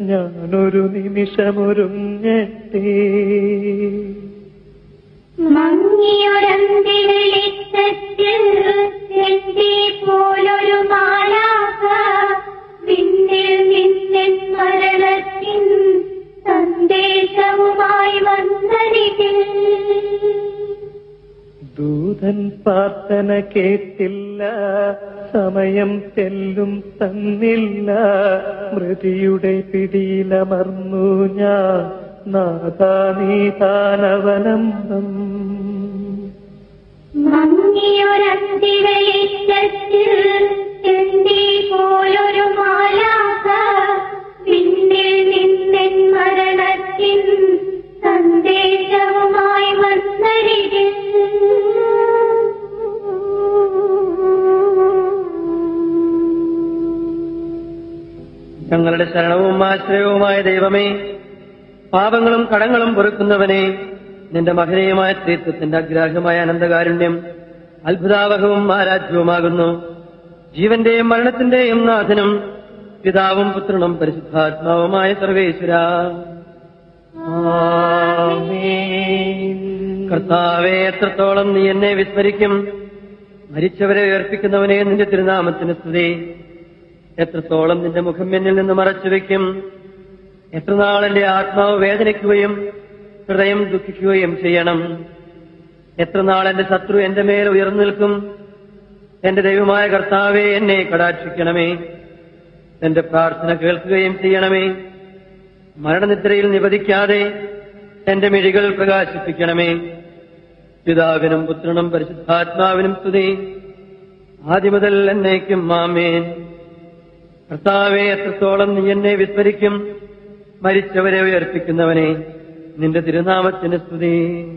ഞാനൊരു നിമിഷമൊരുങ്ങട്ടെ മങ്ങിയൊരന്തിവെളിച്ചത്തിൽ എന്റെ പോലൊരു മാലാക വിണ്ണിൽ നിന്നിൻ മരണത്തിൻ സന്ദേശവുമായി വന്നരികിൽ ദൂതൻ പ്രാർത്ഥന കേട്ടില്ല സമയം തെല്ലും തന്നില്ല മൃതിയുടെ പിടിയിലമർന്നു ഞാൻ നാഥാ നീതാനവലംബം മങ്ങിയൊരന്തിവെളിച്ചത്തിൽ എന്റെ പോലൊരു മാലാക വിണ്ണിൽ നിന്നിൻ മരണത്തിൻ സന്ദേശവുമായി വന്നരികിൽ ഞങ്ങളുടെ ശരണവും ആശ്രയവുമായ ദൈവമേ പാപങ്ങളും കടങ്ങളും പൊറുക്കുന്നവനെ നിന്റെ മഹനീയമായ സ്ത്രീത്വത്തിന്റെ അഗ്രാഹ്യമായ അനന്തകാരുണ്യം അത്ഭുതാവഹവും ആരാധ്യവുമാകുന്നു ജീവന്റെയും മരണത്തിന്റെയും നാഥനും പിതാവും പുത്രനും പരിശുദ്ധാത്മാവുമായ സർവേശ്വര കർത്താവെ എത്രത്തോളം നീ എന്നെ വിസ്മരിക്കും മരിച്ചവരെ ഉയർപ്പിക്കുന്നവനെ നിന്റെ തിരുനാമത്തിന് സ്തുതി എത്രത്തോളം നിന്റെ മുഖം എന്നിൽ നിന്ന് മറച്ചു വെക്കും എത്ര നാൾ എന്റെ ആത്മാവ് വേദനിക്കുകയും ഹൃദയം ദുഃഖിക്കുകയും ചെയ്യണം എത്ര നാൾ എന്റെ ശത്രു എന്റെ മേൽ ഉയർന്നു നിൽക്കും എന്റെ ദൈവമായ കർത്താവെ എന്നെ കടാക്ഷിക്കണമേ എന്റെ പ്രാർത്ഥന കേൾക്കുകയും ചെയ്യണമേ മരണനിദ്രയിൽ നിവധിക്കാതെ എന്റെ മിഴികൾ പ്രകാശിപ്പിക്കണമേ പിതാവിനും പുത്രനും പരിശുദ്ധാത്മാവിനും സ്തുതി ആദ്യം മുതൽ എന്നേക്കും മാമേൻ കർത്താവെ എത്രത്തോളം നീ എന്നെ വിസ്മരിക്കും മരിച്ചവരെ ഉയർപ്പിക്കുന്നവനെ നിന്റെ തിരുനാമത്തിന് സ്തുതി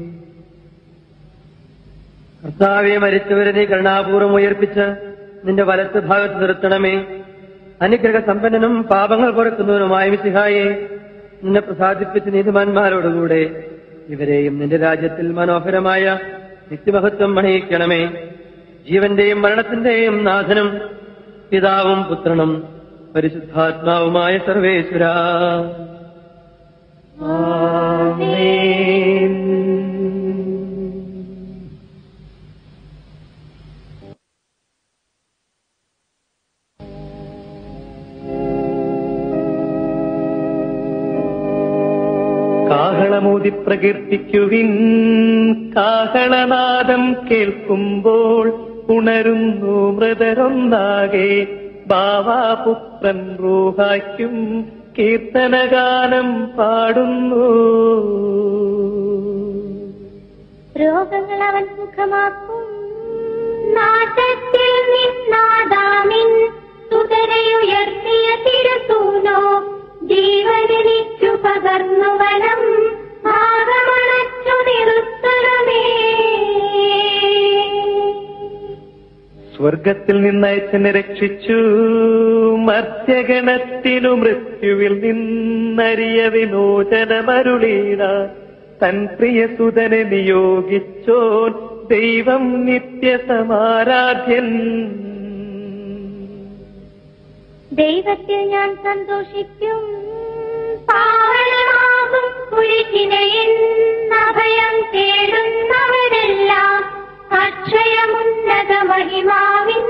കർത്താവെ മരിച്ചവരെ നീ കരുണാപൂർവം ഉയർപ്പിച്ച് നിന്റെ വലത്ത് ഭാഗത്ത് നിർത്തണമേ അനുഗ്രഹ സമ്പന്നനും പാപങ്ങൾ പൊറുക്കുന്നവനുമായ മിസിഹായെ നിന്നെ പ്രസാദിപ്പിച്ച് നീതിമാന്മാരോടുകൂടെ ഇവരെയും നിന്റെ രാജ്യത്തിൽ മനോഹരമായ നിത്യമഹത്വം അണിയിക്കണമേ ജീവന്റെയും മരണത്തിന്റെയും നാഥനും പിതാവും പുത്രനും പരിശുദ്ധാത്മാവുമായ സർവേശ്വര കാഹളമൂതി പ്രകീർത്തിക്കുവിൻ കാഹളനാദം കേൾക്കുമ്പോൾ ഉണരുന്നു മൃതരൊന്നാകെ ബാവാപുത്രൻ റൂഹായ്ക്കും കീർത്തനഗാനം പാടുന്നു രോഗങ്ങൾ അവൻ സുഖമാക്കും നാശത്തിൽ നിന്നാദാമിൻ സുതരയുയർത്തിയ തിരുസൂനോ ജീവനിച്ചു പകർന്നു വനം ഭാഗമണച്ചു നിർത്തണമേ സ്വർഗത്തിൽ നിന്നയച്ചനെ രക്ഷിച്ചു മധ്യഗണത്തിനു മൃത്യുവിൽ നിന്നറിയ വിമോചനമരുളീട തൻ പ്രിയസുതനെ നിയോഗിച്ചോൻ ദൈവം നിത്യസമാരാധ്യൻ ദൈവത്തിൽ ഞാൻ സന്തോഷിക്കും പാവനമാകും കുഴിച്ചിനയിൽ അഭയം തേടുന്നവരെല്ലാം അക്ഷയമുന്നത മഹിമാവിൻ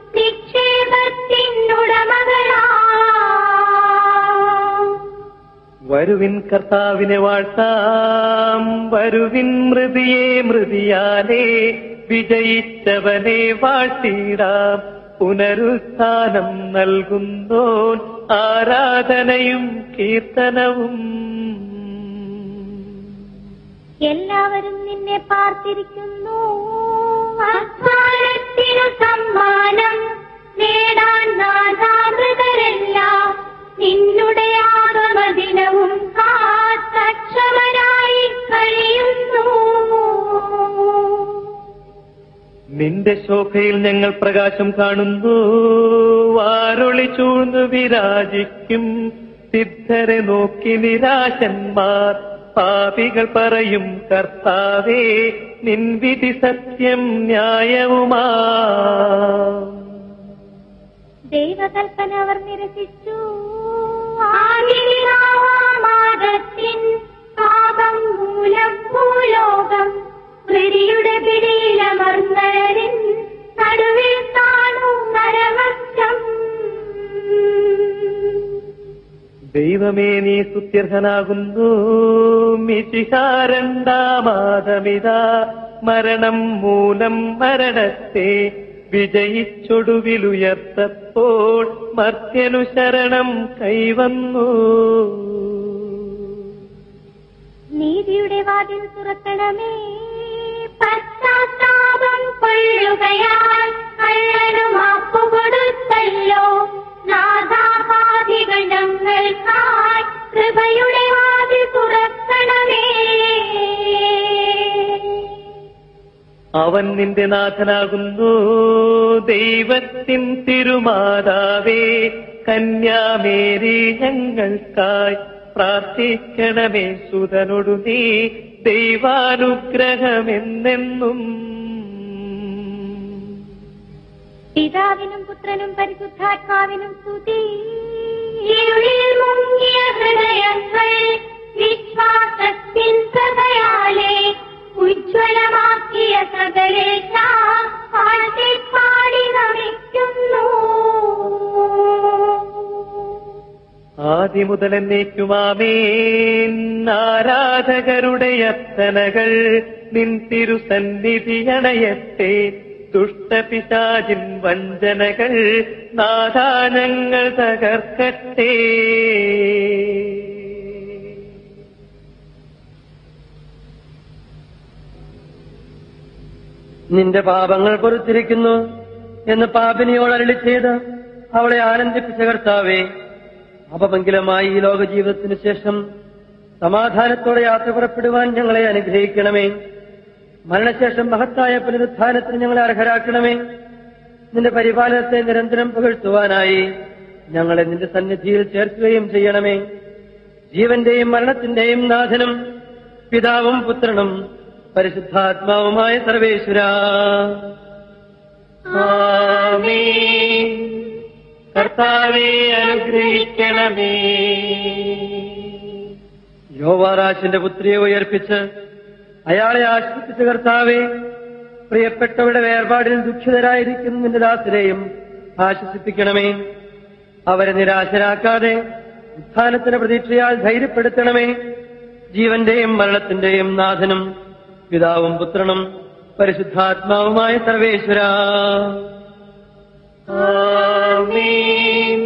നിക്ഷേപത്തിനുടമകളാ വരുവിൻ കർത്താവിനെ വാഴ്ത്താം വരുവിൻ മൃതിയെ മൃതിയാലേ വിജയിച്ചവനെ വാഴ്ത്തിടാം പുനരുത്ഥാനം നൽകുന്നോൻ ആരാധനയും കീർത്തനവും എല്ലാവരും നിന്നെ പാർത്തിരിക്കുന്നു അധ്വാനത്തിനു സമ്മാനം നേടാൻ നാഥാമൃതരെല്ലാം നിന്നുടെ ആഗമദിനവും കാത്തക്ഷമരായി കഴിയുന്നു നിന്റെ ശോഭയിൽ ഞങ്ങൾ പ്രകാശം കാണുന്നു വാരൊളി ചൂഴ്ന്നു വിരാജിക്കും സിദ്ധരെ നോക്കി നിരാശന്മാർ പാപികൾ പറയും കർത്താവേ നിൻവിധി സത്യം ന്യായവുമാ ദൈവകൽപ്പന അവർ നിരസിച്ചു ആദിയിൽ ദൈവമേ നീ സ്തുത്യർഹനാകുന്നു മിശിഹാരണ്ടാമാതമിതാ മരണം മൂലം മരണത്തെ വിജയിച്ചൊടുവിലുയർത്തപ്പോൾ മർത്യനു ശരണം കൈവന്നു നീതിയുടെ വാതിൽ തുറക്കണമേ പശ്ചാത്താപം കൊള്ളുകയാൽ കള്ളനു മാപ്പു കൊടുത്തല്ലോ നാഥാപാതികൾ ഞങ്ങൾക്കായി കൃപയുടെ വാതിൽ തുറക്കണമേ അവൻ നിന്റെ നാഥനാകുന്നു ദൈവത്തിൻ തിരുമാതാവേ കന്യാമേരി ഞങ്ങൾക്കായി പ്രാർത്ഥിക്കണമേ സുതനൊടു നീ ദൈവാനുഗ്രഹമെന്നെന്നും പിതാവിനും പുത്രനും പരിശുദ്ധാത്മാവിനും സ്തുതി ഇരുളിൽ മുങ്ങിയ ഹൃദയങ്ങൾ വിശ്വാസത്തിൻ സഭയാലെ ഉജ്ജ്വലമാക്കിയ സകലേശ പാടി നമിക്കുന്നു ആദിമുതൽ എന്നേക്കുമാമേൻ ആരാധകരുടെ അത്തനകൾ നിൻ തിരുസന്നിധിയണയത്തെ ദുഷ്ടപിശാചിൻ വഞ്ചനകൾ നാദാനങ്ങൾ തകർക്കട്ടെ നിന്റെ പാപങ്ങൾ പൊറുത്തിരിക്കുന്നു എന്ന് പാപിനിയോട് അരളി ചെയ്ത് അവളെ ആനന്ദിപ്പിച്ച കർത്താവേ അപമംഗലമായി ഈ ലോക ജീവിതത്തിന് ശേഷം സമാധാനത്തോടെ യാത്ര പുറപ്പെടുവാൻ ഞങ്ങളെ അനുഗ്രഹിക്കണമേ മരണശേഷം മഹത്തായ പുനരുത്ഥാനത്തിന് ഞങ്ങളെ അർഹരാക്കണമേ നിന്റെ പരിപാലനത്തെ നിരന്തരം പുകഴ്ത്തുവാനായി ഞങ്ങളെ നിന്റെ സന്നിധിയിൽ ചേർക്കുകയും ചെയ്യണമേ ജീവന്റെയും മരണത്തിന്റെയും നാഥനും പിതാവും പുത്രനും പരിശുദ്ധാത്മാവുമായ സർവേശ്വര ആമേൻ കർത്താവെ അനുഗ്രഹിക്കണമേ യോവാറാശിന്റെ പുത്രിയെ ഉയർപ്പിച്ച് അയാളെ ആശ്രയിച്ച കർത്താവെ പ്രിയപ്പെട്ടവരുടെ വേർപാടിൽ ദുഃഖിതരായിരിക്കുന്ന നിന്റെ ദാസരെയും ആശ്വസിപ്പിക്കണമേ അവരെ നിരാശരാക്കാതെ ഉത്ഥാനത്തിന്റെ പ്രതീക്ഷയാൽ ധൈര്യപ്പെടുത്തണമേ ജീവന്റെയും മരണത്തിന്റെയും നാഥനും പിതാവും പുത്രനും പരിശുദ്ധാത്മാവുമായ സർവേശ്വര ആമേൻ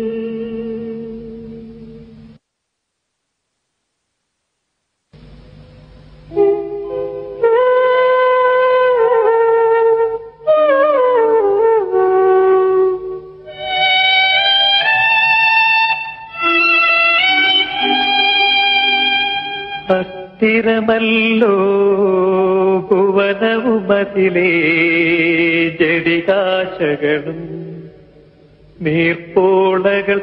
അസ്ഥിരമല്ലോ ഭുവനവുമതിലേ ജടികാശകളും നീർപ്പോളകൾ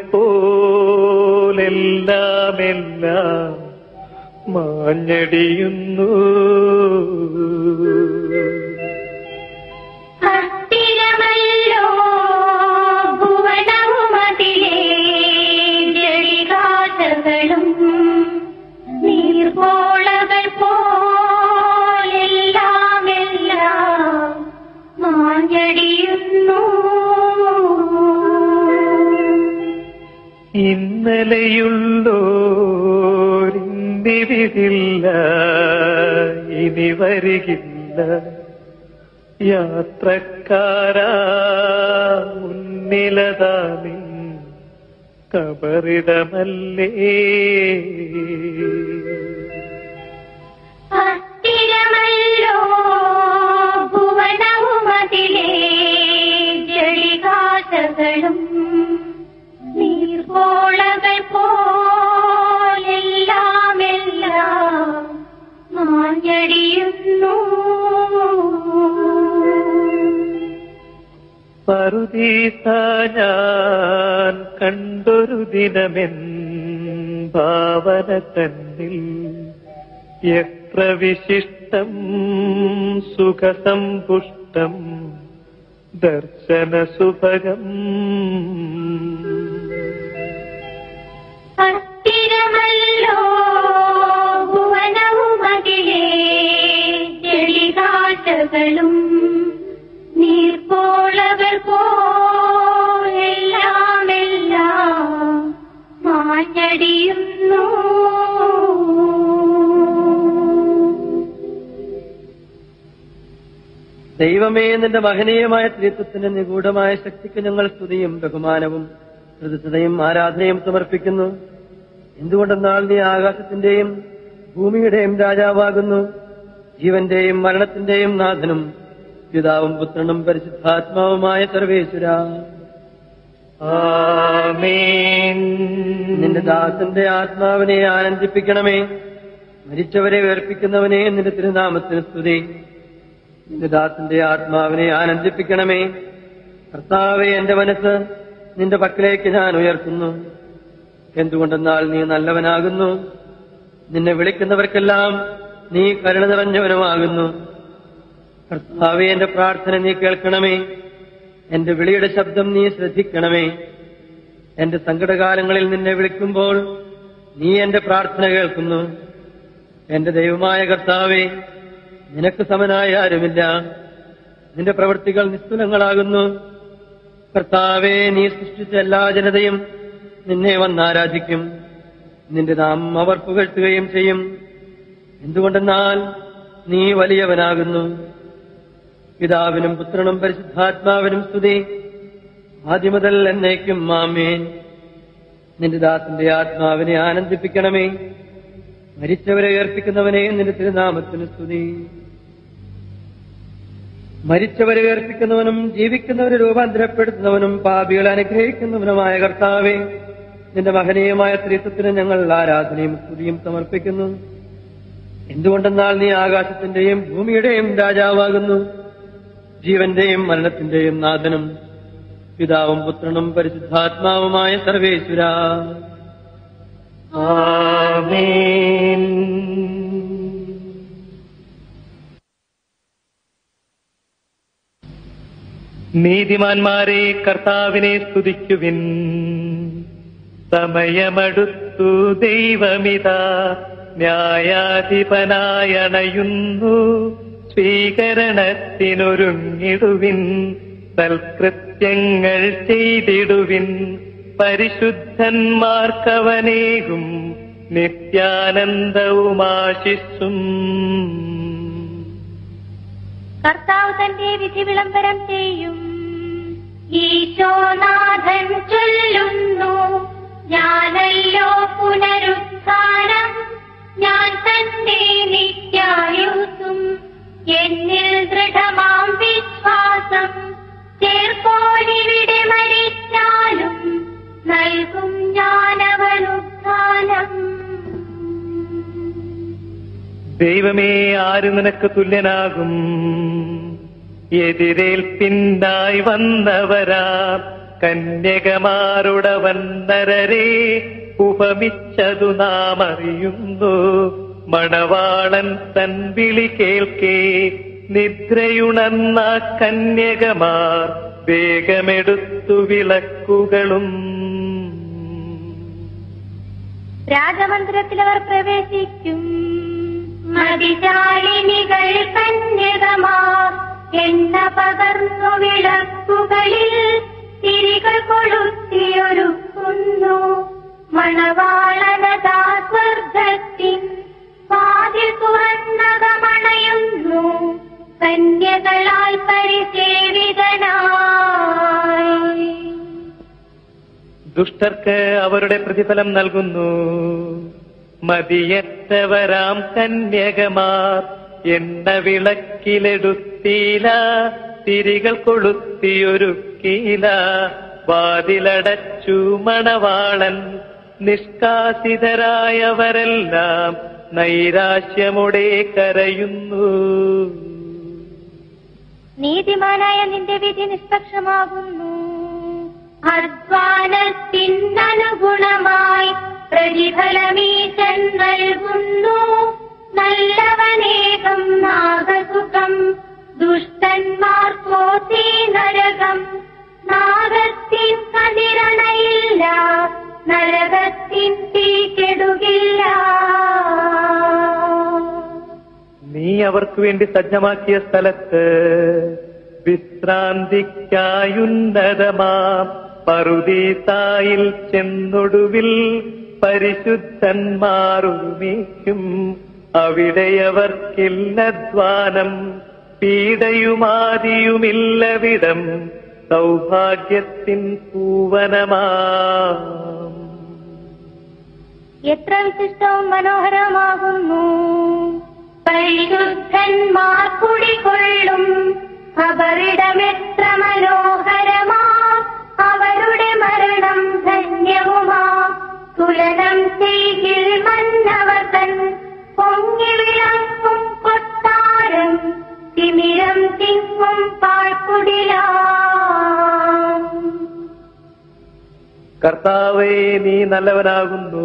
പോലെല്ലാമെല്ലാം മാഞ്ഞടിയുന്നു അസ്ഥിരമല്ലോ ഭുവനവുമതിലേ ജടികാശകളും നീർപോളകൾ പോലെല്ലാമെല്ലാം മാഞ്ഞടിയുന്നു ഇന്നലെയുള്ളോരിന്നിവിതില്ല ഇനി വരികില്ല യാത്രക്കാരാ മുന്നിലതാ നിൻ കബറിടമല്ലേ അസ്ഥിരമല്ലോ ഭുവനവുമതിലേ ജടികാശകളും നീർപോളകൾ പോലെല്ലാമെല്ലാം മാഞ്ഞടിയുന്നു പറുദീസ ഞാൻ കണ്ടൊരു ദിനമെൻ ഭാവന തന്നിൽ എത്ര വിശിഷ്ടം സുഖസമ്പുഷ്ടം ദർശന സുഭഗം അസ്ഥിരമല്ലോ ഭുവനവുമതിലേ ചെളികാശകളും നീർപ്പോളകൾ പോലെല്ലാമെല്ലാം ആഞ്ഞടിയുന്നു ദൈവമേ നിന്റെ മഹനീയമായ ത്രിത്വത്തിന്റെ നിഗൂഢമായ ശക്തിക്ക് ഞങ്ങൾ സ്തുതിയും ബഹുമാനവും കൃതജ്ഞതയും ആരാധനയും സമർപ്പിക്കുന്നു എന്തുകൊണ്ടെന്നാൽ നീ ആകാശത്തിന്റെയും ഭൂമിയുടെയും രാജാവാകുന്നു ജീവന്റെയും മരണത്തിന്റെയും നാഥനും പിതാവും പുത്രനും പരിശുദ്ധാത്മാവുമായ സർവേശ്വര ആമേൻ നിന്റെ ദാസന്റെ ആത്മാവിനെ ആനന്ദിപ്പിക്കണമേ മരിച്ചവരെ ഉയർപ്പിക്കുന്നവനെ നിന്റെ തിരുനാമത്തിന് സ്തുതി നിന്റെ ദാസന്റെ ആത്മാവിനെ ആനന്ദിപ്പിക്കണമേ കർത്താവെ എന്റെ മനസ്സ് നിന്റെ പക്കലേക്ക് ഞാൻ ഉയർത്തുന്നു എന്തുകൊണ്ടെന്നാൽ നീ നല്ലവനാകുന്നു നിന്നെ വിളിക്കുന്നവർക്കെല്ലാം നീ കരുണ നിറഞ്ഞവനുമാകുന്നു കർത്താവെ എന്റെ പ്രാർത്ഥന നീ കേൾക്കണമേ എന്റെ വിളിയുടെ ശബ്ദം നീ ശ്രദ്ധിക്കണമേ എന്റെ സങ്കടകാലങ്ങളിൽ നിന്നെ വിളിക്കുമ്പോൾ നീ എന്റെ പ്രാർത്ഥന കേൾക്കുന്നു എന്റെ ദൈവമായ കർത്താവെ നിനക്ക് സമനായ ആരുമില്ല നിന്റെ പ്രവൃത്തികൾ നിസ്തുലങ്ങളാകുന്നു കർത്താവെ നീ സൃഷ്ടിച്ച എല്ലാ ജനതയും നിന്നെ വന്നാരാധിക്കും നിന്റെ നാമം അവർ പുകഴ്ത്തുകയും ചെയ്യും എന്തുകൊണ്ടെന്നാൽ നീ വലിയവനാകുന്നു പിതാവിനും പുത്രനും പരിശുദ്ധാത്മാവിനും സ്തുതി ആദ്യമുതൽ എന്നേക്കും മാമേൻ നിന്റെ ദാസന്റെ ആത്മാവിനെ ആനന്ദിപ്പിക്കണമേ മരിച്ചവരെ ഉയർപ്പിക്കുന്നവനെ നിന്റെ തിരുനാമത്തിന് സ്തുതി മരിച്ചവരെ ഉയർപ്പിക്കുന്നവനും ജീവിക്കുന്നവരെ രൂപാന്തരപ്പെടുത്തുന്നവനും പാപികളെ അനുഗ്രഹിക്കുന്നവനുമായ കർത്താവെ നിന്റെ മഹനീയമായ ത്രിത്വത്തിന് ഞങ്ങൾ ആരാധനയും സ്തുതിയും സമർപ്പിക്കുന്നു എന്തുകൊണ്ടെന്നാൽ നീ ആകാശത്തിന്റെയും ഭൂമിയുടെയും രാജാവാകുന്നു ജീവന്റെയും മരണത്തിന്റെയും നാഥനും പിതാവും പുത്രനും പരിശുദ്ധാത്മാവുമായ സർവേശ്വര ആമേൻ നീതിമാന്മാരെ കർത്താവിനെ സ്തുതിക്കുവിൻ സമയമടുത്തു ദൈവമിതാ ന്യായാധിപനായണയുന്നു സ്വീകരണത്തിനൊരുങ്ങിടുവിൻ സൽകൃത്യങ്ങൾ ചെയ്തിടുവിൻ പരിശുദ്ധന്മാർക്കവനേകും നിത്യാനന്ദവുമാശിസ്സും കർത്താവ് തന്റെ വിധി വിളംബരം ചെയ്യും ഈശോനാഥൻ ചൊല്ലുന്നു ഞാനല്ലോ പുനരുത്ഥാനം ഞാൻ തന്റെ നിത്യായുസും എന്നിൽ ദൃഢമാം വിശ്വാസം ചേർപ്പോനിവിടെ മരിച്ചാലും നൽകും ഞാനവനുത്ഥാനം ദൈവമേ ആര് നിനക്ക് തുല്യനാകും എതിരേൽപ്പിന്നായി വന്നവരാ കന്യകമാരുടവൻ നരരെ ഉപമിച്ചതു നാം അറിയുന്നു മണവാളൻ തൻ വിളി കേൾക്കേ നിദ്രയുണർന്ന കന്യകമാർ വേഗമെടുത്തു വിളക്കുകളും രാജമന്ദിരത്തിൽ അവർ പ്രവേശിക്കും മതിശാലിനികൾ കന്യകമാർ എണ്ണ പകർന്നു വിളക്കുകളിൽ തിരികൾ കൊളുത്തിയൊരുക്കുന്നു മണവാളനതാ സ്വർഗത്തിൻ വാതിൽ തുറന്നകമണയുന്നു കന്യകളാൽ പരിസേവിതനായി ദുഷ്ടർക്ക് അവരുടെ പ്രതിഫലം നൽകുന്നു മതിയറ്റവരാം കന്യകമാർ എണ്ണ വിളക്കിലെടുത്തീല തിരികൾ കൊളുത്തിയൊരുക്കീല വാതിലടച്ചു മണവാളൻ നിഷ്കാസിതരായവരെല്ലാം നൈരാശ്യമുടെ കരയുന്നു നീതിമാനായ നിന്റെ വിധി നിഷ്പക്ഷമാകുന്നു അധ്വാനത്തിനനുഗുണമായി പ്രതിഫലമീശൻ നൽകുന്നു നല്ലവനേകം നാഗസുഖം ദുഷ്ടന്മാർക്കോ തീ നരകം നാഗത്തിൻ കതിരണയില്ല നരകത്തിൻ തീ കെടുകില്ല നീ അവർക്ക് വേണ്ടി സജ്ജമാക്കിയ സ്ഥലത്ത് വിശ്രാന്തിക്കായുന്നതമാം പറുദീസായിൽ ചെന്നൊടുവിൽ പരിശുദ്ധന്മാരുമേക്കും അവിടെയവർക്കില്ലധ്വാനം പീഡയുമാതിയുമില്ലവിടം സൗഭാഗ്യത്തിൻ പൂവനമാം എത്ര വിശിഷ്ടവും മനോഹരമാകുന്നു പരിശുദ്ധന്മാർ കുടികൊള്ളും അവരിടമെത്ര മനോഹരമാ അവരുടെ മരണം ധന്യവുമാ തുലനം ചെയ്യിൽ മന്നവർ തൻ പൊങ്ങി വിളങ്ങും കൊട്ടാരം തിമിരം തിങ്ങും പാഴ്ക്കുടിലാം കർത്താവേ നീ നല്ലവനാകുന്നു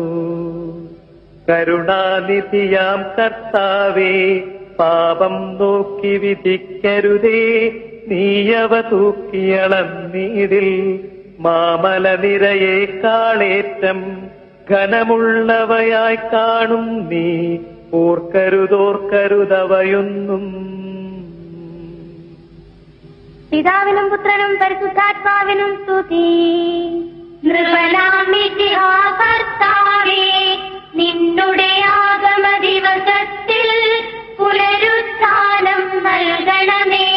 കരുണാനിധിയാം കർത്താവേ പാപം നോക്കി വിധിക്കരുതേ നീയവ തൂക്കിയളന്നീടിൽ മാമല നിരയെ കാളേറ്റം ഘനമുള്ളവയായി കാണും നീ ഓർക്കരുതോർക്കരുതവയൊന്നും പിതാവിനും പുത്രനും പരിശുദ്ധാത്മാവിനും സ്തുതി നൃപനാമിതിഹാ കർത്താവേ നിന്നുടെ ആഗമ ദിവസത്തിൽ പുനരുത്ഥാനം നൽകണമേ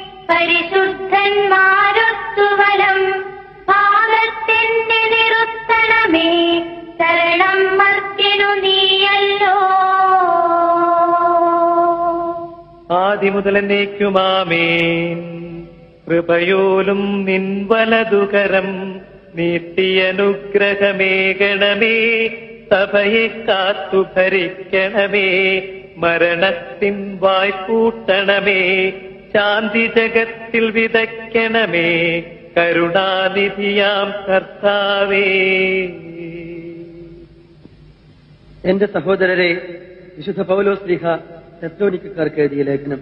പരിശുദ്ധന്മാരൊത്തുവലം ഭാഗത്തിന്റെ നിറുത്തണമേ ശരണം മർത്യനു നീയല്ലോ ആദി മുതലെന്നേക്കുമാമേൻ കൃപയോലും നിൻ വലതുകരം നീട്ടിയനുഗ്രഹമേകണമേ സഭയെ കാത്തു ഭരിക്കണമേ മരണത്തിൻ വായ്പൂട്ടണമേ ശാന്തി ജഗത്തിൽ വിതയ്ക്കണമേ കരുണാനിധിയാം കർത്താവേ എന്റെ സഹോദരരെ വിശുദ്ധ പൗലോസ്ലിഹ തെത്തോനിക്കാർക്ക് എഴുതിയ ലേഖനം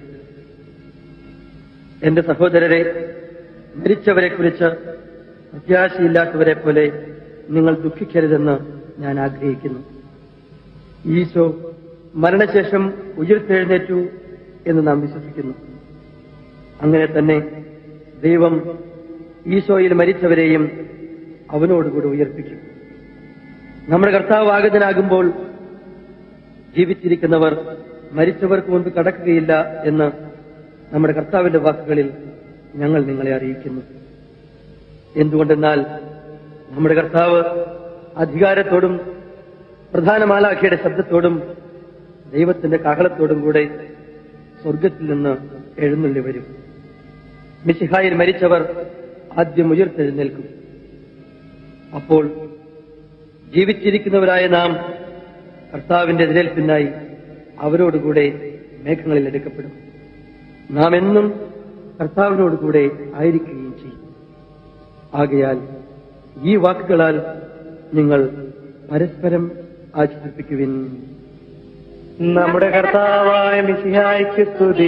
എന്റെ സഹോദരരെ മരിച്ചവരെ കുറിച്ച് പ്രത്യാശയില്ലാത്തവരെ പോലെ നിങ്ങൾ ദുഃഖിക്കരുതെന്ന് ഞാൻ ആഗ്രഹിക്കുന്നു ഈശോ മരണശേഷം ഉയർത്തെഴുന്നേറ്റു എന്ന് നാം വിശ്വസിക്കുന്നു അങ്ങനെ തന്നെ ദൈവം ഈശോയിൽ മരിച്ചവരെയും അവനോടുകൂടി ഉയർപ്പിക്കും നമ്മുടെ കർത്താവ് ആഗതനാകുമ്പോൾ ജീവിച്ചിരിക്കുന്നവർ മരിച്ചവർക്ക് മുൻപ് കടക്കുകയില്ല എന്ന് നമ്മുടെ കർത്താവിന്റെ വാക്കുകളിൽ ഞങ്ങൾ നിങ്ങളെ അറിയിക്കുന്നു എന്തുകൊണ്ടെന്നാൽ നമ്മുടെ കർത്താവ് അധികാരത്തോടും പ്രധാന മാലാഖിയുടെ ശബ്ദത്തോടും ദൈവത്തിന്റെ കാഹളത്തോടും കൂടെ സ്വർഗത്തിൽ നിന്ന് എഴുന്നള്ളി വരും മിശിഹായിൽ മരിച്ചവർ ആദ്യം ഉയർത്തെഴുന്നേൽക്കും അപ്പോൾ ജീവിച്ചിരിക്കുന്നവരായ നാം കർത്താവിന്റെ എതിരേൽപ്പിനായി അവരോടുകൂടെ മേഘങ്ങളിൽ എടുക്കപ്പെടും നാം എന്നും കർത്താവിനോടുകൂടെ ആയിരിക്കുകയും ചെയ്യും ആകയാൽ ഈ വാക്കുകളാൽ നിങ്ങൾ പരസ്പരം ആശ്വസിപ്പിക്കുവിൻ നമ്മുടെ കർത്താവായ മിശിഹായ്ക്ക് സ്തുതി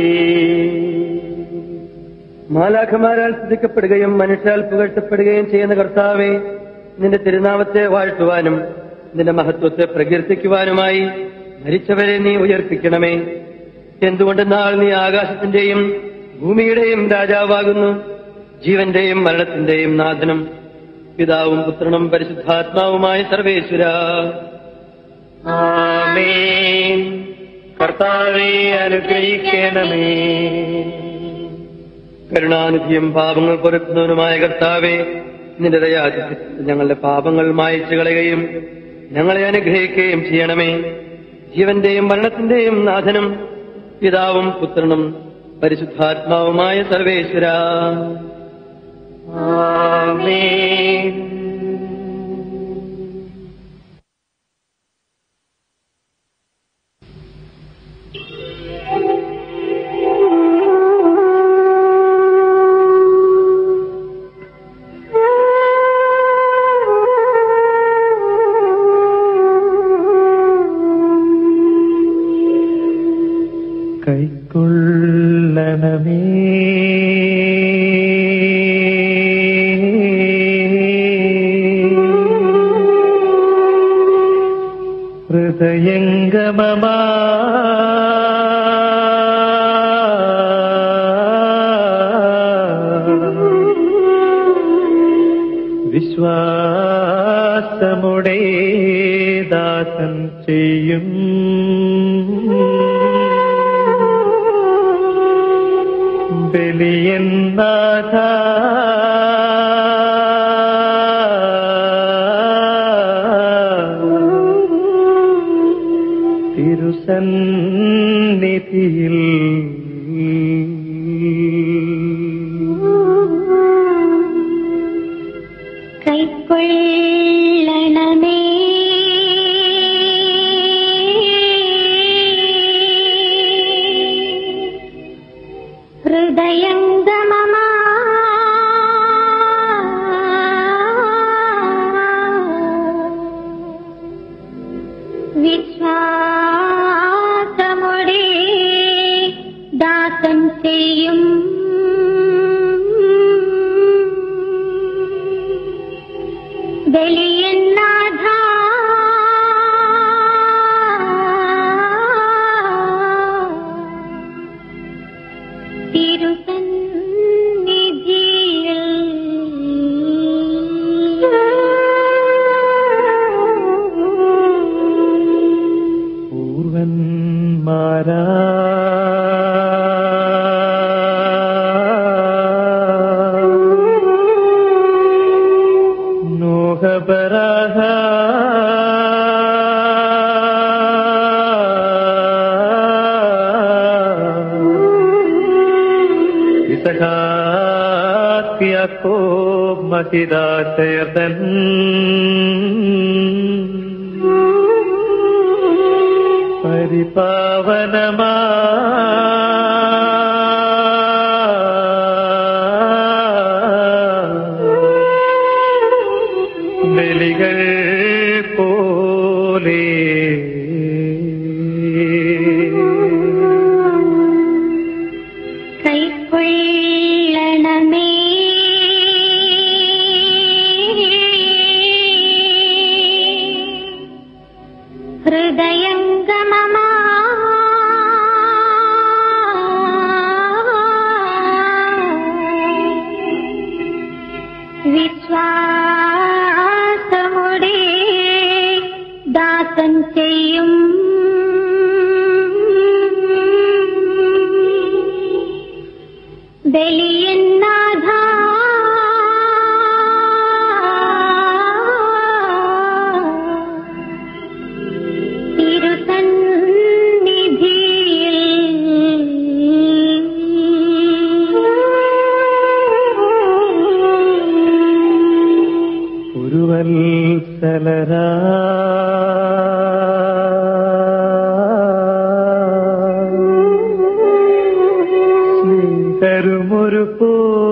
മാലാഖമാരാൽ സ്തുതിക്കപ്പെടുകയും മനുഷ്യാൽ പുകഴ്ത്തപ്പെടുകയും ചെയ്യുന്ന കർത്താവെ നിന്റെ തിരുനാമത്തെ വാഴ്ത്തുവാനും നിന്റെ മഹത്വത്തെ പ്രകീർത്തിക്കുവാനുമായി മരിച്ചവരെ നീ ഉയർപ്പിക്കണമേ എന്തുകൊണ്ടെന്നാൽ നീ ആകാശത്തിന്റെയും ഭൂമിയുടെയും രാജാവാകുന്നു ജീവന്റെയും മരണത്തിന്റെയും നാഥനും പിതാവും പുത്രനും പരിശുദ്ധാത്മാവുമായ സർവേശ്വര ആമേൻ കർത്താവെ അനുഗ്രഹിക്കണമേ കരുണാനിധിയും പാപങ്ങൾ പൊറുക്കുന്നവനുമായ കർത്താവെ നിന്റെ ദയാധിക്യത്തിൽ ഞങ്ങളുടെ പാപങ്ങൾ മായച്ചു കളയുകയും ഞങ്ങളെ അനുഗ്രഹിക്കുകയും ചെയ്യണമേ ജീവന്റെയും മരണത്തിന്റെയും നാഥനും പിതാവും പുത്രനും പരിശുദ്ധാത്മാവുമായ സർവേശ്വര ആമേൻ കൈക്കൊള്ളണമേ ഹൃദയംഗമമാ വിശ്വാസമുടേ ദാസൻ ചെയ്യും ബലിയൻ നാഥ തിരുസന്നിധിയിൽ കൈക്കൊള്ളണമേ ഹൃദയംഗമമാ വിശ്വാസമുടെ ദാസം ചെയ്യും ബലിയന്നാഥ തിരുസന്നിധിയിൽ പൂർവന്മാരാ നോഹബരാഹ യാക്കോബ് മഹിദാശയതൻ പരിപാവനമാ ബലികൾ പോലെ കൈക്കൊള്ളണമേ ഹൃദയംഗമമാ വിശ്വാസമുടെ ദാസൻ ചെയ്യും ബലിയന്നാഥ തിരുസന്നിധിയിൽ ഒരുവത്സലരാ സ്നേഹരുമൊരു പോ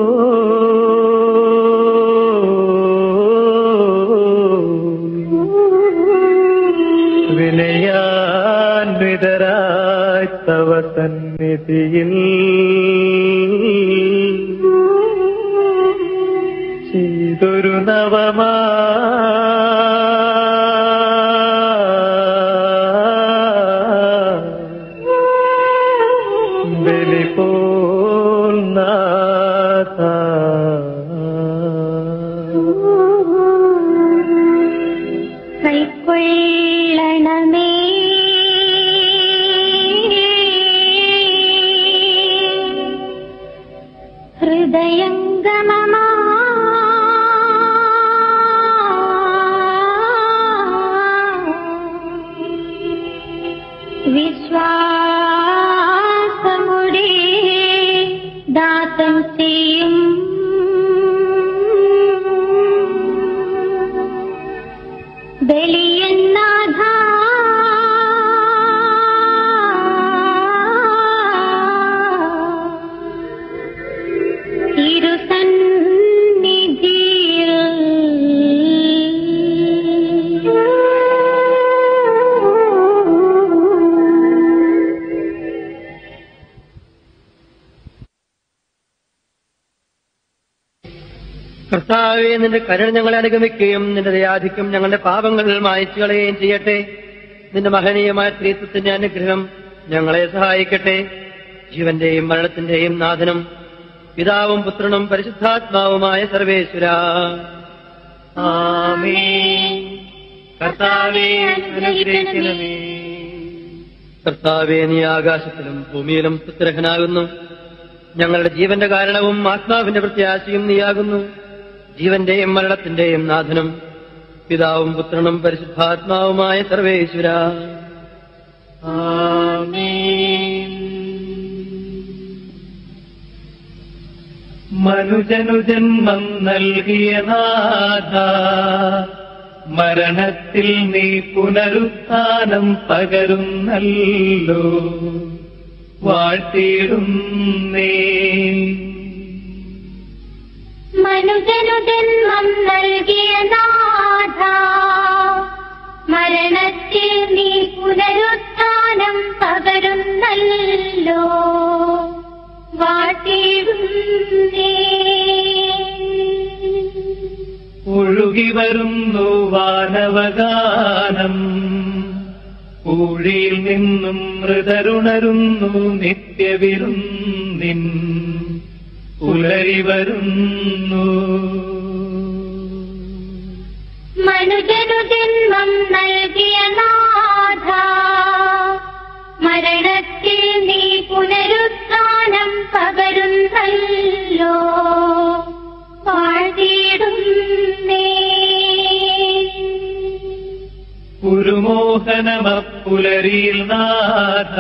വിനയാന്വിതരായി തവ സന്നിധിയിൽ ചെയ്തൊരു നവമാ ബലി പോൽ നാഥ കൈക്കൊള്ളണമേ ഹൃദയംഗമമാ വിശ്വാസമുടെ ദാസം ചെയ്യും ബലിയന്നാഥ തിരുസന്നിധിയിൽ കർത്താവെ നിന്റെ കരുണ ഞങ്ങളെ അനുഗമിക്കുകയും നിന്റെ ദയാധിക്യം ഞങ്ങളുടെ പാപങ്ങൾ മായച്ചു കളയുകയും ചെയ്യട്ടെ നിന്റെ മഹനീയമായ സ്ത്രീത്വത്തിന്റെ അനുഗ്രഹം ഞങ്ങളെ സഹായിക്കട്ടെ ജീവന്റെയും മരണത്തിന്റെയും നാഥനും പിതാവും പുത്രനും പരിശുദ്ധാത്മാവുമായ സർവേശ്വര ആമീൻ കർത്താവെ അനുഗ്രഹിക്കണമേ കർത്താവേ നീ ആകാശത്തിലും ഭൂമിയിലും പുത്രഹനാകുന്നു ഞങ്ങളുടെ ജീവന്റെ കാരണവും ആത്മാവിന്റെ പ്രത്യാശയും നീയാകുന്നു ജീവന്റെയും മരണത്തിന്റെയും നാഥനും പിതാവും പുത്രനും പരിശുദ്ധാത്മാവുമായ സർവേശ്വര ആമേൻ മനുജനു ജന്മം നൽകിയ നാഥ മരണത്തിൽ നീ പുനരുത്ഥാനം പകരുന്നല്ലോ വാഴ്ത്തിയിടുന്നേ മനുജനു ജന്മം നൽകിയ നാഥ മരണത്തിൽ നീ പുനരുത്ഥാനം പകരുന്നല്ലോ വാട്ടിടുന്നേ ഒഴുകി വരുന്നു വാനവഗാനം ഊഴിയിൽ നിന്നും മൃതരുണരുന്നു നിത്യവിരുന്നിൻ പുലരി വരുന്നു മനുജനു ജന്മം നൽകിയ നാഥ മരണത്തിൽ നീ പുനരുത്ഥാനം പകരുന്നല്ലോ വാഴ്ത്തിടുന്നേ പുരുമോഹനമപ്പുലരിയിൽ നാഥ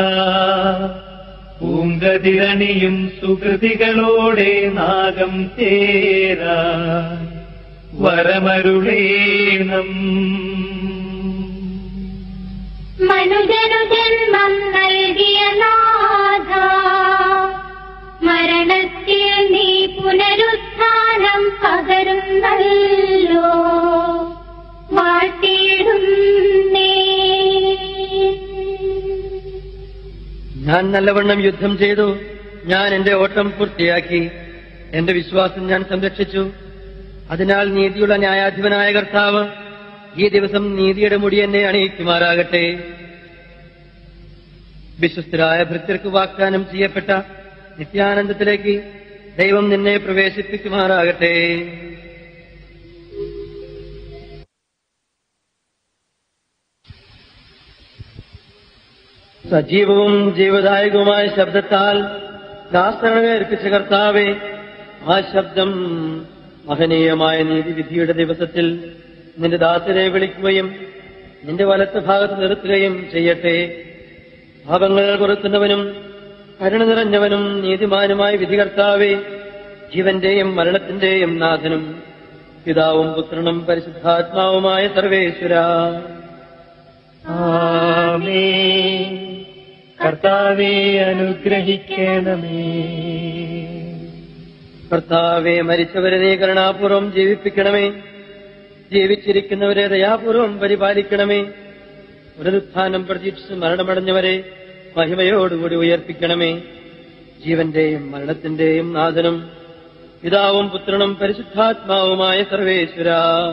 പൂങ്കതിരണിയും സുകൃതികളോടെ നാഗം ചേരാ വരമരുളേണം മനുജനു ജന്മം നൽകിയ നാഥ മരണത്തിൽ നീ പുനരുത്ഥാനം പകരുന്നല്ലോ വാഴ്ത്തിടുന്നേ ഞാൻ നല്ലവണ്ണം യുദ്ധം ചെയ്തു ഞാൻ എന്റെ ഓട്ടം പൂർത്തിയാക്കി എന്റെ വിശ്വാസം ഞാൻ സംരക്ഷിച്ചു അതിനാൽ നീതിയുള്ള ന്യായാധിപനായ കർത്താവ് ഈ ദിവസം നീതിയുടെ മുടി എന്നെ അണിയിക്കുമാറാകട്ടെ വിശ്വസ്തരായ ഭൃത്യർക്ക് വാഗ്ദാനം ചെയ്യപ്പെട്ട നിത്യാനന്ദത്തിലേക്ക് ദൈവം നിന്നെ പ്രവേശിപ്പിക്കുമാറാകട്ടെ സജീവവും ജീവദായകവുമായ ശബ്ദത്താൽ ദാസനെ ഏൽപ്പിച്ച കർത്താവെ ആ ശബ്ദം മഹനീയമായ നീതിവിധിയുടെ ദിവസത്തിൽ നിന്റെ ദാസരെ വിളിക്കുകയും നിന്റെ വലത്ത് ഭാഗത്ത് നിർത്തുകയും ചെയ്യട്ടെ പാപങ്ങൾ പൊറുക്കുന്നവനും കരുണ നിറഞ്ഞവനും നീതിമാനുമായ വിധികർത്താവെ ജീവന്റെയും മരണത്തിന്റെയും നാഥനും പിതാവും പുത്രനും പരിശുദ്ധാത്മാവുമായ സർവേശ്വര ആമേൻ കർത്താവെ അനുഗ്രഹിക്കണമേ കർത്താവെ മരിച്ചവരെ നീ കരുണാപൂർവം ജീവിപ്പിക്കണമേ ജീവിച്ചിരിക്കുന്നവരെ ദയാപൂർവം പരിപാലിക്കണമേ പുനരുത്ഥാനം പ്രതീക്ഷിച്ച് മരണമടഞ്ഞവരെ മഹിമയോടുകൂടി ഉയർപ്പിക്കണമേ ജീവന്റെയും മരണത്തിന്റെയും നാഥനും പിതാവും പുത്രനും പരിശുദ്ധാത്മാവുമായ സർവേശ്വര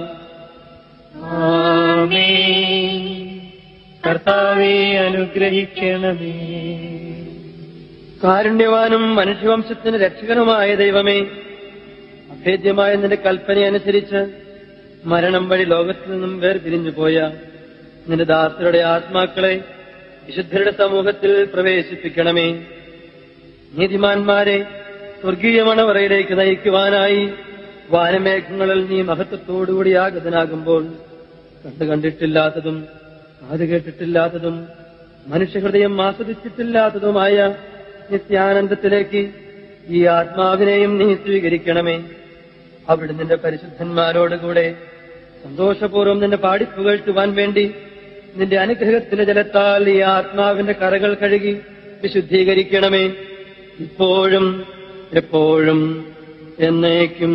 ആമേൻ കർത്താവെ അനുഗ്രഹിക്കണമേ കാരുണ്യവാനും മനുഷ്യവംശത്തിന് രക്ഷകനുമായ ദൈവമേ അഭേദ്യമായ നിന്റെ കൽപ്പനയനുസരിച്ച് മരണം വഴി ലോകത്തിൽ നിന്നും വേർപിരിഞ്ഞു പോയ നിന്റെ ദാസരുടെ ആത്മാക്കളെ വിശുദ്ധരുടെ സമൂഹത്തിൽ പ്രവേശിപ്പിക്കണമേ നീതിമാന്മാരെ സ്വർഗീയ മണവറയിലേക്ക് നയിക്കുവാനായി വാനമേഘങ്ങളിൽ നീ മഹത്വത്തോടുകൂടി ആഗതനാകുമ്പോൾ കണ്ടു കണ്ടിട്ടില്ലാത്തതും കാത് കേട്ടിട്ടില്ലാത്തതും മനുഷ്യഹൃദയം ആസ്വദിച്ചിട്ടില്ലാത്തതുമായ നിത്യാനന്ദത്തിലേക്ക് ഈ ആത്മാവിനെയും നീ സ്വീകരിക്കണമേ അവിടെ നിന്റെ പരിശുദ്ധന്മാരോടുകൂടെ സന്തോഷപൂർവ്വം നിന്നെ പാടിപ്പുകഴ്ത്തുവാൻ വേണ്ടി നിന്റെ അനുഗ്രഹത്തിന്റെ ജലത്താൽ ഈ ആത്മാവിന്റെ കറകൾ കഴുകി വിശുദ്ധീകരിക്കണമേ ഇപ്പോഴും എപ്പോഴും എന്നേക്കും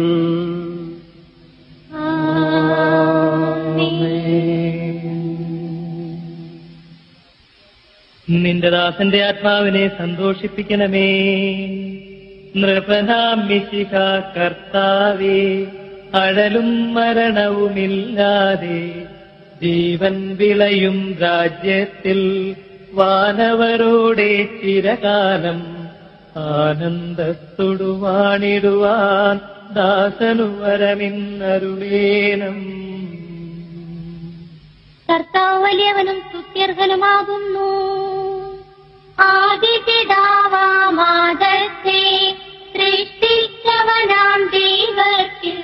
നിന്റെ ദാസന്റെ ആത്മാവിനെ സന്തോഷിപ്പിക്കണമേ നൃപനാമിശിക കർത്താവേ അഴലും മരണവുമില്ലാതെ ജീവൻ വിളയും രാജ്യത്തിൽ വാനവരോടെ ചിരകാലം ആനന്ദത്തൊടുവാണിടുവാൻ ദാസനു വരമിന്നരുളേനം കർത്താവ് വലിയവനും സ്തുത്യർഹനുമാകുന്നു ആദിപിതാവാമാദത്തെ സൃഷ്ടിച്ചവനാം ദൈവത്തിൽ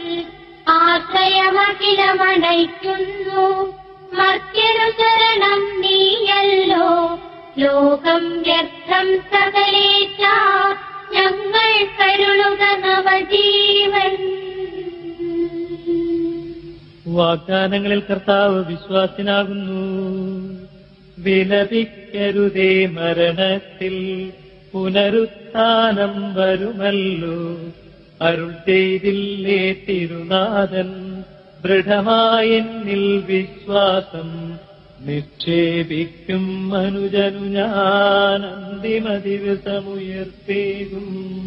ആശ്രയമഖിലമണയ്ക്കുന്നു മർത്യനു ശരണം നീയല്ലോ ലോകം വ്യർത്ഥം സകലേച്ച ഞങ്ങൾ കരുളുക നവജീവൻ വാഗ്ദാനങ്ങളിൽ കർത്താവ് വിശ്വാസിനാകുന്നു വിലപിക്കരുതേ മരണത്തിൽ പുനരുത്ഥാനം വരുമല്ലോ അരുൾ ചെയ്തില്ലേ തിരുനാഥൻ ദൃഢമായെന്നിൽ വിശ്വാസം നിക്ഷേപിക്കും മനുജനു ഞാൻ അന്തിമ ദിവസമുയർത്തേകും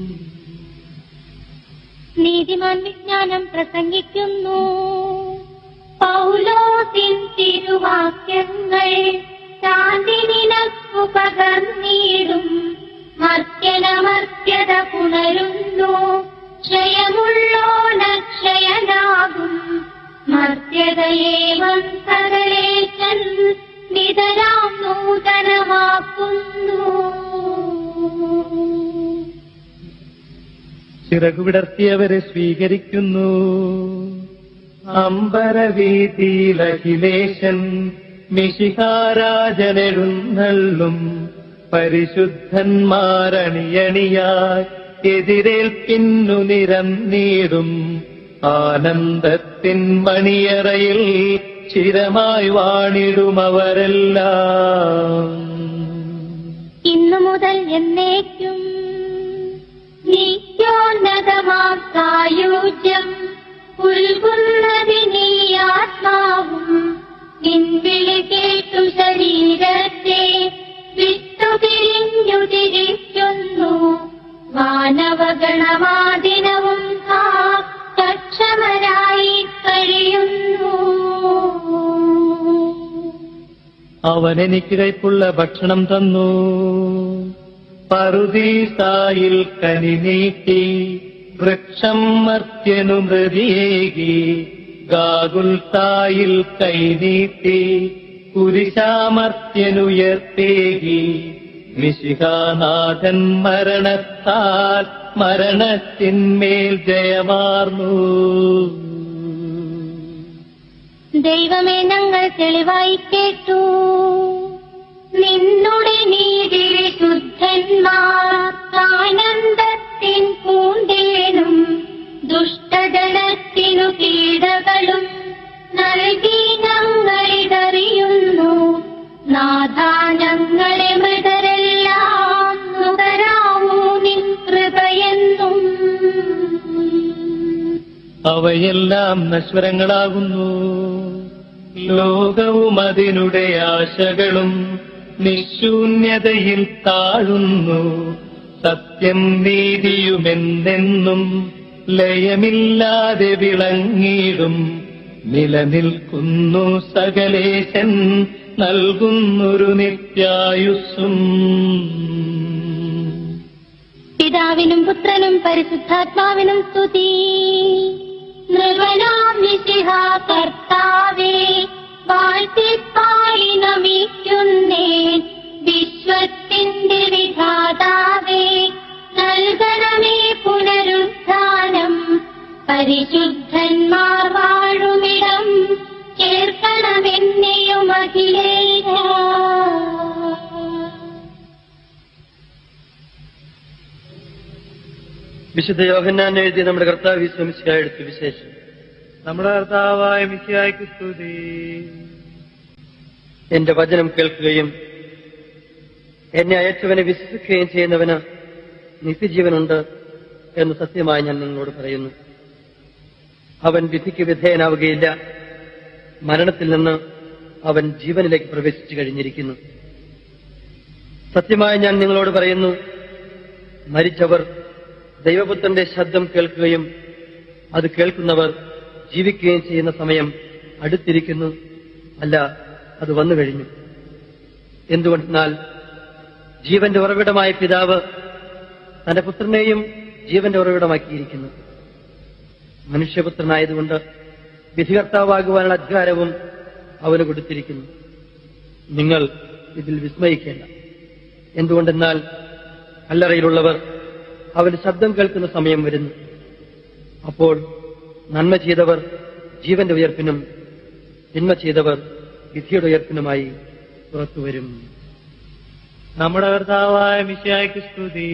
നീതിമാൻ വിജ്ഞാനം പ്രസംഗിക്കുന്നു പൗലോസിൻ തിരുവാക്യങ്ങൾ ശാന്തി നിനക്കു പകർന്നിടും മർത്യനമർത്യത പുണരുന്നു ക്ഷയമുള്ളോണക്ഷയനാകും മർത്യതയേവം സകലേശൻ നിതരാം നൂതനമാക്കുന്നു ചിറകുവിടർത്തിയവരെ സ്വീകരിക്കുന്നു അമ്പരവീതിയിലഖിലേശൻ മിശിഹാരാജനെഴുന്നള്ളും പരിശുദ്ധന്മാരണിയണിയായി എതിരേൽപ്പിന്നു നിരന്നീടും ആനന്ദത്തിൻ മണിയറയിൽ ചിരമായി വാണിടുമവരെല്ലാം ഇന്നു മുതൽ എന്നേക്കും നിത്യോന്നതമാം സായുജ്യം ഉൾകുന്നതിനീ ആത്മാവും നിൻവിളി കേട്ടു ശരീരത്തെ വിട്ടുപിരിഞ്ഞു തിരിക്കുന്നു മാനവഗണമാദിനവും ആ സക്ഷമരായി കഴിയുന്നു അവൻ എനിക്ക് കൈപ്പുള്ള ഭക്ഷണം തന്നു പറുദീസായിൽ കനി നീട്ടി വൃക്ഷം മർത്യനു മൃതിയേകി ഗാകുൽത്തായിൽ കൈനീട്ടി കുരിശാമർത്യനുയർത്തേകി മിശിഹാനാഥൻ മരണത്താൽ മരണത്തിന്മേൽ ജയമാർന്നു ദൈവമേ ഞങ്ങൾ തെളിവായി കേട്ടു നിന്നുടെ നീതി വിശുദ്ധന്മാർക്കാനന്ദത്തിൻ പൂണ്ടേനും ദുഷ്ടജനത്തിനു പീഡകളും നൽകി ഞങ്ങളിതറിയുന്നു നാഥ ഞങ്ങളെ മൃതരെല്ലാം നുകരാവൂ നിൻ കൃപയെന്നും അവയെല്ലാം നശ്വരങ്ങളാകുന്നു ലോകവും അതിനുടെ ആശകളും നിശൂന്യതയിൽ താഴുന്നു സത്യം നീതിയുമെന്നെന്നും ലയമില്ലാതെ വിളങ്ങിടും നിലനിൽക്കുന്നു സകലേശൻ നൽകുന്നൊരു നിത്യായുസ്സും പിതാവിനും പുത്രനും പരിശുദ്ധാത്മാവിനും സ്തുതി നൃപനാം നിശിഹ കർത്താവേ വാഴ്ത്തിപ്പാടി നമിക്കുന്നേ വിശ്വത്തിന്റെ വിധാതാവേ നൽകണമേ പുനരുത്ഥാനം പരിശുദ്ധന്മാർ വാഴുമിടം ചേർക്കണമെന്നെയും അഖിലേശ വിശുദ്ധ യോഹന്നാൻ എഴുതിയ നമ്മുടെ കർത്താവ് ശ്രമിച്ചായെടുത്ത വിശേഷം നമ്മുടെ കർത്താവായ മിശിയായ്ക്ക് സ്തുതി എന്റെ വചനം കേൾക്കുകയും എന്നെ അയച്ചവനെ വിശ്വസിക്കുകയും ചെയ്യുന്നവന് നിത്യജീവനുണ്ട് എന്ന് സത്യമായി ഞാൻ നിങ്ങളോട് പറയുന്നു അവൻ വിധിക്ക് വിധേയനാവുകയില്ല മരണത്തിൽ നിന്ന് അവൻ ജീവനിലേക്ക് പ്രവേശിച്ചു കഴിഞ്ഞിരിക്കുന്നു സത്യമായി ഞാൻ നിങ്ങളോട് പറയുന്നു മരിച്ചവർ ദൈവപുത്രന്റെ ശബ്ദം കേൾക്കുകയും അത് കേൾക്കുന്നവർ ജീവിക്കുകയും ചെയ്യുന്ന സമയം അടുത്തിരിക്കുന്നു അല്ല അത് വന്നു കഴിഞ്ഞു എന്തുകൊണ്ടെന്നാൽ ജീവന്റെ ഉറവിടമായ പിതാവ് തന്റെ പുത്രനെയും ജീവന്റെ ഉറവിടമാക്കിയിരിക്കുന്നു മനുഷ്യപുത്രനായതുകൊണ്ട് വിധികർത്താവാകുവാനുള്ള അധികാരവും അവന് കൊടുത്തിരിക്കുന്നു നിങ്ങൾ ഇതിൽ വിസ്മയിക്കേണ്ട എന്തുകൊണ്ടെന്നാൽ കല്ലറയിലുള്ളവർ അവന്റെ ശബ്ദം കേൾക്കുന്ന സമയം വരുന്നു അപ്പോൾ നന്മ ചെയ്തവർ ജീവന്റെ ഉയർപ്പിനും തിന്മ ചെയ്തവർ വിധിയുടെ ഉയർപ്പിനുമായി പുറത്തുവരും നമ്മുടെ കർത്താവായ മിശിയായ്ക്ക് സ്തുതി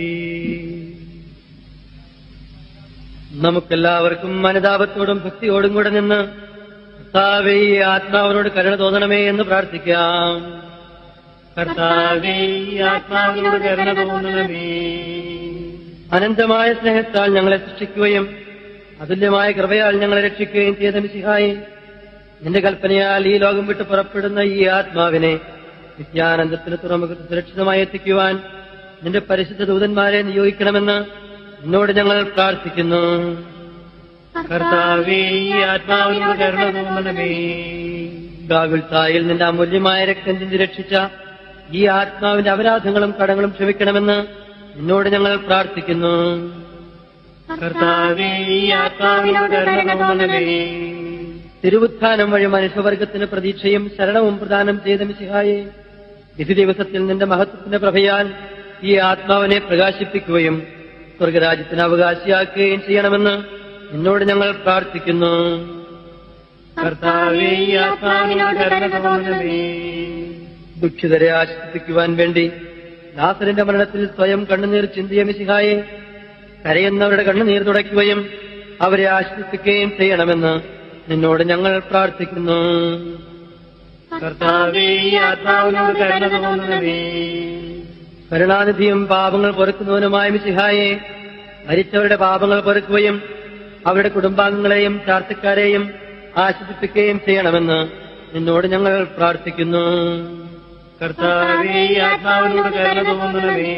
നമുക്കെല്ലാവർക്കും അനുതാപത്തോടും ഭക്തിയോടും കൂടെ നിന്ന് കർത്താവേ ഈ ആത്മാവിനോട് കരുണ തോന്നണമേ എന്ന് പ്രാർത്ഥിക്കാം കർത്താവേ ഈ ആത്മാവിനോട് കരുണ തോന്നണമേ അനന്തമായ സ്നേഹത്താൽ ഞങ്ങളെ സൃഷ്ടിക്കുകയും അതുല്യമായ കൃപയാൽ ഞങ്ങളെ രക്ഷിക്കുകയും ചെയ്ത മിശിഹായി നിന്റെ കൽപ്പനയാൽ ഈ ലോകം വിട്ട് പുറപ്പെടുന്ന ഈ ആത്മാവിനെ നിത്യാനന്ദത്തിന് തുറമുഖത്ത് സുരക്ഷിതമായി എത്തിക്കുവാൻ നിന്റെ പരിശുദ്ധ ദൂതന്മാരെ നിയോഗിക്കണമെന്ന് നിന്നോട് ഞങ്ങൾ പ്രാർത്ഥിക്കുന്നു കർത്താവേ ഈ ആത്മാവിനോട് കരുണ തോന്നണമേ ഗാഗുൽത്തായിൽ നിന്റെ അമൂല്യമായ രക്തം ചിന്തി രക്ഷിച്ച ഈ ആത്മാവിന്റെ അപരാധങ്ങളും കടങ്ങളും ക്ഷമിക്കണമെന്ന് നിന്നോട് ഞങ്ങൾ പ്രാർത്ഥിക്കുന്നു കർത്താവേ ഈ ആത്മാവിനോട് കരുണ തോന്നണമേ തിരുവുത്ഥാനം വഴി മനുഷ്യവർഗത്തിന് പ്രതീക്ഷയും ശരണവും പ്രദാനം ചെയ്ത മിശിഹായെ വിധി ദിവസത്തിൽ നിന്റെ മഹത്വത്തിന്റെ പ്രഭയാൽ ഈ ആത്മാവിനെ പ്രകാശിപ്പിക്കുകയും സ്വർഗരാജ്യത്തിന് അവകാശിയാക്കുകയും ചെയ്യണമെന്ന് നിന്നോട് ഞങ്ങൾ പ്രാർത്ഥിക്കുന്നു കർത്താവേ ഈ ആത്മാവിനോട് കരുണ തോന്നണമേ ദുഃഖിതരെ ആശ്വസിപ്പിക്കുവാൻ വേണ്ടി ലാസറിന്റെ മരണത്തിൽ സ്വയം കണ്ണുനീർ ചിന്തിയ മിശിഹായെ കരയുന്നവരുടെ കണ്ണുനീർ തുടയ്ക്കുകയും അവരെ ആശ്വസിപ്പിക്കുകയും ചെയ്യണമെന്ന് നിന്നോട് ഞങ്ങൾ പ്രാർത്ഥിക്കുന്നു കർത്താവേ ഈ ആത്മാവിനോട് കരുണ തോന്നണമേ കരുണാനിധിയും പാപങ്ങൾ പൊറുക്കുന്നവനുമായ മിശിഹായെ മരിച്ചവരുടെ പാപങ്ങൾ പൊറുക്കുകയും അവരുടെ കുടുംബാംഗങ്ങളെയും ചാർച്ചക്കാരെയും ആശ്വസിപ്പിക്കുകയും ചെയ്യണമെന്ന് നിന്നോട് ഞങ്ങൾ പ്രാർത്ഥിക്കുന്നു കർത്താവേ ഈ ആത്മാവിനോട് കരുണ തോന്നണമേ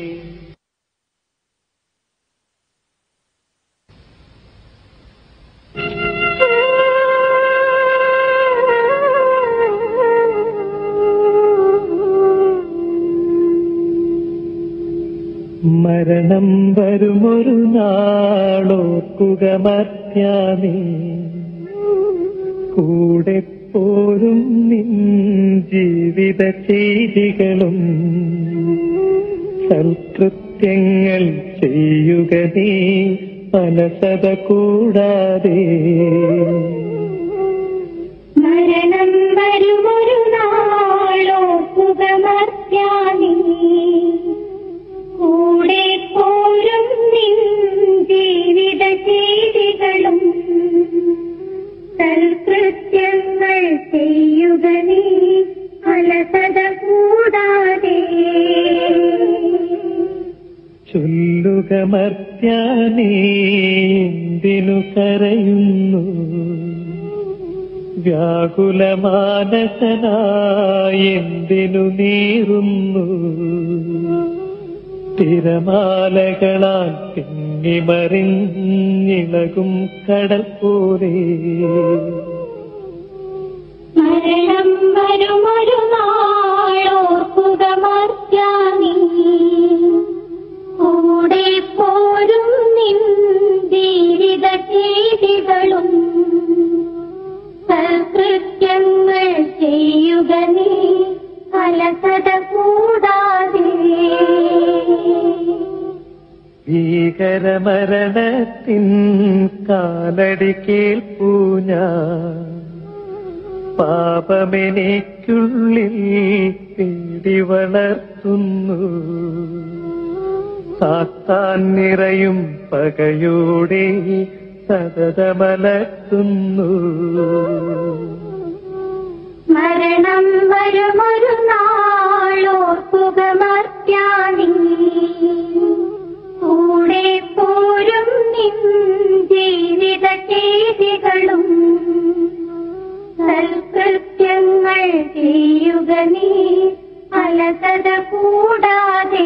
മരണം വരുമൊരു നാളോർക്കുക മത്യാനേ കൂടെ പോരും നിൻ ജീവിത ചെയ്തികളും സൽകൃത്യങ്ങൾ ചെയ്യുക നീ മനസത കൂടാതെ മരണം വരുമൊരു നാളോ സുഖമർത്യാനി കൂടെ പോരും നിൻ ജീവിത ചെയ്തികളും സൽകൃത്യങ്ങൾ ചെയ്യുക നീ അലസത കൂടാതെ ചൊല്ലുക മർത്യാനേ എന്തിനു കരയുന്നു വ്യാകുലമാനസനായി എന്തിനു നീറുന്നു തിരമാലകളാൽ തിങ്ങിമറിഞ്ഞിളകും കടൽ പോലെ മരണം വരുമൊരു നാളോ സുഖമർത്യാനി കൂടെ പോരും നിൻ ജീവിത ചെയ്തികളും സൽകൃത്യങ്ങൾ ചെയ്യുക നീ അലസത കൂടാതെ ഭീകരമരണത്തിൻ കാലടി കേൾപ്പൂ ഞാൻ പാപമെനിക്കുള്ളിൽ പേടി വളർത്തുന്നു സാത്താൻ നിറയും പകയോടെ സതതമലർത്തുന്നു മരണം വരുമൊരു നാളോ സുഖമർത്യാനി കൂടെ പോരും നിൻ ജീവിത ചെയ്തികളും സൽകൃത്യങ്ങൾ ചെയ്യുക നീ അലസത കൂടാതെ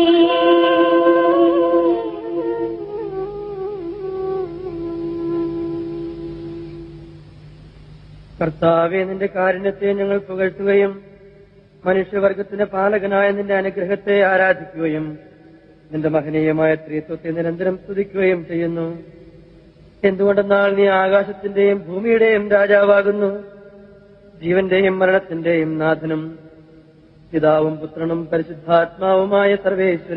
കർത്താവെ നിന്റെ കാരുണ്യത്തെ ഞങ്ങൾ പുകഴ്ത്തുകയും മനുഷ്യവർഗത്തിന്റെ പാലകനായ നിന്റെ അനുഗ്രഹത്തെ ആരാധിക്കുകയും നിന്റെ മഹനീയമായ സ്ത്രീത്വത്തെ നിരന്തരം സ്തുതിക്കുകയും ചെയ്യുന്നു എന്തുകൊണ്ടെന്നാൽ നീ ആകാശത്തിന്റെയും ഭൂമിയുടെയും രാജാവാകുന്നു ജീവന്റെയും മരണത്തിന്റെയും നാഥനും പിതാവും പുത്രനും പരിശുദ്ധാത്മാവുമായ സർവേശ്വര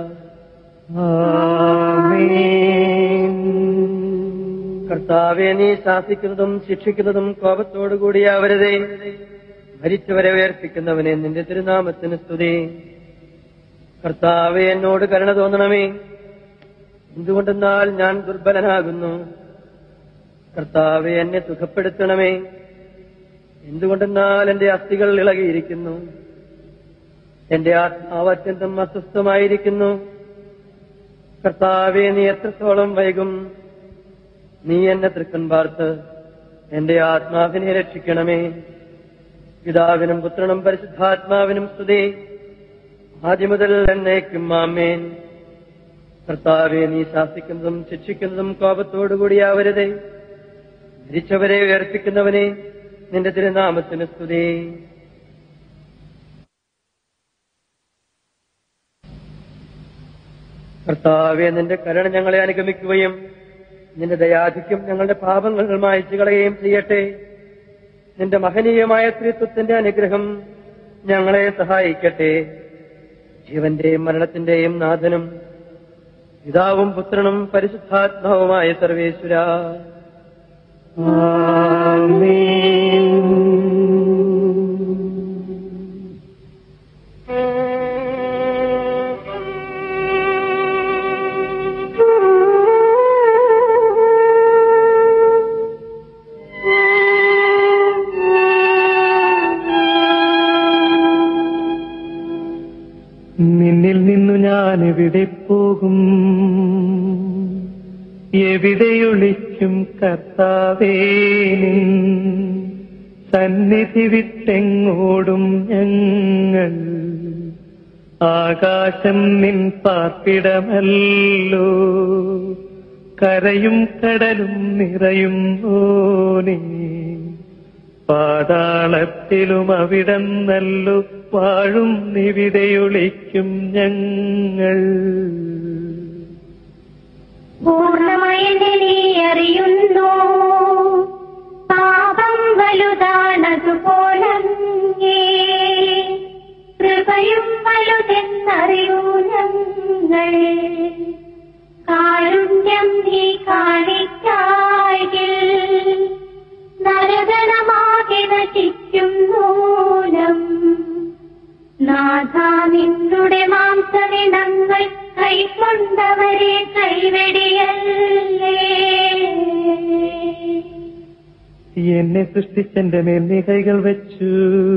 ആമേൻ കർത്താവെ നീ ശാസിക്കുന്നതും ശിക്ഷിക്കുന്നതും കോപത്തോടുകൂടിയാവരുതേ മരിച്ചവരെ ഉയർപ്പിക്കുന്നവനെ നിന്റെ തിരുനാമത്തിന് സ്തുതി കർത്താവെ എന്നോട് കരുണ തോന്നണമേ എന്തുകൊണ്ടെന്നാൽ ഞാൻ ദുർബലനാകുന്നു കർത്താവെ എന്നെ സുഖപ്പെടുത്തണമേ എന്തുകൊണ്ടെന്നാൽ എന്റെ അസ്ഥികൾ ഇളകിയിരിക്കുന്നു എന്റെ ആത്മാവ് അത്യന്തം അസ്വസ്ഥമായിരിക്കുന്നു കർത്താവെ നീ എത്രത്തോളം വൈകും നീ എന്നെ തൃക്കൻ പാർത്ത് എന്റെ ആത്മാവിനെ രക്ഷിക്കണമേ പിതാവിനും പുത്രനും പരിശുദ്ധാത്മാവിനും സ്തുതി ആദ്യം മുതൽ എന്നേക്കും ആമേൻ കർത്താവെ നീ ശാസിക്കുന്നതും ശിക്ഷിക്കുന്നതും കോപത്തോടുകൂടിയാവരുതേ മരിച്ചവരെ ഉയർപ്പിക്കുന്നവനെ നിന്റെ തിരുനാമത്തിന് സ്തുതി കർത്താവെ നിന്റെ കരുണ ഞങ്ങളെ അനുഗമിക്കുകയും നിന്റെ ദയാധിക്യം ഞങ്ങളുടെ പാപങ്ങൾ മായച്ചു കളയുകയും ചെയ്യട്ടെ നിന്റെ മഹനീയമായ ത്രിത്വത്തിന്റെ അനുഗ്രഹം ഞങ്ങളെ സഹായിക്കട്ടെ ജീവന്റെയും മരണത്തിന്റെയും നാഥനും പിതാവും പുത്രനും പരിശുദ്ധാത്മാവുമായ സർവേശ്വര നിന്നിൽ നിന്നു ഞാൻ എവിടെ പോകും എവിടെയൊളിക്കും കർത്താവേ നിൻ സന്നിധി വിട്ടെങ്ങോടും ഞങ്ങൾ ആകാശം നിൻ പാർപ്പിടമല്ലോ കരയും കടലും നിറയും ഓനേ പാതാളത്തിലും അവിടം നല്ലു വാഴും നിവിടെയൊളിക്കും ഞങ്ങൾ പൂർണ്ണമായി നീ അറിയുന്നു പാപം വലുതാണതുപോലെ കൃപയും വലുതെന്നറിയൂ ഞങ്ങൾ കാരുണ്യം നീ കാണിക്കായിൽ നരകണമാകെ നശിക്കും നൂനം നാഥ നിന്നുടെ മാംസവിടങ്ങൾ കൈക്കൊണ്ടവരെ കൈവെടിയല്ലേ എന്നെ സൃഷ്ടിച്ചെന്റെ മേൽ നീ കൈകൾ വെച്ചു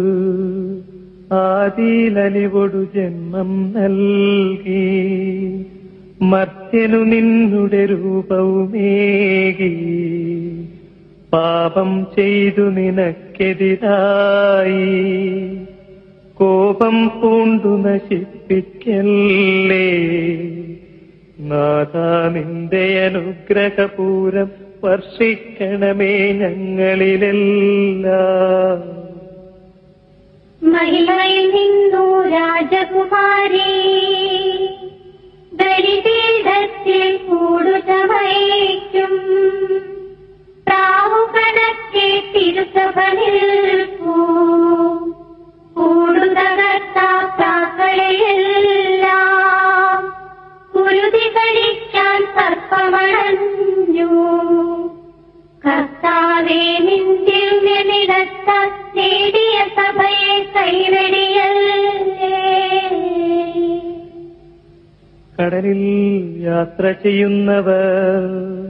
ആദിയിലലിവൊടു ജന്മം നൽകി മർത്യനു നിന്നുടെ രൂപവുമേകി പാപം ചെയ്തു നിനക്കെതിരായി കോപം പൂണ്ടു നശിപ്പിക്കല്ലേ നാഥ നിന്റെ അനുഗ്രഹപൂരം വർഷിക്കണമേ ഞങ്ങളിലെല്ലാം മഹിമയിൽ നിന്നു രാജകുമാരി ബലിപീഠത്തിൽ കൂടുചമയ്ക്കും പ്രാവുകണക്കെ തിരുസഭ നിൽപ്പൂ കൂടുതകർത്താക്കളെയെല്ലാം കുരുതി കഴിക്കാൻ സർപ്പമണഞ്ഞു കർത്താവേ നിന്ദിവ്യമിടത്ത നേടിയ സഭയെ കൈവെടിയല്ലേ കടലിൽ യാത്ര ചെയ്യുന്നവർ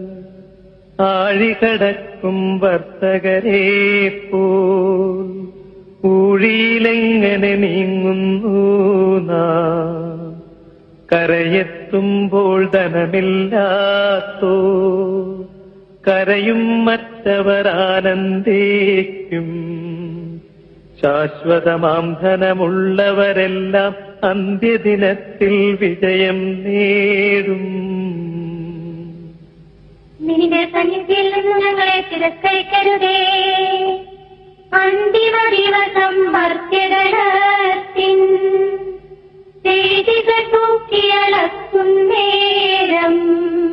ആഴികടക്കും വർത്തകരെ പോൽ ഊഴിയിലെങ്ങനെ നീങ്ങുന്നു നാം കരയെത്തുമ്പോൾ ധനമില്ലാത്തോ കരയും മറ്റവർ ആനന്ദിക്കും ശാശ്വതമാം ധനമുള്ളവരെല്ലാം അന്ത്യദിനത്തിൽ വിജയം നേടും നിന്റെ സന്നിധിയിൽ നിന്ന് ഞങ്ങളെ തിരസ്കരിക്കരുതേ അന്തിമ ദിവസം മർത്യഗണത്തിൻ ചെയ്തികൾ തൂക്കിയളക്കും നേരം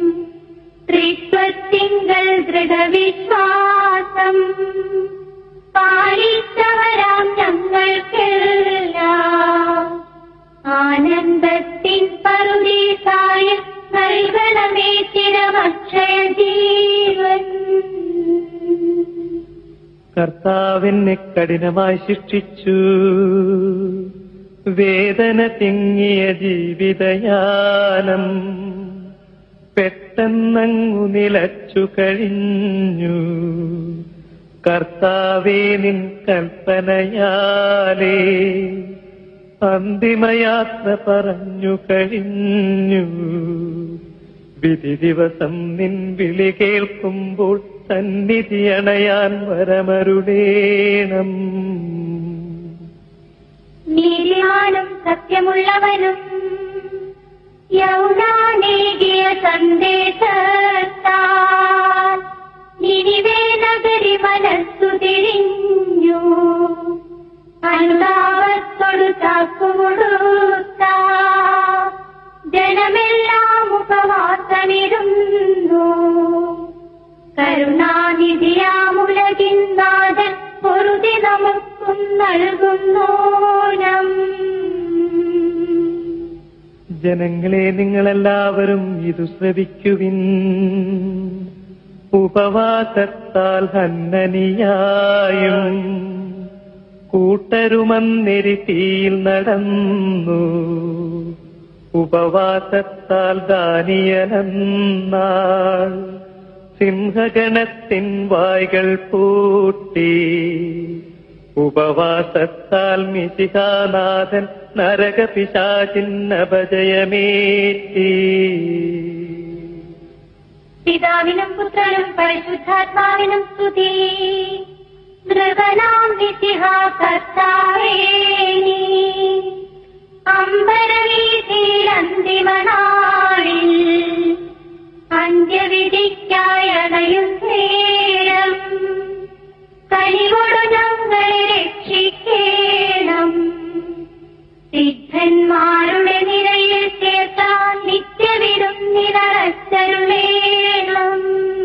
ത്രിത്വത്തിങ്കൾ ദൃഢവിശ്വാസം പാലിച്ചവരാം ഞങ്ങൾക്കെല്ലാം ആനന്ദത്തിൻ പറുദീസായ നൽകണമേ ചിരമക്ഷയ ജീവൻ കർത്താവിനെ കഠിനമായി ശിക്ഷിച്ചു വേദന തിങ്ങിയ ജീവിതയാനം പെട്ടെന്നങ്ങു നിലച്ചു കഴിഞ്ഞു കർത്താവേ നിൻ കൽപ്പനയാലേ അന്തിമയാത്ര പറഞ്ഞു കഴിഞ്ഞു വിധി ദിവസം നിൻ വിളി കേൾക്കുമ്പോൾ സന്നിധി അണയാൻ വരമരുടേണം നീതിമാനും സത്യമുള്ളവനും യൗനാനേകിയ സന്ദേശത്താൽ നിനിവേ നഗരി മനസ്സു തിരിഞ്ഞു അനുതാപത്തോടു താക്കുമുടുത്ത ജനമെല്ലാം ഉപവാസമിരുന്നു കരുണാനിധിയാമുലകിൻ നാഥൻ പൊറുതി നമുക്കും നൽകുന്നോനം ജനങ്ങളെ നിങ്ങളെല്ലാവരും ഇതു ശ്രവിക്കുവിൻ ഉപവാസത്താൽ ഹന്നനിയായും കൂട്ടരുമന്നെരിത്തിയിൽ നടന്നു ഉപവാസത്താൽ ദാനിയലെന്നാൾ സിംഹഗണത്തിൻ വായ്കൾ പൂട്ടി ഉപവാസത്താൽ മിശിഹാനാഥൻ നരകപിശാചിന്നപജയമേറ്റി പിതാവിനും പുത്രനും പരിശുദ്ധാത്മാവിനും സ്തുതി നൃപനാം നിശിഹാ കർത്താവേനി അമ്പരവീതിയിൽ അന്തിമനാളിൽ അന്ത്യവിധിക്കായി അണയും നേരം കനിവോടു ഞങ്ങളെ രക്ഷിക്കേണം സിദ്ധന്മാരുടെ നിരയിൽ ചേർത്താൻ നിത്യവിടും നിറച്ചരുളേണം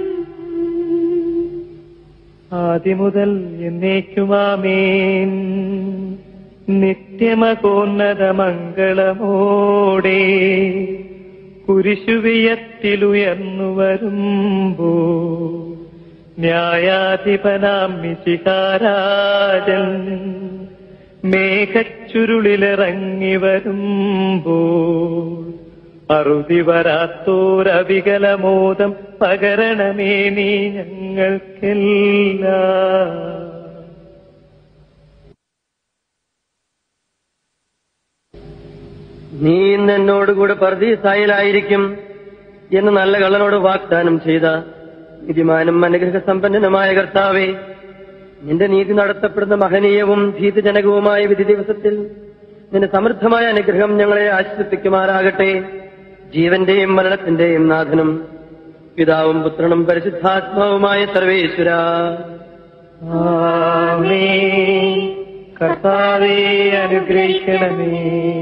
ആദിമുതൽ എന്നേക്കുമാമേൻ നിത്യമകോന്നതമംഗളമോടെ കുരിശുവിയത്തിലുയർന്നു വരുമ്പോ ന്യായാധിപനാം മിശികാരാജൻ മേഘച്ചുരുളിലിറങ്ങി വരുമ്പോ അറുതി വരാത്തോരവികലമോദം പകരണമേ നീ ഞങ്ങൾക്കെല്ലാം നീ ഇന്ന് എന്നോടുകൂടെ പർദീസായിലായിരിക്കും എന്ന് നല്ല കള്ളനോട് വാഗ്ദാനം ചെയ്ത നീതിമാനും അനുഗ്രഹ സമ്പന്നനുമായ കർത്താവേ നിന്റെ നീതി നടത്തപ്പെടുന്ന മഹനീയവും ഭീതിജനകവുമായ വിധി ദിവസത്തിൽ നിന്റെ സമൃദ്ധമായ അനുഗ്രഹം ഞങ്ങളെ ആശ്വസിപ്പിക്കുമാറാകട്ടെ ജീവന്റെയും മരണത്തിന്റെയും നാഥനും പിതാവും പുത്രനും പരിശുദ്ധാത്മാവുമായ സർവേശ്വര ആമേൻ. കർത്താവേ അനുഗ്രഹിക്കണമേ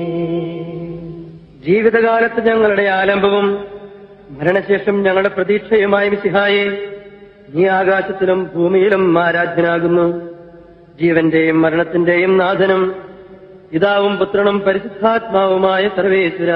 ജീവിതകാലത്ത് ഞങ്ങളുടെ ആലംബവും മരണശേഷം ഞങ്ങളുടെ പ്രതീക്ഷയുമായ മിശിഹായെ നീ ആകാശത്തിലും ഭൂമിയിലും ആരാധ്യനാകുന്നു ജീവന്റെയും മരണത്തിന്റെയും നാഥനും പിതാവും പുത്രനും പരിശുദ്ധാത്മാവുമായ സർവേശ്വര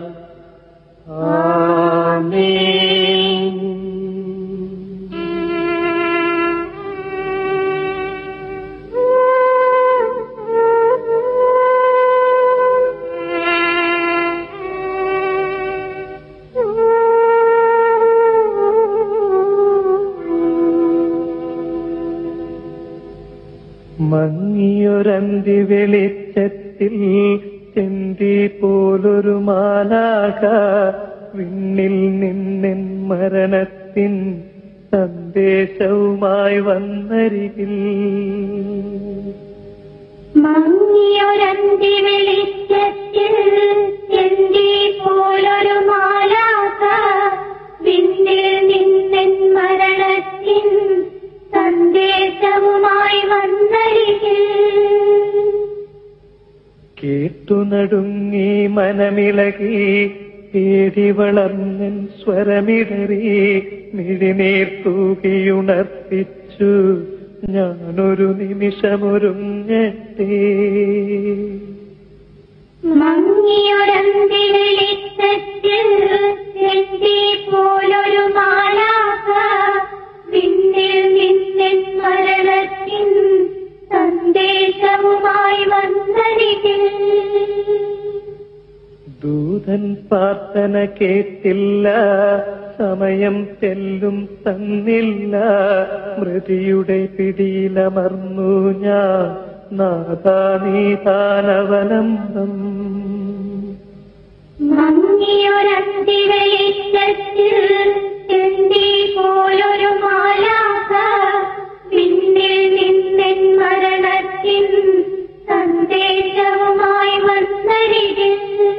മങ്ങിയൊരന്തി വെളിച്ചത്തിൽ ചെന്തി പോലൊരു മാലാക വിണ്ണിൽ നിന്നെൻ മരണത്തിൻ സന്ദേശവുമായി വന്നരികിൽ മങ്ങിയൊരന്തി വെളിച്ചത്തിൽ ചെന്തി പോലൊരു മാലാക വിണ്ണിൽ നിന്നൻ മരണത്തിൻ സന്ദേശവുമായി വന്നരികിൽ കേട്ടു നടുങ്ങി മനമിളകി തേടി വളർന്നൻ സ്വരമിടറി മിഴിനീർ തൂകിയുണർത്തിച്ചു ഞാനൊരു നിമിഷമൊരുങ്ങട്ടെ മങ്ങിയൊരന്തി വെളിച്ചത്തിൽ എന്റെ പോലൊരു മാലാക വിണ്ണിൽ നിന്നിൻ മരണത്തിൻ സന്ദേശവുമായി വന്നരികിൽ ദൂതൻ പ്രാർത്ഥന കേട്ടില്ല സമയം തെല്ലും തന്നില്ല മൃതിയുടെ പിടിയിലമർന്നു ഞാൻ നാഥാനീതാനവലംബം മങ്ങിയൊരന്തി വെളിച്ചത്തിൽ എന്റെ പോലൊരു മാലാക വിണ്ണിൽ നിന്നിൻ മരണത്തിൻ സന്ദേശവുമായി വന്നരികിൽ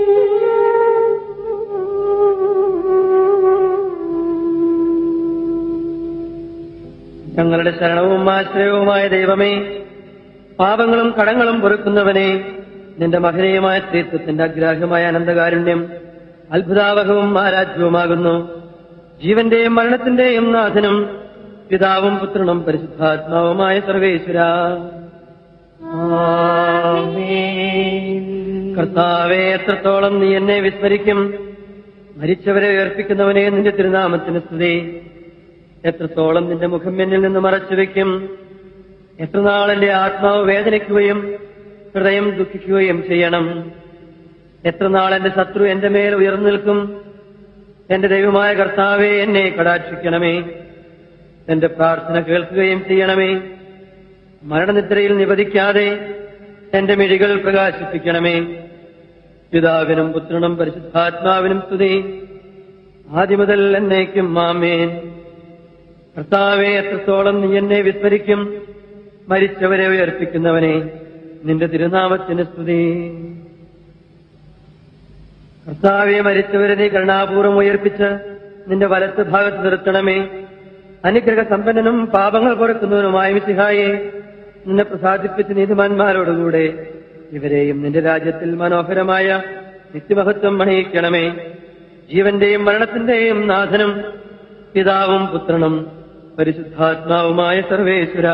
ഞങ്ങളുടെ ശരണവും ആശ്രയവുമായ ദൈവമേ പാപങ്ങളും കടങ്ങളും പൊറുക്കുന്നവനെ നിന്റെ മഹനീയമായ സ്ത്രീത്വത്തിന്റെ അഗ്രാഹ്യമായ അനന്തകാരുണ്യം അത്ഭുതാവഹവും ആരാധ്യവുമാകുന്നു ജീവന്റെയും മരണത്തിന്റെയും നാഥനും പിതാവും പുത്രനും പരിശുദ്ധാത്മാവുമായ സർവേശ്വര കർത്താവെ എത്രത്തോളം നീ എന്നെ വിസ്മരിക്കും മരിച്ചവരെ ഉയർപ്പിക്കുന്നവനെ നിന്റെ തിരുനാമത്തിന് സ്തുതി എത്രത്തോളം നിന്റെ മുഖം എന്നിൽ നിന്ന് മറച്ചു വെക്കും എത്ര നാൾ എന്റെ ആത്മാവ് വേദനിക്കുകയും ഹൃദയം ദുഃഖിക്കുകയും ചെയ്യണം എത്ര നാൾ എന്റെ ശത്രു എന്റെ മേൽ ഉയർന്നു നിൽക്കും എന്റെ ദൈവമായ കർത്താവെ എന്നെ കടാക്ഷിക്കണമേ എന്റെ പ്രാർത്ഥന കേൾക്കുകയും ചെയ്യണമേ മരണനിദ്രയിൽ നിവധിക്കാതെ എന്റെ മിഴികൾ പ്രകാശിപ്പിക്കണമേ പിതാവിനും പുത്രനും പരിശുദ്ധാത്മാവിനും സ്തുതി ആദ്യം മുതൽ എന്നേക്കും മാമേൻ കർത്താവെ എത്രത്തോളം നീ എന്നെ വിസ്മരിക്കും മരിച്ചവരെ ഉയർപ്പിക്കുന്നവനെ നിന്റെ തിരുനാമത്തിന് സ്തുതി കർത്താവെ മരിച്ചവരെ നീ കരുണാപൂർവം ഉയർപ്പിച്ച് നിന്റെ വലത്ത് ഭാഗത്ത് നിർത്തണമേ അനുഗ്രഹ സമ്പന്നനും പാപങ്ങൾ പൊറുക്കുന്നവനുമായ മിസിഹായെ നിന്നെ പ്രസാദിപ്പിച്ച് നീതിമാന്മാരോടുകൂടെ ഇവരെയും നിന്റെ രാജ്യത്തിൽ മനോഹരമായ നിത്യമഹത്വം അണിയിക്കണമേ ജീവന്റെയും മരണത്തിന്റെയും നാഥനും പിതാവും പുത്രനും പരിശുദ്ധാത്മാവുമായ സർവേശ്വര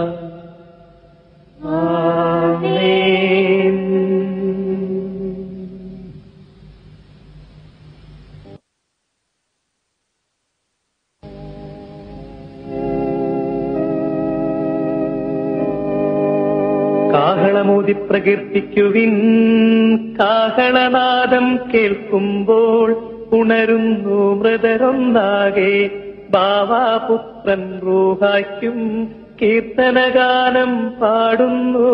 കാഹളമൂതി പ്രകീർത്തിക്കുവിൻ കാഹളനാദം കേൾക്കുമ്പോൾ ഉണരുന്നു മൃതരൊന്നാകെ ബാവാപുത്രൻ റൂഹായ്ക്കും കീർത്തനഗാനം പാടുന്നു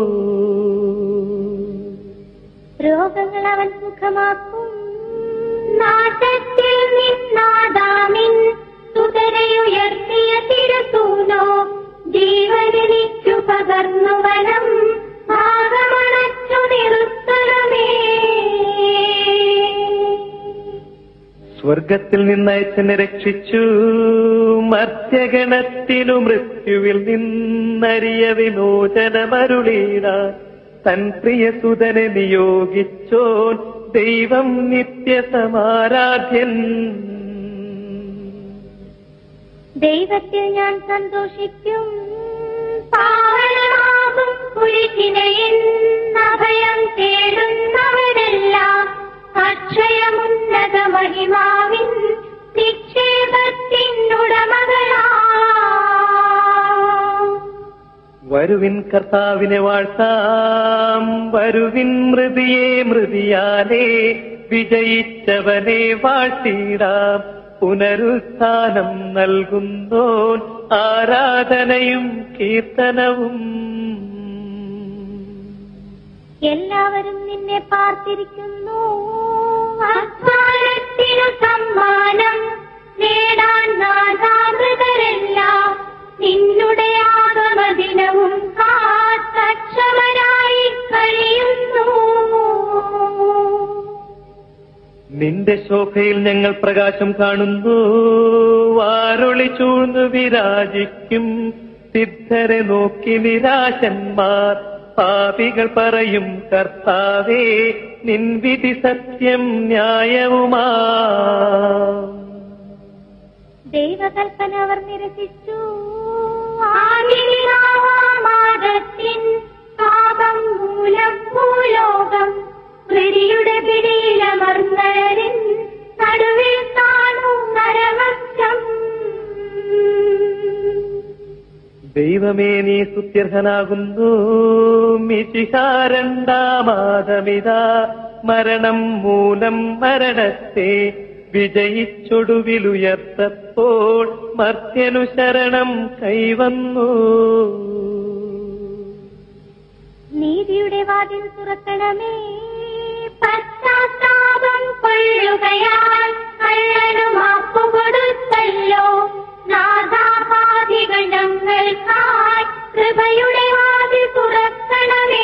രോഗങ്ങൾ അവൻ സുഖമാക്കും നാട്ടത്തിൽ നിന്നാദാമിൻ സുതരയുയർത്തിയ തിരുസൂനോ ജീവനിച്ചു പകർന്നു വനം ഭാഗമണച്ചു നിർത്തണമേ സ്വർഗത്തിൽ നിന്നയച്ചനെ രക്ഷിച്ചു മധ്യഗണത്തിനു മൃത്യുവിൽ നിന്നറിയ വിമോചനമരുളീട തൻ പ്രിയസുതനെ നിയോഗിച്ചോൻ ദൈവം നിത്യസമാരാധ്യൻ ദൈവത്തിൽ ഞാൻ സന്തോഷിക്കും പാവനമാകും കുഴിക്കിനയിൽ അഭയം തേടുന്നവരെല്ലാം അക്ഷയമുന്നത മഹിമാവിൻ നിക്ഷേപത്തിനുടമകളാ വരുവിൻ കർത്താവിനെ വാഴ്ത്താം വരുവിൻ മൃതിയെ മൃതിയാലേ വിജയിച്ചവനെ വാഴ്ത്തിടാം പുനരുത്ഥാനം നൽകുന്നോൻ ആരാധനയും കീർത്തനവും എല്ലാവരും നിന്നെ പാർത്തിരിക്കുന്നു അധ്വാനത്തിനു സമ്മാനം നേടാൻ നാഥാമൃതരെല്ലാം നിന്നുടെ ആഗമദിനവും കാത്തക്ഷമരായി കഴിയുന്നു നിന്റെ ശോഭയിൽ ഞങ്ങൾ പ്രകാശം കാണുന്നു വാരൊളി ചൂഴ്ന്നു വിരാജിക്കും സിദ്ധരെ നോക്കി നിരാശന്മാർ പാപികൾ പറയും കർത്താവേ നിൻ വിധി സത്യം ന്യായവുമാ ദൈവകൽപ്പന അവർ നിരസിച്ചു ആദിപിതാവാമാദത്തിൻ പാപം മൂലം ഭൂലോകം പ്രതിയുടെ പിടിയിലമർന്നരിൻ നടുവിൽ കാണൂ നരവസ്യം ദൈവമേ നീ സുത്യർഹനാകുന്നു മിശിഹാരണ്ടാമാതമിതാ മരണം മൂലം മരണത്തെ വിജയിച്ചൊടുവിലുയർത്തപ്പോൾ മർത്യനു ശരണം കൈവന്നു നീതിയുടെ വാതിൽ തുറക്കണമേ പശ്ചാത്താപം കൊള്ളുകയാൽ കള്ളനു മാപ്പു കൊടുത്തല്ലോ നാഥാപാതികൾ ഞങ്ങൾക്കായി കൃപയുടെ വാതിൽ തുറക്കണമേ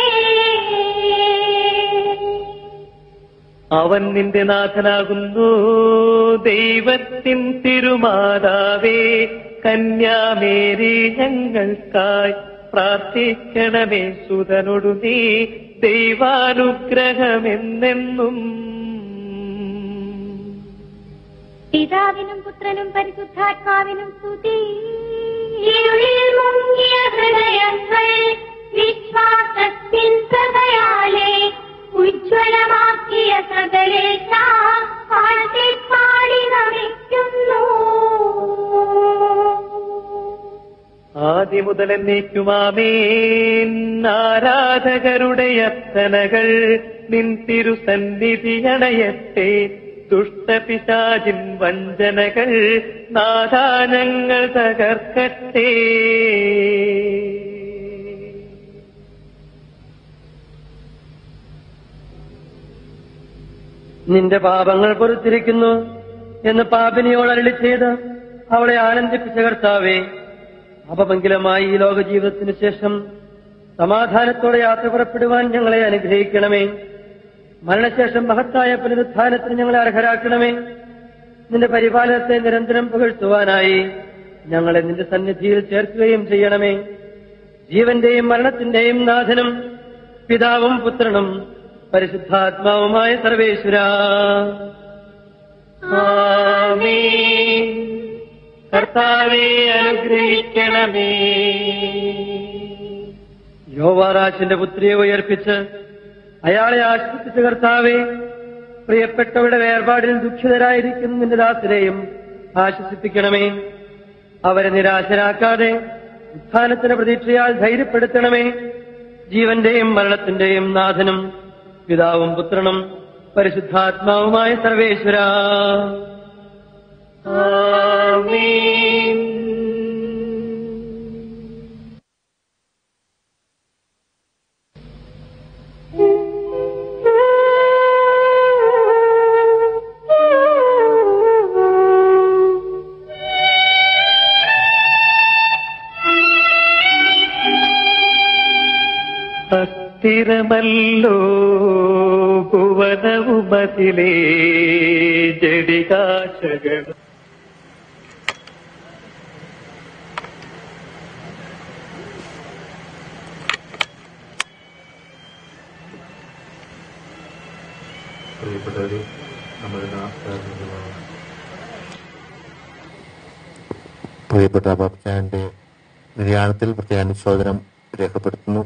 അവൻ നിന്റെ നാഥനാകുന്നു ദൈവത്തിൻ തിരുമാതാവേ കന്യാമേരി ഞങ്ങൾക്കായി പ്രാർത്ഥിക്കണമേ സുതനൊടു നീ ദൈവാനുഗ്രഹമെന്നെന്നും പിതാവിനും പുത്രനും പരിശുദ്ധാത്മാവിനും സ്തുതി ഇരുളിൽ മുങ്ങിയ ഹൃദയങ്ങൾ വിശ്വാസത്തിൻ സഭയാലെ ഉജ്ജ്വലമാക്കിയ സകലേശ പാടി നമിക്കുന്നു ആദ്യമുതൽ എന്നേക്കുമാമേൻ ആരാധകരുടെ അർത്ഥനകൾ നിൻ തിരുസന്നിധി അണയട്ടെ ദുഷ്ടപിശാചിൻ വഞ്ചനകൾ നാദാനങ്ങൾ തകർക്കട്ടെ നിന്റെ പാപങ്ങൾ പൊറുത്തിരിക്കുന്നു എന്ന് പാപിനിയോട് അരളി ചെയ്ത് അവളെ ആനന്ദിപ്പിച്ച കർത്താവേ അപമംഗലമായി ഈ ലോക ജീവിതത്തിന് ശേഷം സമാധാനത്തോടെ യാത്ര പുറപ്പെടുവാൻ ഞങ്ങളെ അനുഗ്രഹിക്കണമേ മരണശേഷം മഹത്തായ പുനരുത്ഥാനത്തിന് ഞങ്ങളെ അർഹരാക്കണമേ നിന്റെ പരിപാലനത്തെ നിരന്തരം പുകഴ്ത്തുവാനായി ഞങ്ങളെ നിന്റെ സന്നിധിയിൽ ചേർക്കുകയും ചെയ്യണമേ ജീവന്റെയും മരണത്തിന്റെയും നാഥനും പിതാവും പുത്രനും പരിശുദ്ധാത്മാവുമായ സർവേശ്വര ആമേൻ കർത്താവെ അനുഗ്രഹിക്കണമേ യോവാറാശിന്റെ പുത്രിയെ ഉയർപ്പിച്ച് അയാളെ ആശ്വസിപ്പിച്ച കർത്താവെ പ്രിയപ്പെട്ടവരുടെ വേർപാടിൽ ദുഃഖിതരായിരിക്കുന്ന നിന്റെ ദാസരെയും ആശ്വസിപ്പിക്കണമേ അവരെ നിരാശരാക്കാതെ ഉത്ഥാനത്തിന്റെ പ്രതീക്ഷയാൽ ധൈര്യപ്പെടുത്തണമേ ജീവന്റെയും മരണത്തിന്റെയും നാഥനും പിതാവും പുത്രനും പരിശുദ്ധാത്മാവുമായ സർവേശ്വര ആമേൻ അസ്ഥിരമല്ലോ ഭുവനവുമതിലേ ജടികാശകൾ പ്രിയപ്പെട്ടവരെ നമ്മുടെ നാസ്താരമാണ് പ്രിയപ്പെട്ട ബാബ്ചാന്റെ നിര്യാണത്തിൽ പ്രത്യേക അനുശോചനം രേഖപ്പെടുത്തുന്നു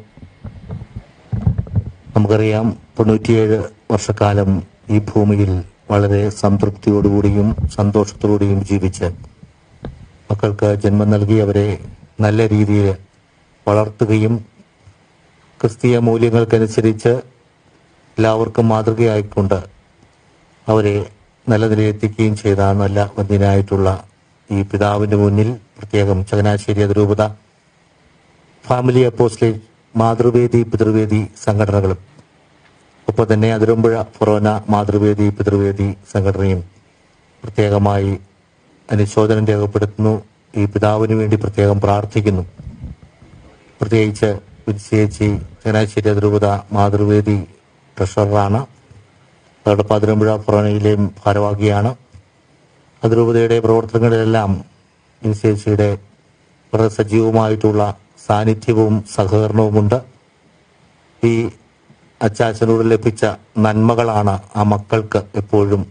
നമുക്കറിയാം തൊണ്ണൂറ്റിയേഴ് വർഷക്കാലം ഈ ഭൂമിയിൽ വളരെ സംതൃപ്തിയോടുകൂടിയും സന്തോഷത്തോടുകൂടിയും ജീവിച്ച് മക്കൾക്ക് ജന്മം നൽകി അവരെ നല്ല രീതിയിൽ വളർത്തുകയും ക്രിസ്തീയ മൂല്യങ്ങൾക്കനുസരിച്ച് എല്ലാവർക്കും മാതൃകയായിക്കൊണ്ട് അവരെ നല്ല നിലയെത്തിക്കുകയും ചെയ്ത നല്ല വന്യനായിട്ടുള്ള ഈ പിതാവിന്റെ മുന്നിൽ പ്രത്യേകം ചങ്ങനാശ്ശേരി അതിരൂപത ഫാമിലി അപ്പോസ്ലേറ്റ് മാതൃവേദി പിതൃവേദി സംഘടനകളും ഒപ്പം തന്നെ അതിരമ്പുഴ ഫൊറോന മാതൃവേദി പിതൃവേദി സംഘടനയും പ്രത്യേകമായി അനുശോചനം രേഖപ്പെടുത്തുന്നു ഈ പിതാവിന് വേണ്ടി പ്രത്യേകം പ്രാർത്ഥിക്കുന്നു പ്രത്യേകിച്ച് വിരിച്ചേച്ചി ചങ്ങനാശ്ശേരി അതിരൂപത മാതൃവേദി ട്രഷററാണ് അതോടൊപ്പം അതിരമ്പുഴ ഫൊറോനയിലെയും ഭാരവാഹിയാണ് അതിരൂപതയുടെ പ്രവർത്തനങ്ങളിലെല്ലാം വിരിച്ചേച്ചിയുടെ വളരെ സജീവമായിട്ടുള്ള സാന്നിധ്യവും സഹകരണവുമുണ്ട് ഈ അച്ചാച്ചനോട് ലഭിച്ച നന്മകളാണ് ആ മക്കൾക്ക് എപ്പോഴും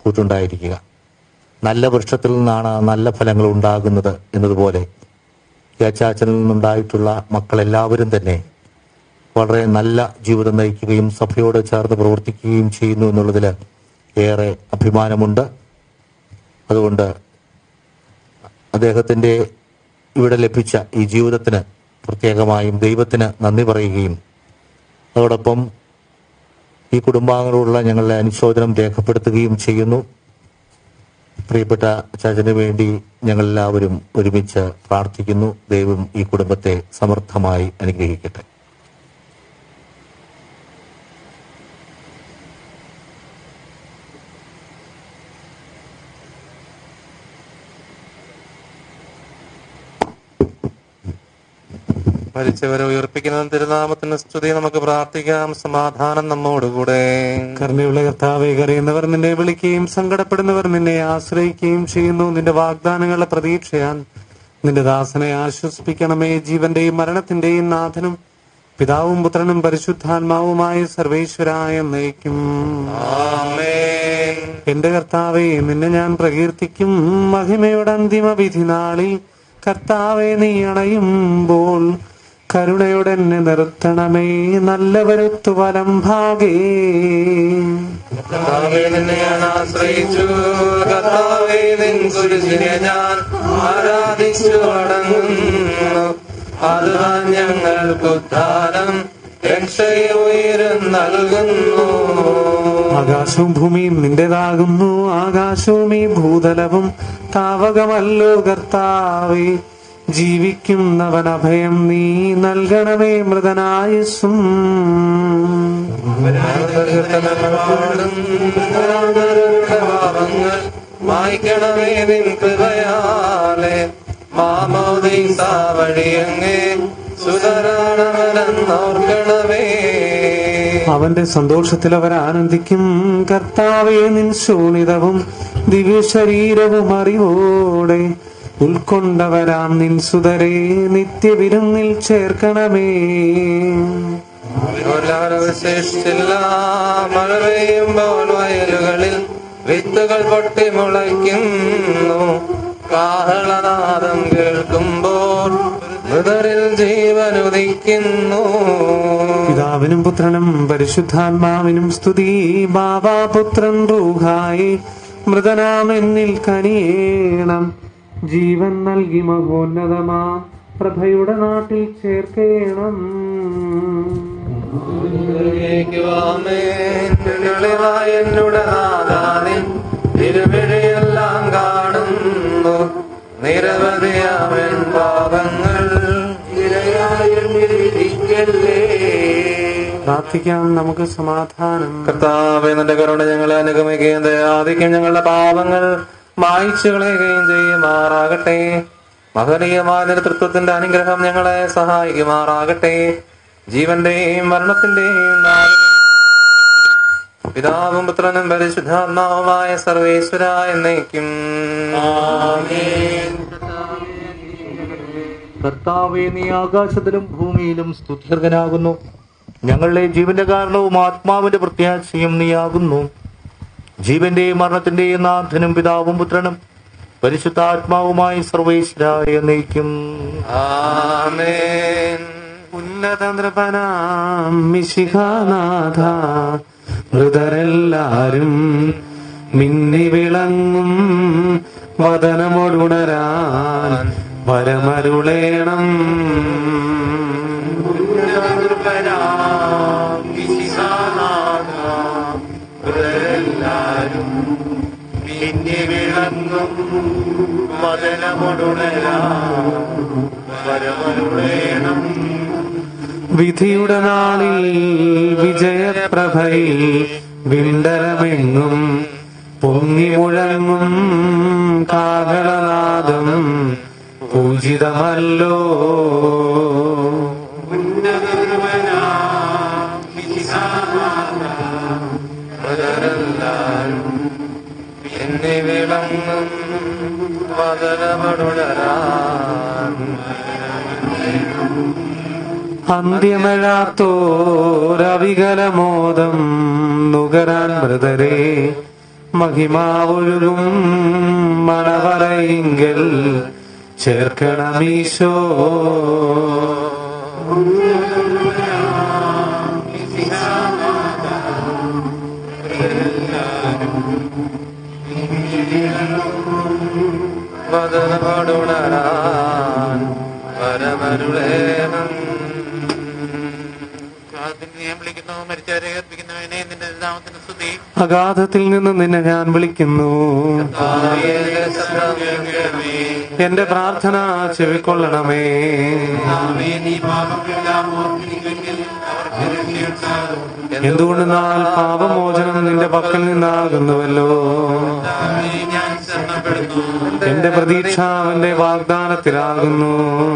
കൂട്ടുണ്ടായിരിക്കുക നല്ല വൃക്ഷത്തിൽ നിന്നാണ് നല്ല ഫലങ്ങൾ ഉണ്ടാകുന്നത് എന്നതുപോലെ ഈ അച്ചാച്ചനിൽ നിന്നുണ്ടായിട്ടുള്ള മക്കളെല്ലാവരും തന്നെ വളരെ നല്ല ജീവിതം നയിക്കുകയും സഭയോട് ചേർന്ന് പ്രവർത്തിക്കുകയും ചെയ്യുന്നു എന്നുള്ളതിൽ ഏറെ അഭിമാനമുണ്ട് അതുകൊണ്ട് അദ്ദേഹത്തിൻ്റെ ഇവിടെ ലഭിച്ച ഈ ജീവിതത്തിന് പ്രത്യേകമായും ദൈവത്തിന് നന്ദി പറയുകയും അതോടൊപ്പം ഈ കുടുംബാംഗങ്ങളുള്ള ഞങ്ങളുടെ അനുശോചനം രേഖപ്പെടുത്തുകയും ചെയ്യുന്നു പ്രിയപ്പെട്ട ചാച്ചന് വേണ്ടി ഞങ്ങളെല്ലാവരും ഒരുമിച്ച് പ്രാർത്ഥിക്കുന്നു ദൈവം ഈ കുടുംബത്തെ സമർത്ഥമായി അനുഗ്രഹിക്കട്ടെ മരിച്ചവരെ ഉയർപ്പിക്കുന്ന തിരുനാമത്തിന് സ്തുതി നമുക്ക് പ്രാർത്ഥിക്കാം സമാധാനം നമ്മോടുകൂടെ കരുണയുള്ള കർത്താവെ കരയുന്നവർ നിന്നെ വിളിക്കുകയും സങ്കടപ്പെടുന്നവർ നിന്നെ ആശ്രയിക്കുകയും ചെയ്യുന്നു നിന്റെ വാഗ്ദാനങ്ങളുടെ പ്രതീക്ഷയാൻ നിന്റെ ദാസനെ ആശ്വസിപ്പിക്കണമേ ജീവന്റെയും മരണത്തിന്റെയും നാഥനും പിതാവും പുത്രനും പരിശുദ്ധാത്മാവുമായ സർവേശ്വരായ നയിക്കും ആമേൻ എന്റെ കർത്താവെ നിന്നെ ഞാൻ പ്രകീർത്തിക്കും മഹിമയുടെ അന്തിമ വിധി നാളിൽ കർത്താവെ നീ അണയുമ്പോൾ കരുണയോടെ എന്നെ നിർത്തണമേ നല്ലവരുത്തു വലം ഭാഗേ കർത്താവേ നിന്നെ ഞാൻ ആശ്രയിച്ചു കർത്താവേ നിൻ കുരിശിനെ ഞാൻ ആരാധിച്ചു അടങ്ങുന്നു അതുതാൻ ഞങ്ങൾക്ക് ഉദ്ധാനം രക്ഷയുയരം നൽകുന്നു ആകാശവും ഭൂമിയും നിന്റേതാകുന്നു ആകാശവും ഈ ഭൂതലവും താവകമല്ലോ കർത്താവേ ജീവിക്കുന്നവൻ അഭയം നീ നൽകണമേ മൃതനായുസും പാപങ്ങൾ മായ്ക്കണമേ നിൻ കൃപയാലെ മാമോദീസ വഴിയങ്ങേ സുതരാണവനെന്നോർക്കണമേ അവന്റെ സന്തോഷത്തിൽ അവർ ആനന്ദിക്കും കർത്താവേ നിൻ ശൂണിതവും ദിവ്യശരീരവും അറിവോടെ ഉൾക്കൊണ്ടവരാം നിൻ സുതരെ നിത്യവിരുന്നിൽ ചേർക്കണമേ അവശേഷിച്ചില്ല മഴ പെയ്യുമ്പോൾ വയലുകളിൽ വിത്തുകൾ പൊട്ടി മുളയ്ക്കുന്നു കാഹളനാദം കേൾക്കുമ്പോൾ മൃതരിൽ ജീവനുദിക്കുന്നു പിതാവിനും പുത്രനും പരിശുദ്ധാത്മാവിനും സ്തുതി ബാബാ പുത്രൻ റൂഹായി മൃതനാം എന്നിൽ കനിയേണം ജീവൻ നൽകി മഹോന്നതമാ പ്രഭയുടെ നാട്ടിൽ ചേർക്കേണം എന്നുടെ നാദാനിൻ തിരുവിഴിയെല്ലാം കാണുന്നു നിരവധിയാവൻ പാപങ്ങൾ ഇരയായിരിക്കല്ലേ പ്രാർത്ഥിക്കാം നമുക്ക് സമാധാനം കർത്താവെ നിന്റെ കരുണ ഞങ്ങളെ അനുഗമിക്കുകയും ദയാദിക്കും ഞങ്ങളുടെ പാപങ്ങൾ മായിച്ചു കളയുകയും ചെയ്യുമാറാകട്ടെ മഹനീയമായ നേതൃത്വത്തിന്റെ അനുഗ്രഹം ഞങ്ങളെ സഹായിക്കുമാറാകട്ടെ ജീവന്റെയും മരണത്തിന്റെയും നാഥനും പിതാവും പുത്രനും പരിശുദ്ധാത്മാവുമായ സർവേശ്വര എന്നേക്കും കർത്താവെ നീ ആകാശത്തിലും ഭൂമിയിലും സ്തുത്യർഹനാകുന്നു ഞങ്ങളുടെ ജീവന്റെ കാരണവും ആത്മാവിന്റെ പ്രത്യാശയും നീയാകുന്നു ജീവന്റെയും മരണത്തിന്റെയും നാഥനും പിതാവും പുത്രനും പരിശുദ്ധാത്മാവുമായി സർവേശ്വരായ നയിക്കും ആമേൻ ഉന്നത നൃപനാം മിശിഹാനാഥ മൃതരെല്ലാരും മിന്നി വിളങ്ങും വദനമൊടുണരാൻ വരമരുളേണം വിധിയുടെ നാളിൽ വിജയപ്രഭയിൽ വിണ്ടലമെങ്ങും പൊങ്ങി മുഴങ്ങും കാഹളനാദം പൂജിതമല്ലോ എന്നെ വിളങ്ങും വദനമടുണരാൻ അന്ത്യമഴാത്തോരവികലമോദം നുകരാൻ മൃതരെ മഹിമാവൊഴുകും മണവറയിങ്കൽ ചേർക്കണമീശോ വചനപാടുണരാൻ വരമരുളേണം ഞാൻ വിളിക്കുന്നു മരിച്ചവരെ ഏർപ്പിക്കുന്നവനെ നിന്റെ നാമത്തിന് സ്തുതി അഗാധത്തിൽ നിന്ന് നിന്നെ ഞാൻ വിളിക്കുന്നു എന്റെ പ്രാർത്ഥന ചെവിക്കൊള്ളണമേ എന്തുകൊണ്ടെന്നാൽ പാപമോചനം നിന്റെ പക്കൽ നിന്നാകുന്നുവല്ലോ എന്റെ പ്രതീക്ഷ അവന്റെ വാഗ്ദാനത്തിലാകുന്നു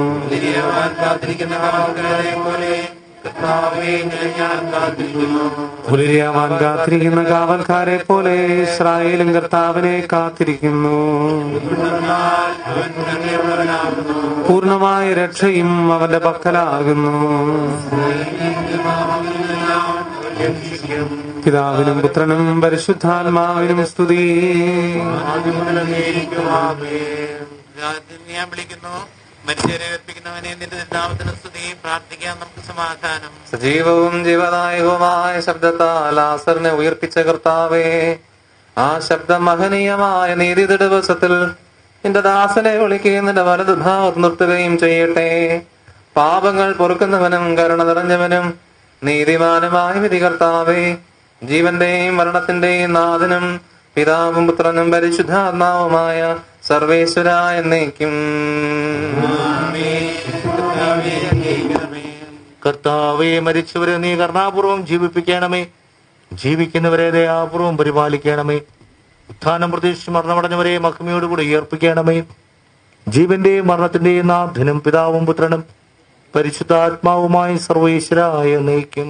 പുലരിയാവാൻ കാത്തിരിക്കുന്ന കാവൽക്കാരെ പോലെ ഇസ്രായേലും കർത്താവിനെ കാത്തിരിക്കുന്നു പൂർണമായ രക്ഷയും അവന്റെ പക്കലാകുന്നു പിതാവിനും പുത്രനും പരിശുദ്ധാത്മാവിനും സ്തുതി ഞാൻ വിളിക്കുന്നു മരിച്ചവരെ ഏർപ്പിക്കുന്നവനെ നിന്റെ നാമത്തിന് സ്തുതി പ്രാർത്ഥിക്കാം നമുക്ക് സമാധാനം സജീവവും ജീവദായകവുമായ ശബ്ദത്താൽ ആസറിനെ ഉയർപ്പിച്ച കർത്താവേ ആ ശബ്ദം മഹനീയമായ നീതി ദിവസത്തിൽ നിന്റെ ദാസനെ വിളിക്കുകയും നിന്റെ വലതുഭാവത്ത് നിർത്തുകയും ചെയ്യട്ടെ പാപങ്ങൾ പൊറുക്കുന്നവനും കരുണ നിറഞ്ഞവനും നീതിമാനുമായ വിധി കർത്താവേ ജീവന്റെയും മരണത്തിന്റെയും നാഥനും പിതാവും പുത്രനും പരിശുദ്ധാത്മാവുമായ സർവേശ്വര എന്നേക്കും കർത്താവെ മരിച്ചവരെ നീ കരുണാപൂർവം ജീവിപ്പിക്കണമേ ജീവിക്കുന്നവരെ ദയാപൂർവം പരിപാലിക്കണമേ ഉത്ഥാനം പ്രതീക്ഷിച്ച് മരണമടഞ്ഞവരെ മഹിമയോടുകൂടി ഉയർപ്പിക്കണമേ ജീവന്റെയും മരണത്തിന്റെയും നാഥനും പിതാവും പുത്രനും പരിശുദ്ധാത്മാവുമായി സർവേശ്വരായ നയിക്കും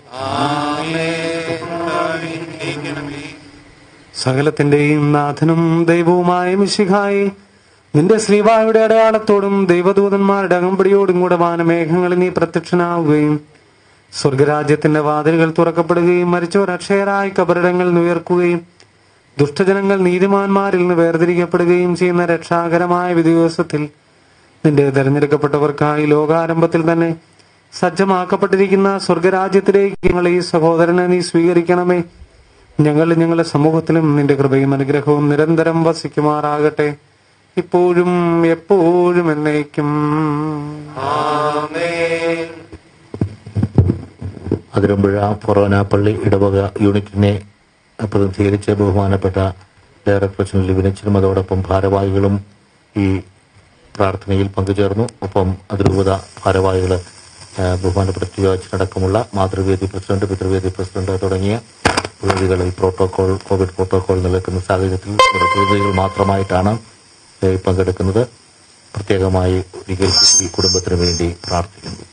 സകലത്തിന്റെയും നാഥനും ദൈവവുമായ മിശിഹായി നിന്റെ ശ്രീവായുടെ അടയാളത്തോടും ദൈവദൂതന്മാരുടെ അകമ്പടിയോടും കൂടെ വാനമേഘങ്ങളിൽ നീ പ്രത്യക്ഷനാവുകയും സ്വർഗരാജ്യത്തിന്റെ വാതിലുകൾ തുറക്കപ്പെടുകയും മരിച്ചവർ അക്ഷയരായി കബറിടങ്ങൾ ഉയർക്കുകയും ദുഷ്ടജനങ്ങൾ നീതിമാന്മാരിൽ നിന്ന് വേർതിരിക്കപ്പെടുകയും ചെയ്യുന്ന രക്ഷാകരമായ വിധിവസത്തിൽ നിന്റെ തെരഞ്ഞെടുക്കപ്പെട്ടവർക്കായി ലോകാരംഭത്തിൽ തന്നെ സജ്ജമാക്കപ്പെട്ടിരിക്കുന്ന സ്വർഗരാജ്യത്തിലേക്ക് ഞങ്ങൾ ഈ സഹോദരനെ നീ സ്വീകരിക്കണമേ ഞങ്ങൾ ഞങ്ങളുടെ സമൂഹത്തിലും നിന്റെ കൃപയും അനുഗ്രഹവും നിരന്തരം വസിക്കുമാറാകട്ടെ ഇപ്പോഴും എപ്പോഴും എന്നേക്കും അതിരമ്പുഴ ഫൊറോന പള്ളി ഇടവക യൂണിറ്റിനെ പ്രതിനിധീകരിച്ച ബഹുമാനപ്പെട്ട ഡയറക്ടർ ജനറൽ ലിവിനച്ചനും അതോടൊപ്പം ഭാരവാഹികളും ഈ പ്രാർത്ഥനയിൽ പങ്കുചേർന്നു ഒപ്പം അതിരൂപത ഭാരവാഹികൾ ബഹുമാനപ്പെട്ട ടിയോച്ചനടക്കമുള്ള മാതൃവേദി പ്രസിഡന്റ് പിതൃവേദി പ്രസിഡന്റ് തുടങ്ങിയ വേദികളിൽ പ്രോട്ടോകോൾ കോവിഡ് പ്രോട്ടോകോൾ നിലനിൽക്കുന്ന സാഹചര്യത്തിൽ പ്രതിനിധികൾ മാത്രമായിട്ടാണ് ഏഹ്, പങ്കെടുക്കുന്നത് പ്രത്യേകമായി ഒരിക്കൽ ഈ കുടുംബത്തിന് വേണ്ടി പ്രാർത്ഥിക്കുന്നു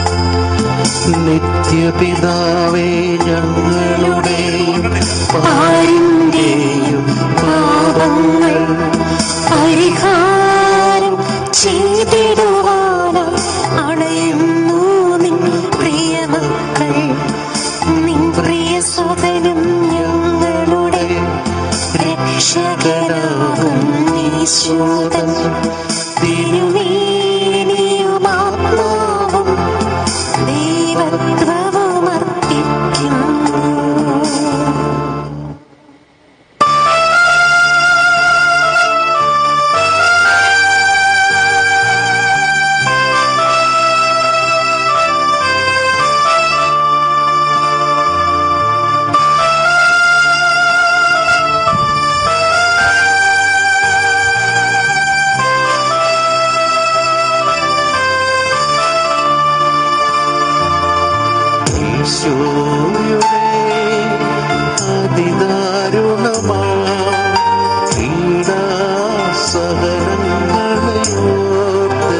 നിത്യപിതാവേ ഞങ്ങളുടെയും ഈശോയുടെ അതിദാരുണമാ പീഡാസഹനങ്ങളെ ഓർത്ത്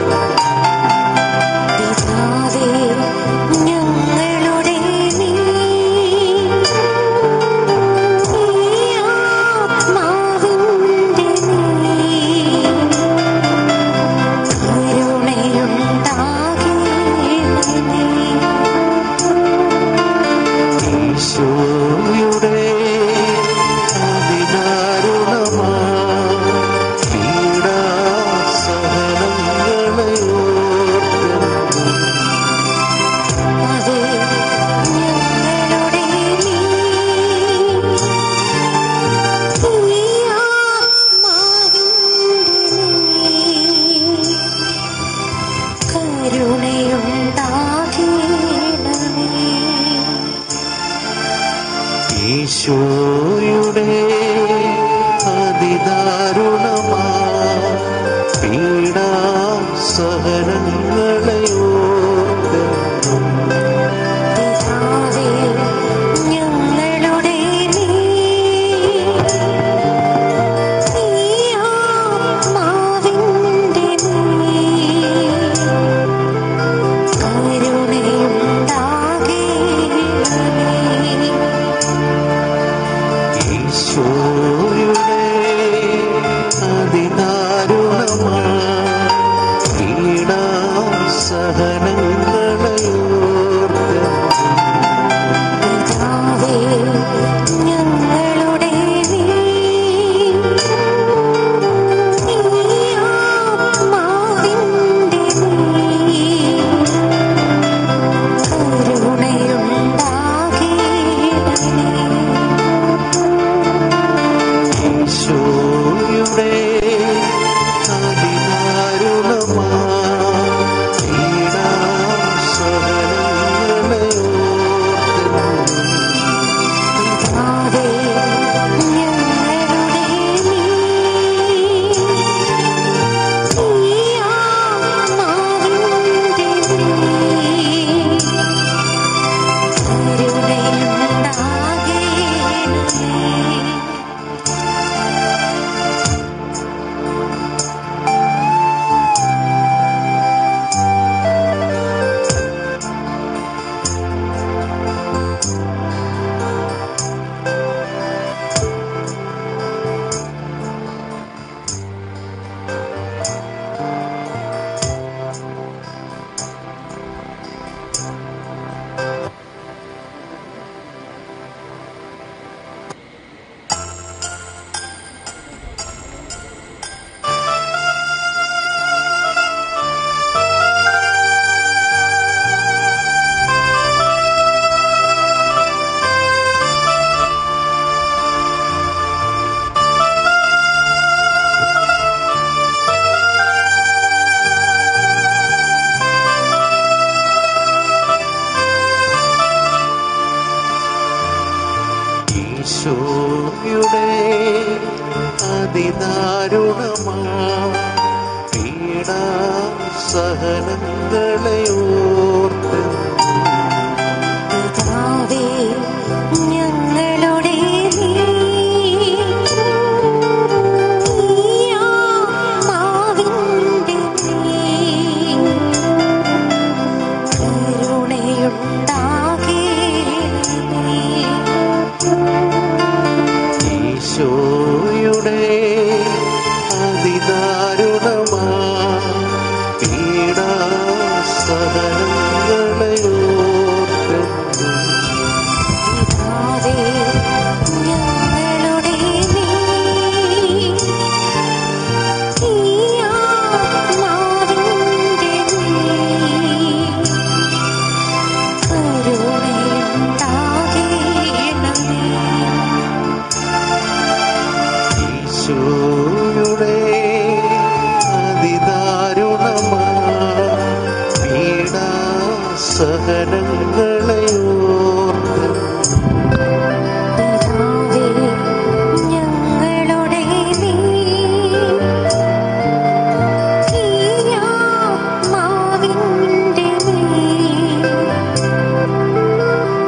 പിതാവേ ഞങ്ങളുടെ മേൽ ഈ ആത്മാവിന്റെ മേൽ കരുണയുണ്ടാകണമേ ഈശോയുടെ അതിദാരുണമാ പീഡാസഹനങ്ങളെ ഓർത്ത് അതേ ഞങ്ങളുടെ മേൽ ഈ ആത്മാവിന്റെ മേൽ കരുണയുണ്ടാകണമേ ഈശോയുടെ അതിദാരുണമാ പീഡാസഹനങ്ങളെ ഓർത്ത് പിതാവേ ഞങ്ങളുടെ മേൽ ഈ ആത്മാവിന്റെ മേൽ കരുണയുണ്ടാകണമേ ഈശോയുടെ അതിദാരുണമാ പീഡാസഹനങ്ങളെ ഓർത്ത് പിതാവേ ഞങ്ങളുടെ മേൽ ഈ ആത്മാവിന്റെ മേൽ കരുണയുണ്ടാകണമേ ഈശോയുടെ അതിദാരുണമാ പീഡാസഹനങ്ങളെ ഓർത്ത് പിതാവേ ഞങ്ങളുടെ മേൽ ഈ ആത്മാവിന്റെ മേൽ കരുണയുണ്ടാകണമേ ഈശോയുടെ അതിദാരുണമാ പീഡാസഹനങ്ങളെ ഓർത്ത് പിതാവേ ഞങ്ങളുടെ മേൽ ഈ ആത്മാവിന്റെ മേൽ കരുണയുണ്ടാകണമേ ഈശോയുടെ അതിദാരുണമാ പീഡാസഹനങ്ങളെ ഓർത്ത് പിതാവേ ഞങ്ങളുടെ മേൽ ഈ ആത്മാവിന്റെ മേൽ കരുണയുണ്ടാകണമേ ഈശോയുടെ അതിദാരുണമാ പീഡാസഹനങ്ങളെ ഓർത്ത് പിതാവേ ഞങ്ങളുടെ മേൽ ഈ ആത്മാവിന്റെ മേൽ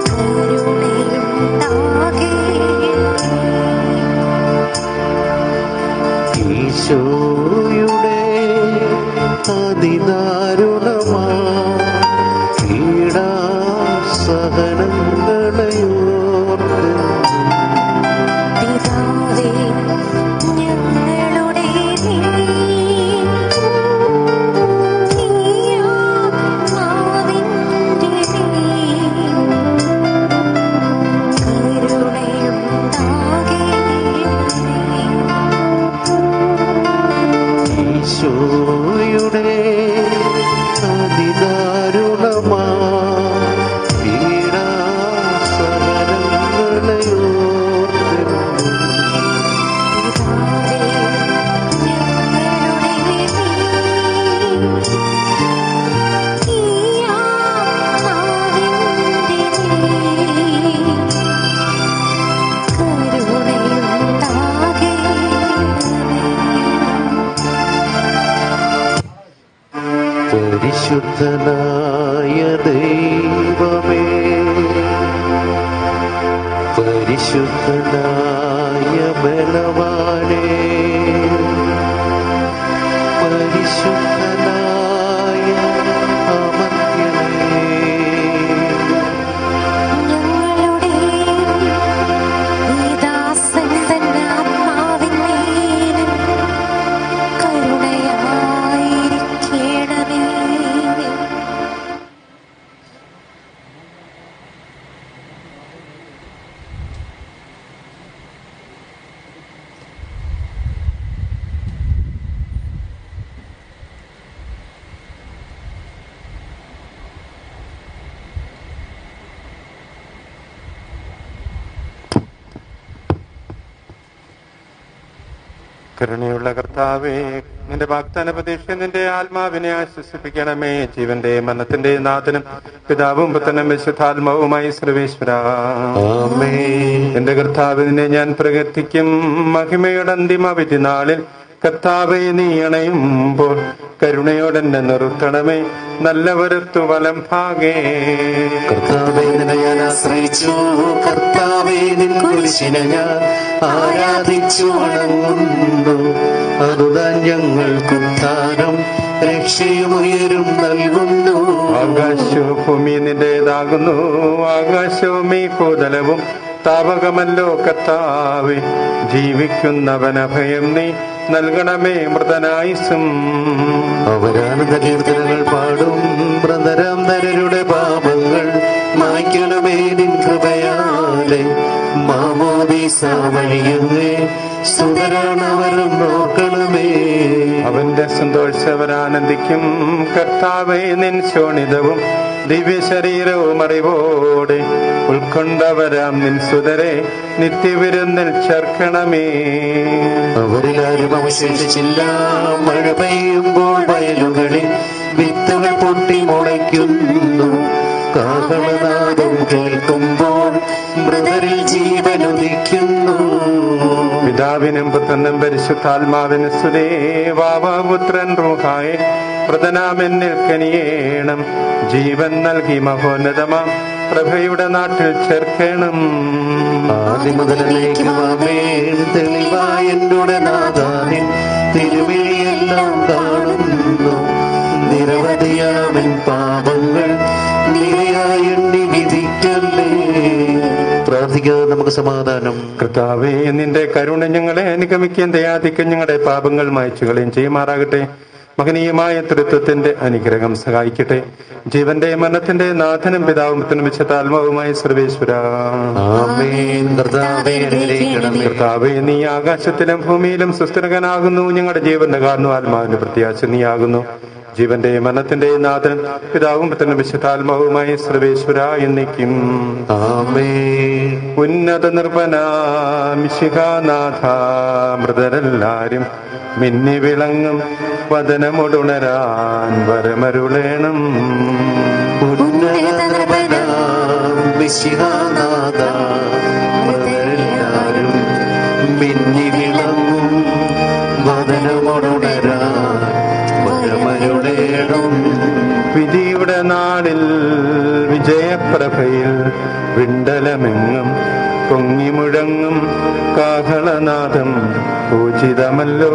പരിശുദ്ധനായ ദൈവമേ പരിശുദ്ധനായ ബലവാനേ പരിശുദ്ധനായ അമർത്യനേ ഞങ്ങളുടെ ഈ ദാസൻ തന്റെ ആത്മാവിന്മേലും കരുണയായിരിക്കണമേ കരുണയുള്ള കർത്താവേ നിന്റെ വാഗ്ദാന പ്രതീക്ഷ നിന്റെ ആത്മാവിനെ ആശ്വസിപ്പിക്കണമേ ജീവന്റെ മരണത്തിന്റെ നാഥനും പിതാവും പുത്രനും വിശുദ്ധാത്മാവുമായി സർവേശ്വര എന്റെ കർത്താവിനെ ഞാൻ പ്രകീർത്തിക്കും മഹിമയുടെ അന്തിമ വിധി നാളിൽ കർത്താവെ നീ അണയുമ്പോൾ കരുണയോടെ എന്നെ നിർത്തണമേ നല്ലവരത്തു വലം ഭാഗേ കർത്താവേ നിന്നെ ഞാൻ ആശ്രയിച്ചു കർത്താവേ നിൻ കുരിശിനെ ഞാൻ ആരാധിച്ചു വണങ്ങുന്നു അതുതാൻ ഞങ്ങൾക്ക് ഉദ്ധാരം രക്ഷയും ഉയരും നൽകുന്നു ആകാശവും ഭൂമി നിന്റേതാകുന്നു ആകാശവും ഈ ഭൂതലവും താപകമല്ലോ കർത്താവേ ജീവിക്കുന്നവൻ അഭയം നീ നൽകണമേ മൃതനായുസും അവരാനന്ദ കീർത്തനങ്ങൾ പാടും ബ്രതരാം നരരുടെ പാപങ്ങൾ മായ്ക്കണമേ നിൻ കൃപയാലെ മാമോദീസ വഴിയങ്ങേ സുതരാണവരും നോക്കണമേ അവന്റെ സന്തോഷവരാനന്ദിക്കും കർത്താവേ നിൻ ശോണിതവും ദിവ്യ ശരീരവും അറിവോടെ ഉൾക്കൊണ്ടവരാം നിൻ സുതരെ നിത്യവിരുന്നിൽ ചേർക്കണമേ അവരിലാരും അവശേഷിച്ചില്ല മഴ പെയ്യുമ്പോൾ വയലുകളിൽ വിത്തുകൾ പൊട്ടി മുളയ്ക്കുന്നു കാഹളനാദം കേൾക്കുമ്പോൾ മൃതരിൽ ജീവനുദിക്കുന്നു പിതാവിനും പുത്രനും പരിശുദ്ധാത്മാവിന് സ്തുതേ വാവാപുത്രൻ റൂഹായെ പ്രതനാമെന്നിൽ കനിയേണം ജീവൻ നൽകി മഹോന്നതമാം പ്രഭയുടെ നാട്ടിൽ ചേർക്കണം ആദ്യം മുതലേക്കുവാമേൻ തെളിവായ എന്നോട് നാദാനിൻ തിരുമിഴിയെല്ലാം കാണുന്നു നിരവധിയാമൻ പാപങ്ങൾ നിരയായി എണ്ണി വിധിക്കല്ലേ പ്രാർത്ഥിക്കാതെ നമുക്ക് സമാധാനം കർത്താവേ നിന്റെ കരുണ ഞങ്ങളെ അനുഗമിക്കുകയും ദയാധിക്യം ഞങ്ങളുടെ പാപങ്ങൾ മായച്ചുകളയും ചെയ്യുമാറാകട്ടെ മഹനീയമായ തൃത്വത്തിന്റെ അനുഗ്രഹം സഹായിക്കട്ടെ ജീവന്റെ മരണത്തിന്റെ നാഥനും പിതാവും പുത്രനും വിശുദ്ധാത്മാവുമായ സർവേശ്വര ആമേൻ കർത്താവേ അനുഗ്രഹിക്കണമേ കർത്താവേ നീ ആകാശത്തിലും ഭൂമിയിലും സുസ്ഥിരകനാകുന്നു ഞങ്ങളുടെ ജീവന്റെ കാരണം ആത്മാവിന്റെ പ്രത്യാശ നീയാകുന്നു ജീവന്റെ മരണത്തിന്റെ നാഥനും പിതാവും പുത്രനും വിശുദ്ധാത്മാവുമായ സർവേശ്വര എന്നേക്കും ആമേൻ ഉന്നത നിർഭനാമിശികാനാഥ മൃതരെല്ലാരും മിന്നി വിളങ്ങും വദനമൊടുണരാൻ വരമരുളേണം വിശിഹാനാഥ മൃതരെല്ലാരും മിന്നി വിളങ്ങും വദനമൊടുണരാൻ വരമരുളേണം വിധിയുടെ നാളിൽ വിജയപ്രഭയിൽ വിണ്ടലമെങ്ങും പൊങ്ങിമുഴങ്ങും കാഹളനാദം പൂജിതമല്ലോ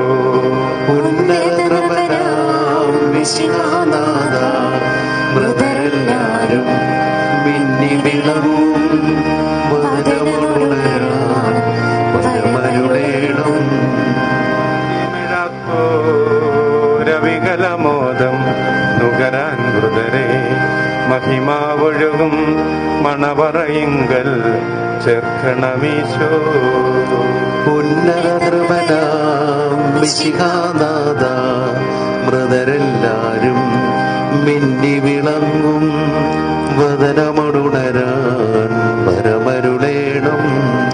ഉന്നതനൃപനാം വിശിഹാനാഥ മൃതരെല്ലാരും മിന്നി വിളങ്ങും വദനമൊടുണരാൻ വരമരുളേണം രവികലമോദം നുകരാൻ മൃതരെ മഹിമാവൊഴുകും മണവറയിങ്കൽ ചേർക്കണമീശോ ഉന്നതനൃപനാം വിശിഹാനാഥ മൃതരെല്ലാരും മിന്നി വിളങ്ങും വദനമടുണരാൻ പരമരുളേണം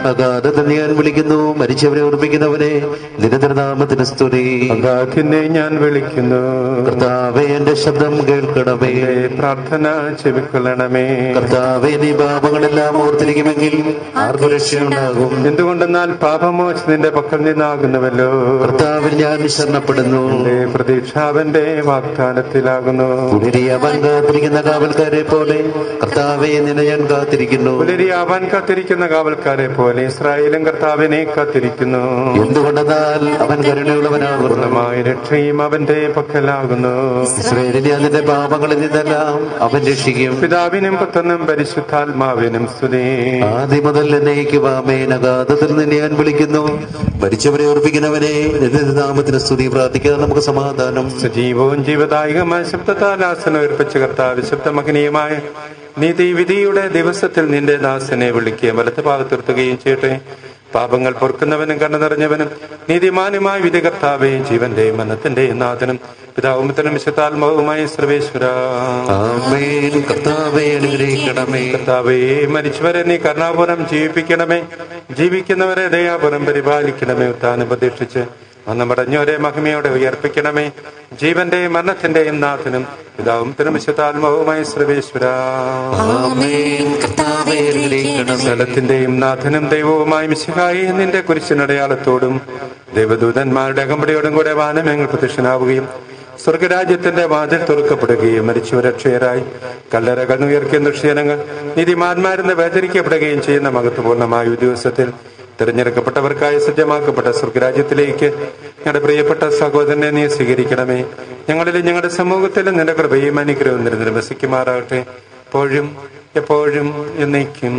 അഗാധത്തിൽ ഞാൻ വിളിക്കുന്നു മരിച്ചവരെ ഓർമ്മിക്കുന്നവനെ നിരന്തരനാമത്തിന് സ്തുതി അഗാധിനെ ഞാൻ വിളിക്കുന്നു കർത്താവെ എന്റെ ശബ്ദം കേൾക്കണമേ എന്റെ പ്രാർത്ഥന ചെവിക്കൊള്ളണമേ കർത്താവെ നീ പാപങ്ങളെല്ലാം ഓർത്തിരിക്കുമെങ്കിൽ ആർക്കു രക്ഷയുണ്ടാകും എന്തുകൊണ്ടെന്നാൽ പാപമോചനത്തിന്റെ പക്കൽ നിന്നാകുന്നുവല്ലോ കർത്താവിൽ ഞാൻ ശരണപ്പെടുന്നു എന്റെ പ്രതീക്ഷ അവന്റെ വാഗ്ദാനത്തിലാകുന്നു പുലരിയാവാൻ കാത്തിരിക്കുന്ന കാവൽക്കാരെ പോലെ കർത്താവെ നിന്നെ ഞാൻ കാത്തിരിക്കുന്നു പുലരിയാവാൻ കാത്തിരിക്കുന്ന കാവൽക്കാരെ പോലെ ഇസ്രായേലും കർത്താവിനെ കാത്തിരിക്കുന്നു എന്തുകൊണ്ടെന്നാൽ അവൻ കരുണയുള്ളവനാകുന്നു പൂർണ്ണമായ രക്ഷയും അവന്റെ പക്കലാകുന്നു ഇസ്രായേലിനെ അതിന്റെ പാപങ്ങളിൽ നിന്നെല്ലാം അവൻ രക്ഷിക്കും പിതാവിനും പുത്രനും പരിശുദ്ധാത്മാവിനും സ്തുതി ആദ്യം മുതൽ എന്നേക്കുവാമേൻ അഗാധത്തിൽ നിന്ന് ഞാൻ വിളിക്കുന്നു മരിച്ചവരെ ഓർപ്പിക്കുന്നവനെ നിന്റെ നാമത്തിന് സ്തുതി പ്രാർത്ഥിക്കാതെ നമുക്ക് സമാധാനം സജീവവും ജീവദായകമായ ശബ്ദത്താൽ ആസനം ഉയർപ്പിച്ച കർത്താവ് ശബ്ദ മഹനീയമായ നീതി വിധിയുടെ ദിവസത്തിൽ നിന്റെ ദാസനെ വിളിക്കുകയും വലത്ത് ഭാഗത്തിർത്തുകയും ചെയ്യട്ടെ പാപങ്ങൾ പൊറുക്കുന്നവനും കണ്ണു നിറഞ്ഞവനും നീതിമാനുമായ വിധി കർത്താവേ ജീവന്റെയും മനത്തിന്റെയും നാഥനും പിതാവും പുത്രനും വിശുദ്ധാത്മാവുമായ സർവേശ്വര ആമേൻ കർത്താവെ അനുഗ്രഹിക്കണമേ കർത്താവേ മരിച്ചവരെ നീ കരുണാപുരം ജീവിപ്പിക്കണമേ ജീവിക്കുന്നവരെ ദയാപുരം പരിപാലിക്കണമേ ഉത്താനം പ്രതീക്ഷിച്ച് അന്ന് മടഞ്ഞവരെ മഹിമയോടെ ഉയർപ്പിക്കണമേ ജീവന്റെയും മരണത്തിന്റെയും നാഥനും പിതാവും തിരുമിശുദ്ധാത്മാവുമായ സർവേശ്വര ആമേൻ കർത്താവെ അനുഗ്രഹിക്കണമേ സ്ഥലത്തിന്റെയും നാഥനും ദൈവവുമായ മിശിഹായി നിന്റെ കുരിശിനടയാളത്തോടും ദൈവദൂതന്മാരുടെ അകമ്പടിയോടും കൂടെ വാനമേങ്ങൾ പ്രത്യക്ഷനാവുകയും സ്വർഗരാജ്യത്തിന്റെ വാതിൽ തുറക്കപ്പെടുകയും മരിച്ചവരക്ഷയരായി കല്ലറകൾ ഉയർക്കുന്ന ദുഷ്യനങ്ങൾ നീതിമാന്മാരെന്ന് വേദനിക്കപ്പെടുകയും ചെയ്യുന്ന മഹത്വപൂർണ്ണമായ ഒരു ദിവസത്തിൽ തിരഞ്ഞെടുക്കപ്പെട്ടവർക്കായി സജ്ജമാക്കപ്പെട്ട സ്വർഗരാജ്യത്തിലേക്ക് ഞങ്ങളുടെ പ്രിയപ്പെട്ട സഹോദരനെ നീ സ്വീകരിക്കണമേ ഞങ്ങളിലും ഞങ്ങളുടെ സമൂഹത്തിലും നിന്റെ കൃപയും അനുഗ്രഹവും നിരന്തരം വസിക്കുമാറാകട്ടെ എപ്പോഴും എപ്പോഴും എന്നേക്കും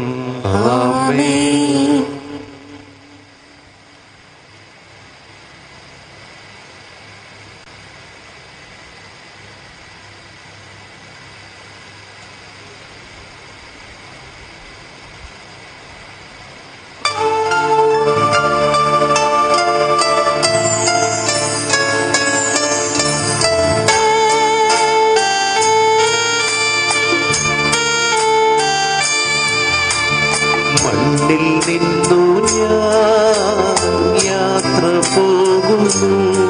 ആമേൻ മണ്ണിൽ നിന്നു ഞാൻ യാത്ര പോകുന്നു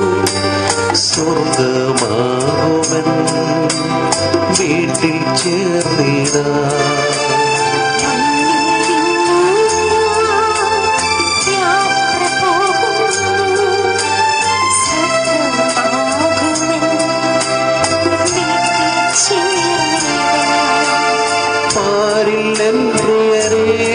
സ്വർഗമാകുമൻ വീട്ടിൽ ചേർന്നിടാ പാരിൽ എൻ പ്രിയരേ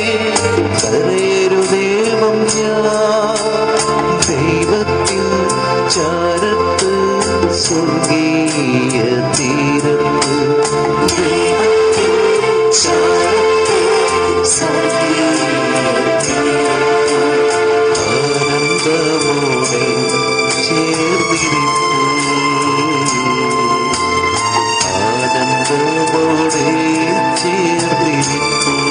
കരയരുദേവം ഞാൻ ദൈവത്തിൻ ചാരത്ത് സ്വർഗീയ തീരത്ത് ദൈവത്തിൻ ചാരത്ത് സ്വർഗീയ തീരത്ത് ആനന്ദമോടെ ചേർന്നിരിക്കും ആനന്ദമോടെ ചേർന്നിരിക്കും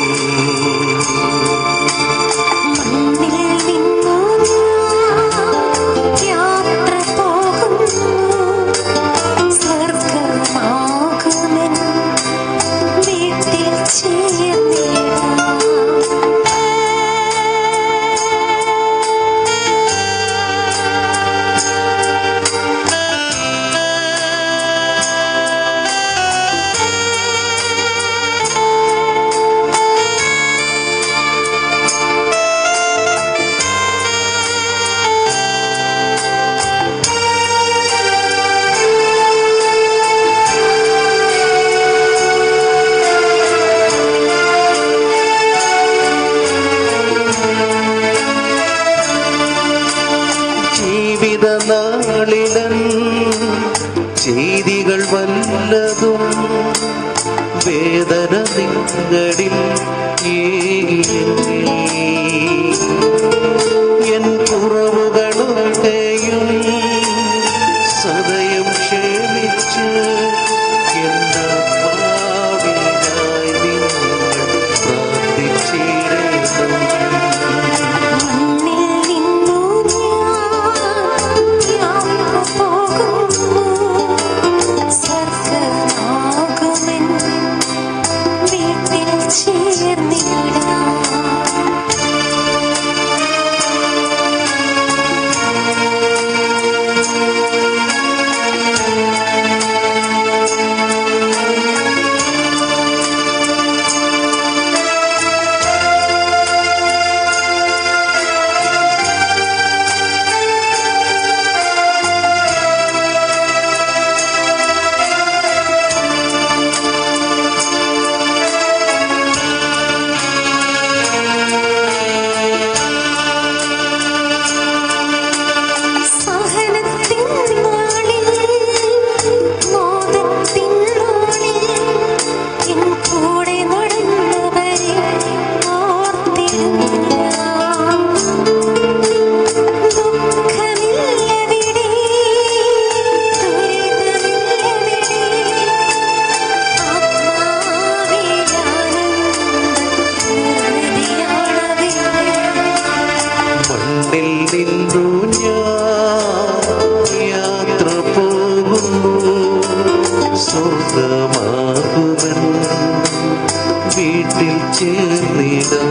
ജീവിത നാളിലൻ ചെയ്തികൾ വല്ലതും വേദന നിങ്ങളിൽ ഏകിയെങ്കിൽ എൻ കുറവുകളൊക്കെയും സദയം ക്ഷമിച്ച് എന്നാത്മാവിനായി നിങ്ങൾ പ്രാർത്ഥിച്ചിടേണം ചേർന്നിടാം സ്വർഗമാകുമൻ വീട്ടിൽ ചേർന്നിടാ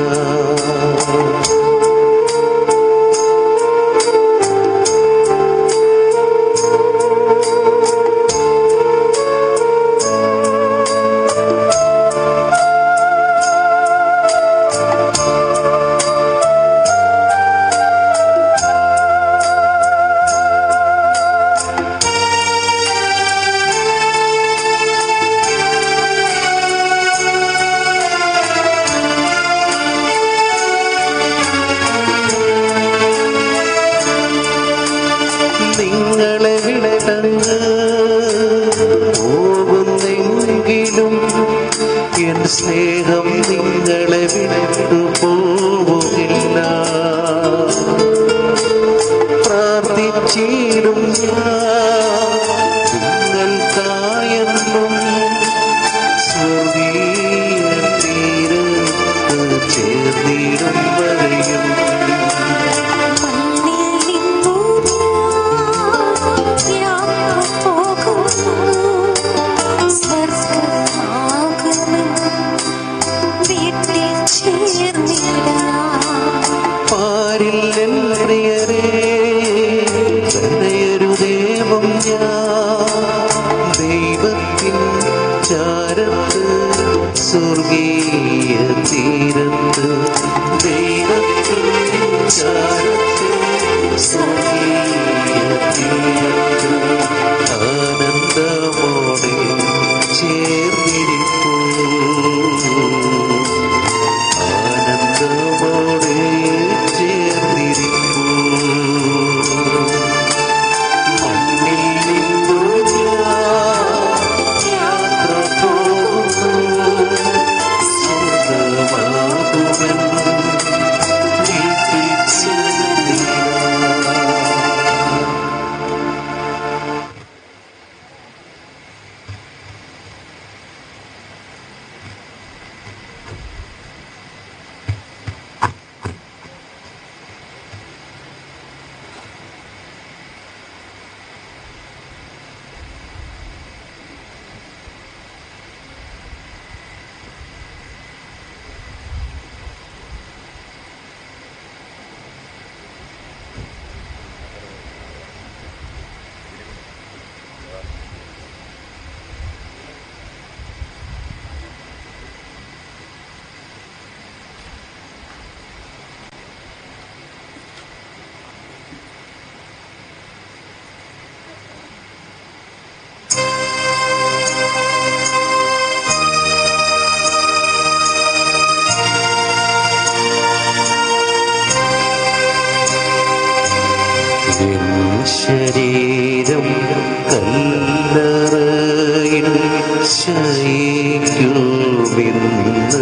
നിങ്ങളെ വിടങ്ങ് പോകുന്നെങ്കിലും എൻ സ്നേഹം നിങ്ങളെ വിട്ടു പോവുകില്ല പ്രാർത്ഥിച്ചിടും ഞാൻ നിങ്ങൾക്കായെന്നും സ്വർഗീയ തീരത്ത് ചേർന്നിടും വരെയും മണ്ണിൽ നിന്നു ഞാൻ പോകുന്നു സ്വർഗമാകുമെൻ വീട്ടിൽ ചേർന്നിടാം പാരിൽ എൻ പ്രിയരേ കരയൊരു ദേവം ഞാൻ ദൈവത്തിൻ ചാരത്ത് സ്വർഗീയ തീരത്ത് ദൈവത്തിൻ ചാരത്ത് സ്വർഗീയ തീരത്ത് ആനന്ദമോടെ ചേർന്നിരിപ്പൂ ആനന്ദമോടെ ചേർന്നിരിപ്പൂ മണ്ണിൽ നിന്നു ഞാൻ യാത്ര പോകുന്നു സ്വർഗമാകുമെൻ വീട്ടിൽ ചേർന്നിടാം എൻ ശരീരം കല്ലറയിൽ ശയിക്കുമെന്ന്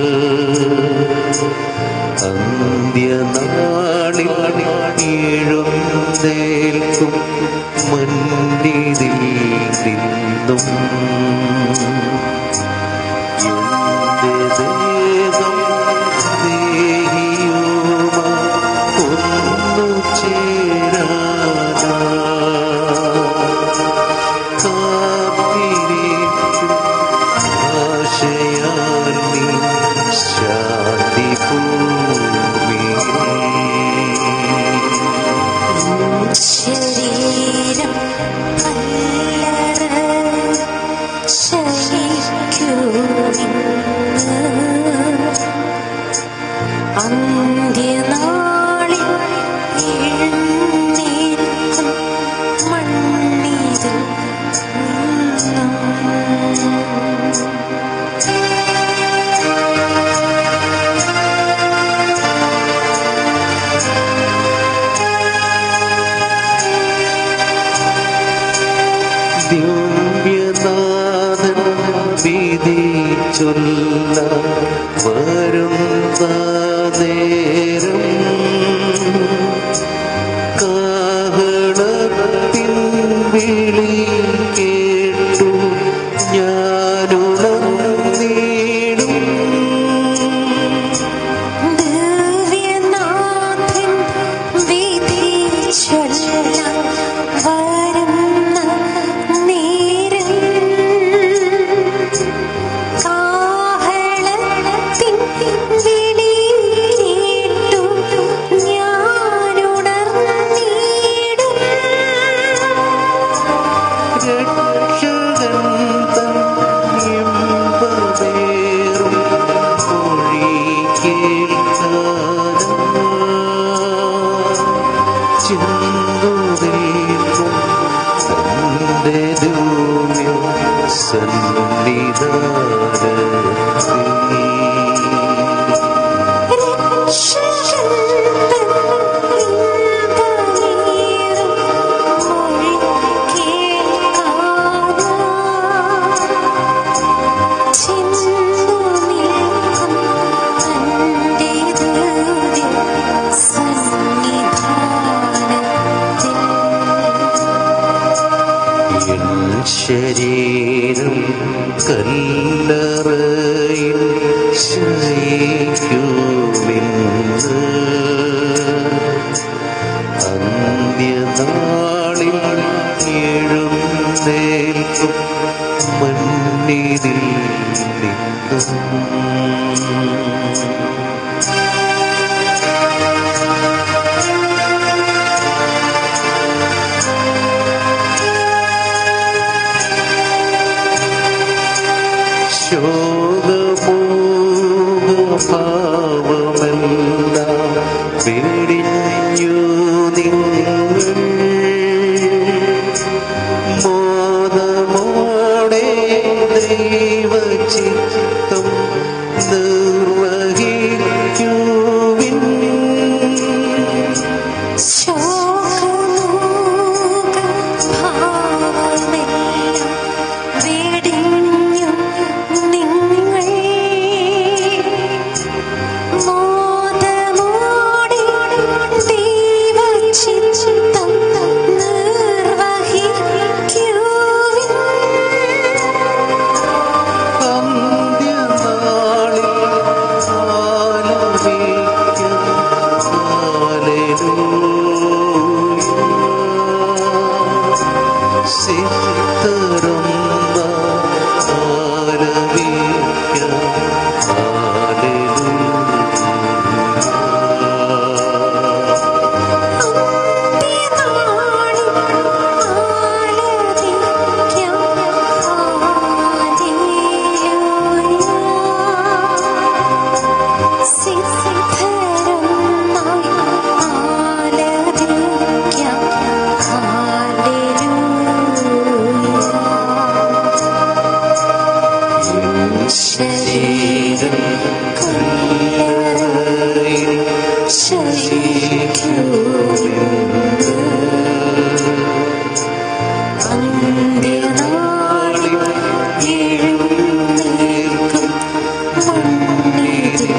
അന്ത്യനാളിൽ എഴുന്നേൽക്കും മന്നിതിൽ നിന്നും എന്റെ ദേഹം ദേഹിയുമാ ഒന്നു ചേരാനാ കാത്തിരിക്കും ആശയാൽ നീ ശാന്തി ഭൂമിയിൽ ശരീരം കല്ലറ ശയിക്കുമെന്ന് അന്ത്യനാളിൽ എഴുന്നേൽക്കും മണ്ണിതിൽ നിന്നും ദിവ്യനാഥൻ വിധി ചൊല്ല വരുന്ന നേരം കാഹളത്തിൻ വിളി കേട്ടു ഞാനുണർന്നീടും ദിവ്യനാഥൻ വിധി ചൊല്ലാൻ വരുന്ന നേരം ശരീരം കല്ലറയിൽ ശയിക്കുമെന്ന് അന്ത്യനാളിൽ എഴുന്നേൽക്കും മണ്ണിതിൽ നിന്നും ശോകമോഹഭാവമെല്ലാം വെടിഞ്ഞു നിങ്ങൾ മോദമോടെ ദൈവചിത്തം നിർവഹിക്കുവിൻ അന്ത്യനാളിൽ ആലപിക്കും ഹല്ലേലൂയ. സിത്തറുന്ന ആലപിക്കും ഹല്ലേലൂയ. ശരീരം കല്ലറയിൽ അന്ത്യനാളിൽ എഴുന്നേൽക്കും മണ്ണിൽ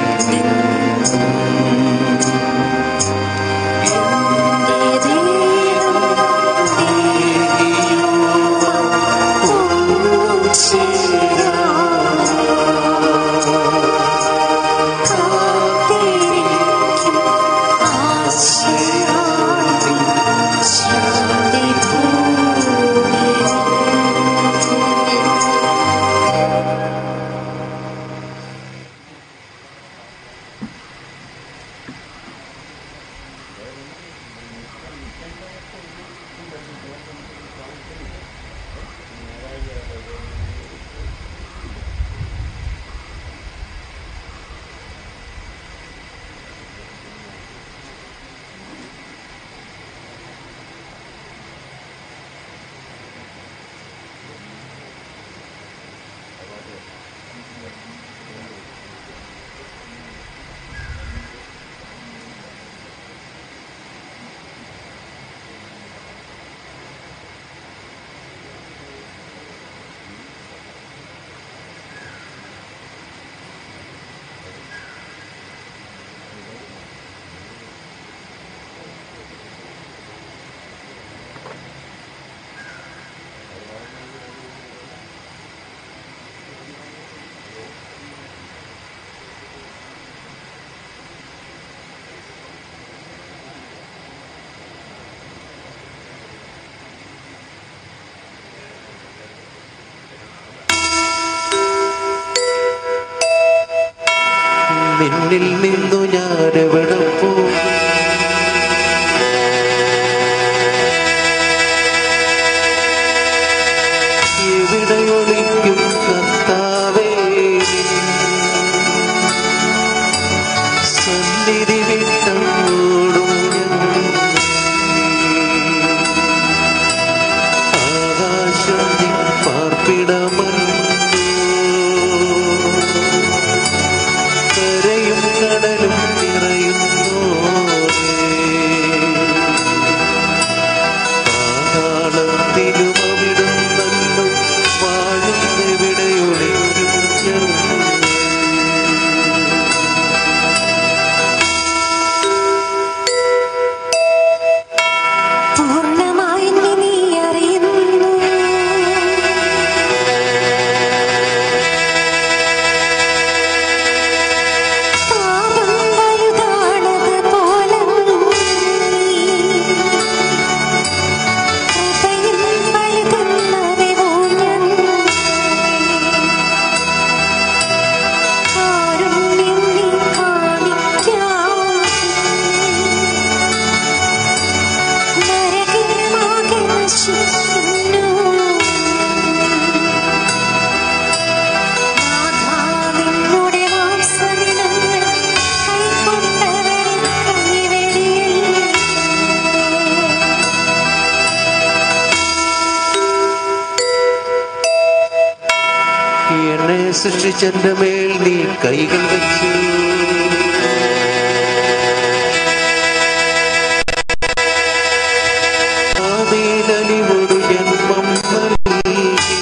നിന്നിൽ നിന്നു ഞാൻ എവിടെ പോകും എവിടെ ഒളിക്കും കർത്താവേ സന്നിധി വിട്ടോടും ആകാശം പാർപ്പിടമ എന്നെ സൃഷ്ടിച്ചെന്റെ മേൽ നീ കൈകൾ വെച്ചു ആദിയിലലിവൊടു ജന്മം നൽകി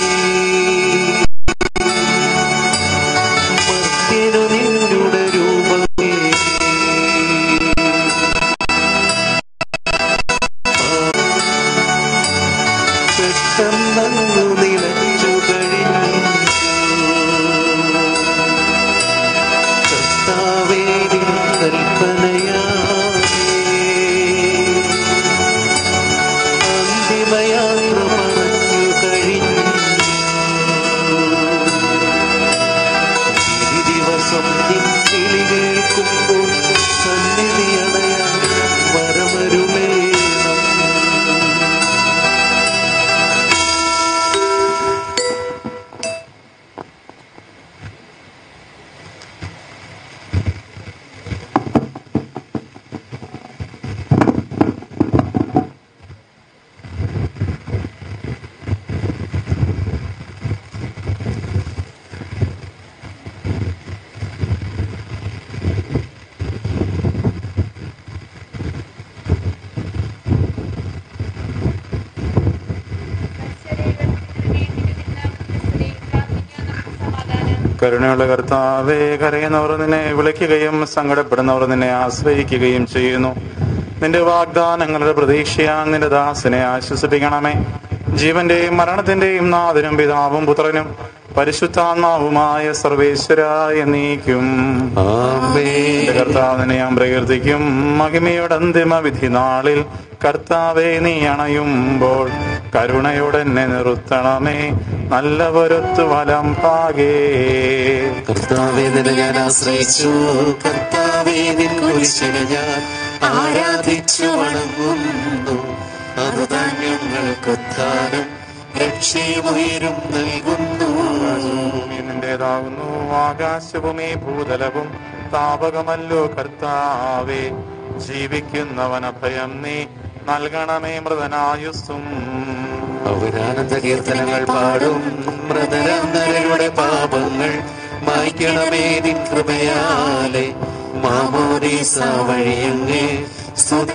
മർത്യനു നിന്നുടെ രൂപമേ പെട്ടെന്നു നിലച്ചു കഴിഞ്ഞു കർത്താവേ നിൻ കൽപ്പനയാലേ അന്തിമയാത്ര മറഞ്ഞു കഴിഞ്ഞു ഈ ദിവസം നിൻ കിളി കേൾക്കുമ്പോൾ സന്നിധി അണയാൻ വരമരുമേണം കരുണയുള്ള കർത്താവേ കരയുന്നവർ നിന്നെ വിളിക്കുകയും സങ്കടപ്പെടുന്നവർ നിന്നെ ആശ്രയിക്കുകയും ചെയ്യുന്നു നിന്റെ വാഗ്ദാനങ്ങളുടെ പ്രതീക്ഷയാ നിന്റെ ദാസനെ ആശ്വസിപ്പിക്കണമേ ജീവന്റെയും മരണത്തിന്റെയും നാഥനും പിതാവും പുത്രനും പരിശുദ്ധാത്മാവുമായ സർവേശ്വരായ നീക്കും എന്റെ കർത്താവിനെ ഞാൻ പ്രകീർത്തിക്കും മഹിമയുടെ അന്തിമ വിധി നാളിൽ കർത്താവെ നീ അണയുമ്പോൾ കരുണയോടെ എന്നെ നിർത്തണമേ നല്ല പൊരുത്തു വലം പാകേ കർത്താവേ നിന്നെ ഞാൻ ആശ്രയിച്ചു കർത്താവേ നിൻ കുരിശിനെ ഞാൻ ആരാധിച്ചു വണങ്ങുന്നു അതുതാൻ ഞങ്ങൾക്ക് ഉത്ഥാനം രക്ഷയുയരും നൽകുന്നു ഭൂമി നിന്റേതാകുന്നു ആകാശഭൂമി ഭൂതലവും താപകമല്ലോ കർത്താവേ ജീവിക്കുന്നവൻ അഭയം നീ നൽകണമേ മൃതനായുസ്സും അവരാനന്ദ കീർത്തനങ്ങൾ പാടും മൃതരന്നരയുടെ പാപങ്ങൾ മായ്ക്കണമേ നിൻ കൃപയാലെ മാമോദീസ വഴിയങ്ങേ സ്തുതി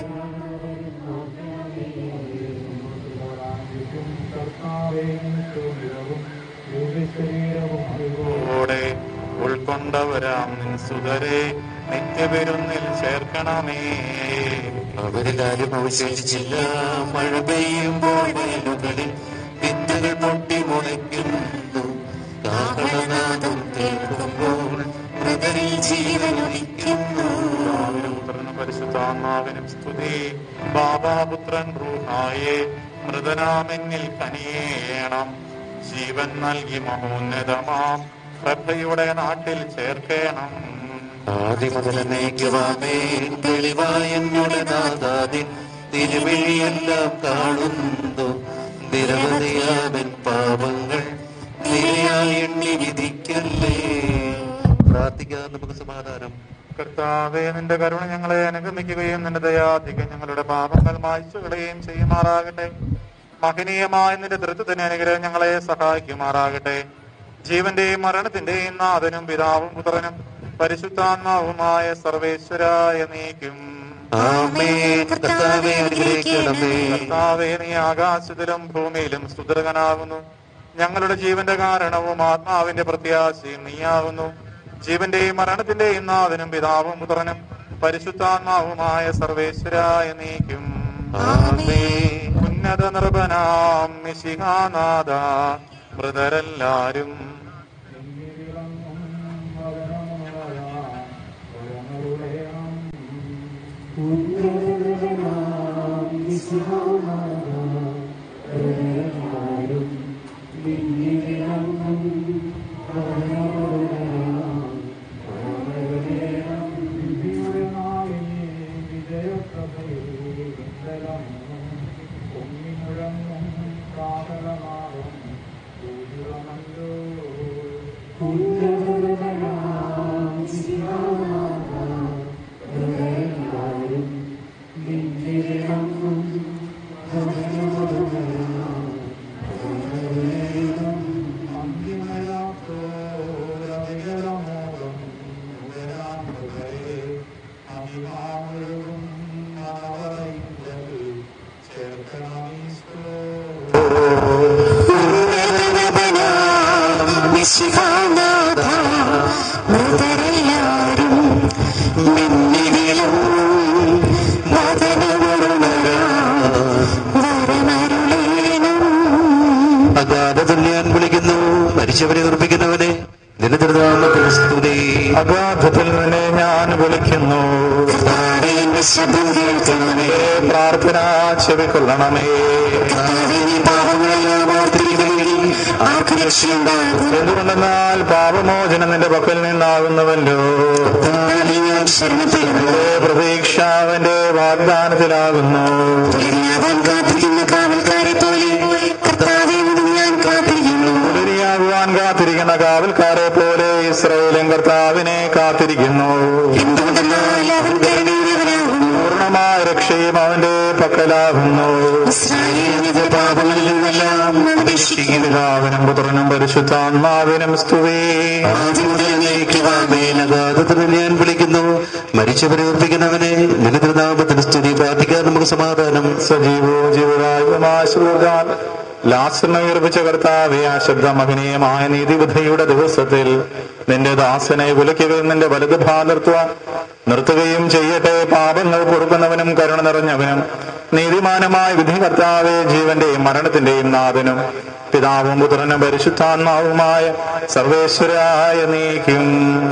ഓടെ ഉൾക്കൊണ്ടവരാം നിൻ സുതരെ നിത്യപെരുന്നിൽ ചേർക്കണമേ അവരിലാരും അവശേഷിച്ചില്ല മഴ പെയ്യുമ്പോൾ വയലുകളിൽ വിത്തുകൾ പൊട്ടി മുളയ്ക്കുന്നു കാഹളനാദം കേൾക്കുമ്പോൾ മൃതരിൽ ജീവനൊലിക്കുന്നു പിതാവിനും പുത്രനും പരിശുദ്ധാത്മാവിനും സ്തുതി ബാബാപുത്രൻ റൂഹായെ മൃതനാമെന്നിൽ കനിയേണം ജീവൻ നൽകി മഹോന്നതമാം പ്രഭയുടെ നാട്ടിൽ ചേർക്കേണം ആദ്യ മുതൽ എന്നേക്കുവാമേ തെളിവായ എന്നോട് നാദാദിൻ തിരുവഴിയെല്ലാം കാണുന്നു നിരവധിയാവൻ പാപങ്ങൾ നിരയായി എണ്ണി വിധിക്കല്ലേ പ്രാർത്ഥിക്കാൻ നമുക്ക് സമാധാനം കർത്താവെ നിന്റെ കരുണ ഞങ്ങളെ അനുഗമിക്കുകയും നിന്റെ ദയാധികം ഞങ്ങളുടെ പാപങ്ങൾ മായ്ച്ചു കളയുകയും ചെയ്യുമാറാകട്ടെ മഹനീയമായ നിന്റെ തൃത്വത്തിന് അനുഗ്രഹം ഞങ്ങളെ സഹായിക്കുമാറാകട്ടെ ജീവന്റെയും മരണത്തിന്റെയും നാഥനും പിതാവും പുത്രനും പരിശുദ്ധാത്മാവുമായ സർവേശ്വരായ നീക്കും ആമേൻ കർത്താവേ അനുഗ്രഹിക്കണമേ കർത്താവേ നീ ആകാശത്തിലും ഭൂമിയിലും സുദൃഢനാകുന്നു ഞങ്ങളുടെ ജീവന്റെ കാരണവും ആത്മാവിന്റെ പ്രത്യാശയും നീയാകുന്നു ജീവന്റെയും മരണത്തിന്റെയും നാഥനും പിതാവും പുത്രനും പരിശുദ്ധാത്മാവുമായ സർവേശ്വരായ നീക്കും ആമേൻ ഉന്നത നിർഭനാം മിശിഹാനാഥ മൃതരെല്ലാരും മിശിഹാനാഥ മൃതരെല്ലാരും മിന്നിവിളും വചനമുണരാം വരമരുളേണം അഗാധത്തിൽ ഞാൻ വിളിക്കുന്നു മരിച്ചവരെ ഉറപ്പിക്കുന്നവനെ നിലനിർത്താമത്തിൽ സ്തുതി അഗാധത്തിൽ നിന്നെ ഞാൻ വിളിക്കുന്നു കർത്താവേ, എന്റെ ശബ്ദം കേൾക്കണമേ പ്രാർത്ഥന ചെവിക്കൊള്ളണമേ കർത്താവേ, നീ പാപങ്ങളെല്ലാം ഓർത്തിരിക്കുമെങ്കിൽ ആർക്ക് രക്ഷയുണ്ടാകും എന്തുകൊണ്ടെന്നാൽ പാപമോചനം നിന്റെ പക്കൽ നിന്നാകുന്നുവല്ലോ കർത്താവേ, ഞാൻ ശരണപ്പെടുന്നു നിന്റെ പ്രതീക്ഷ അവന്റെ വാഗ്ദാനത്തിലാകുന്നു പുലരിയാവാൻ കാത്തിരിക്കുന്ന കാവൽക്കാരെ പോലെ കർത്താവെ ഞാൻ കാത്തിരിക്കുന്നു പുലരിയാകുവാൻ കാത്തിരിക്കുന്ന കാവൽക്കാരെ പോലെ ഇസ്രയേലും കർത്താവിനെ കാത്തിരിക്കുന്നു എന്തുകൊണ്ടെന്നാൽ അവൻ കരുണയുള്ളവനാകുന്നു പൂർണ്ണമായ രക്ഷയും അവന്റെ പക്കലാകുന്നു ഇസ്രായേലിന്റെ പാപങ്ങളിൽ നിന്നെല്ലാം അപേക്ഷിക്കുന്നു പിതാവിനും പുത്രനും പരിശുദ്ധാത്മാവിനും സ്തുതി ആദ്യം മുതൽ എന്നേക്കുമാമേൻ. അഗാധത്തിൽ ഞാൻ വിളിക്കുന്നു മരിച്ചവരെ ഉറപ്പിക്കുന്നവനെ നിലനിർത്താമത്തിൽ സ്തുതി പ്രാർത്ഥിക്കാൻ നമുക്ക് സമാധാനം സജീവോ ജീവരായുമാശ്രൂതാൽ ലാസറിനെ ഉയർപ്പിച്ച കർത്താവെ ആ ശബ്ദ മഹനീയമായ നീതിവിധിയുടെ ദിവസത്തിൽ നിന്റെ ദാസനെ വിളിക്കുകയും നിന്റെ വലത് ഭാഗത്തുവാൻ നിർത്തുകയും ചെയ്യട്ടെ പാപങ്ങൾ പൊറുക്കുന്നവനും കരുണ നിറഞ്ഞവനും നീതിമാനമായ വിധി കർത്താവെ ജീവന്റെയും മരണത്തിന്റെയും നാഥനും പിതാവും പുത്രനും പരിശുദ്ധാത്മാവുമായ സർവേശ്വരായ നീക്കും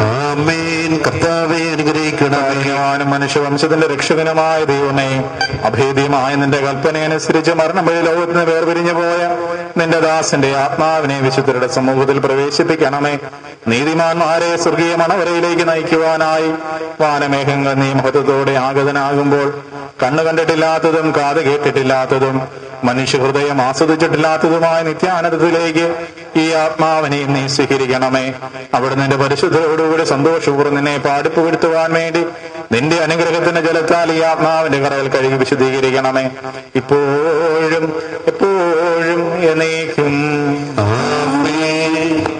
ആമേൻ കർത്താവെ അനുഗ്രഹിക്കണമേ കാരുണ്യവാനും മനുഷ്യവംശത്തിന്റെ രക്ഷകനുമായ ദൈവമേ അഭേദ്യമായ നിന്റെ കൽപ്പനയനുസരിച്ച് മരണം വഴി ലോകത്തിന് വേർപിരിഞ്ഞു പോയ നിന്റെ ദാസന്റെ ആത്മാവിനെ വിശുദ്ധരുടെ സമൂഹത്തിൽ പ്രവേശിപ്പിക്കണമേ നീതിമാന്മാരെ സ്വർഗീയ മണവരയിലേക്ക് നയിക്കുവാനായി വാനമേഘങ്ങൾ നീ മഹത്വത്തോടെ ആഗതനാകുമ്പോൾ കണ്ണു കണ്ടിട്ടില്ലാത്തതും കാത് കേട്ടിട്ടില്ലാത്തതും മനുഷ്യഹൃദയം ആസ്വദിച്ചിട്ടില്ലാത്തതുമായ നിത്യാനന്ദത്തിലേക്ക് ഈ ആത്മാവിനെ നീ സ്വീകരിക്കണമേ അവിടെ നിന്റെ പരിശുദ്ധയോടുകൂടി സന്തോഷപൂർവ്വം നിന്നെ പാടിപ്പുകഴ്ത്തുവാൻ വേണ്ടി നിന്റെ അനുഗ്രഹത്തിന്റെ ജലത്താൽ ഈ ആത്മാവിന്റെ കറകൾ കഴുകി വിശദീകരിക്കണമേ ഇപ്പോഴും എപ്പോഴും എന്നേക്കും ആമേൻ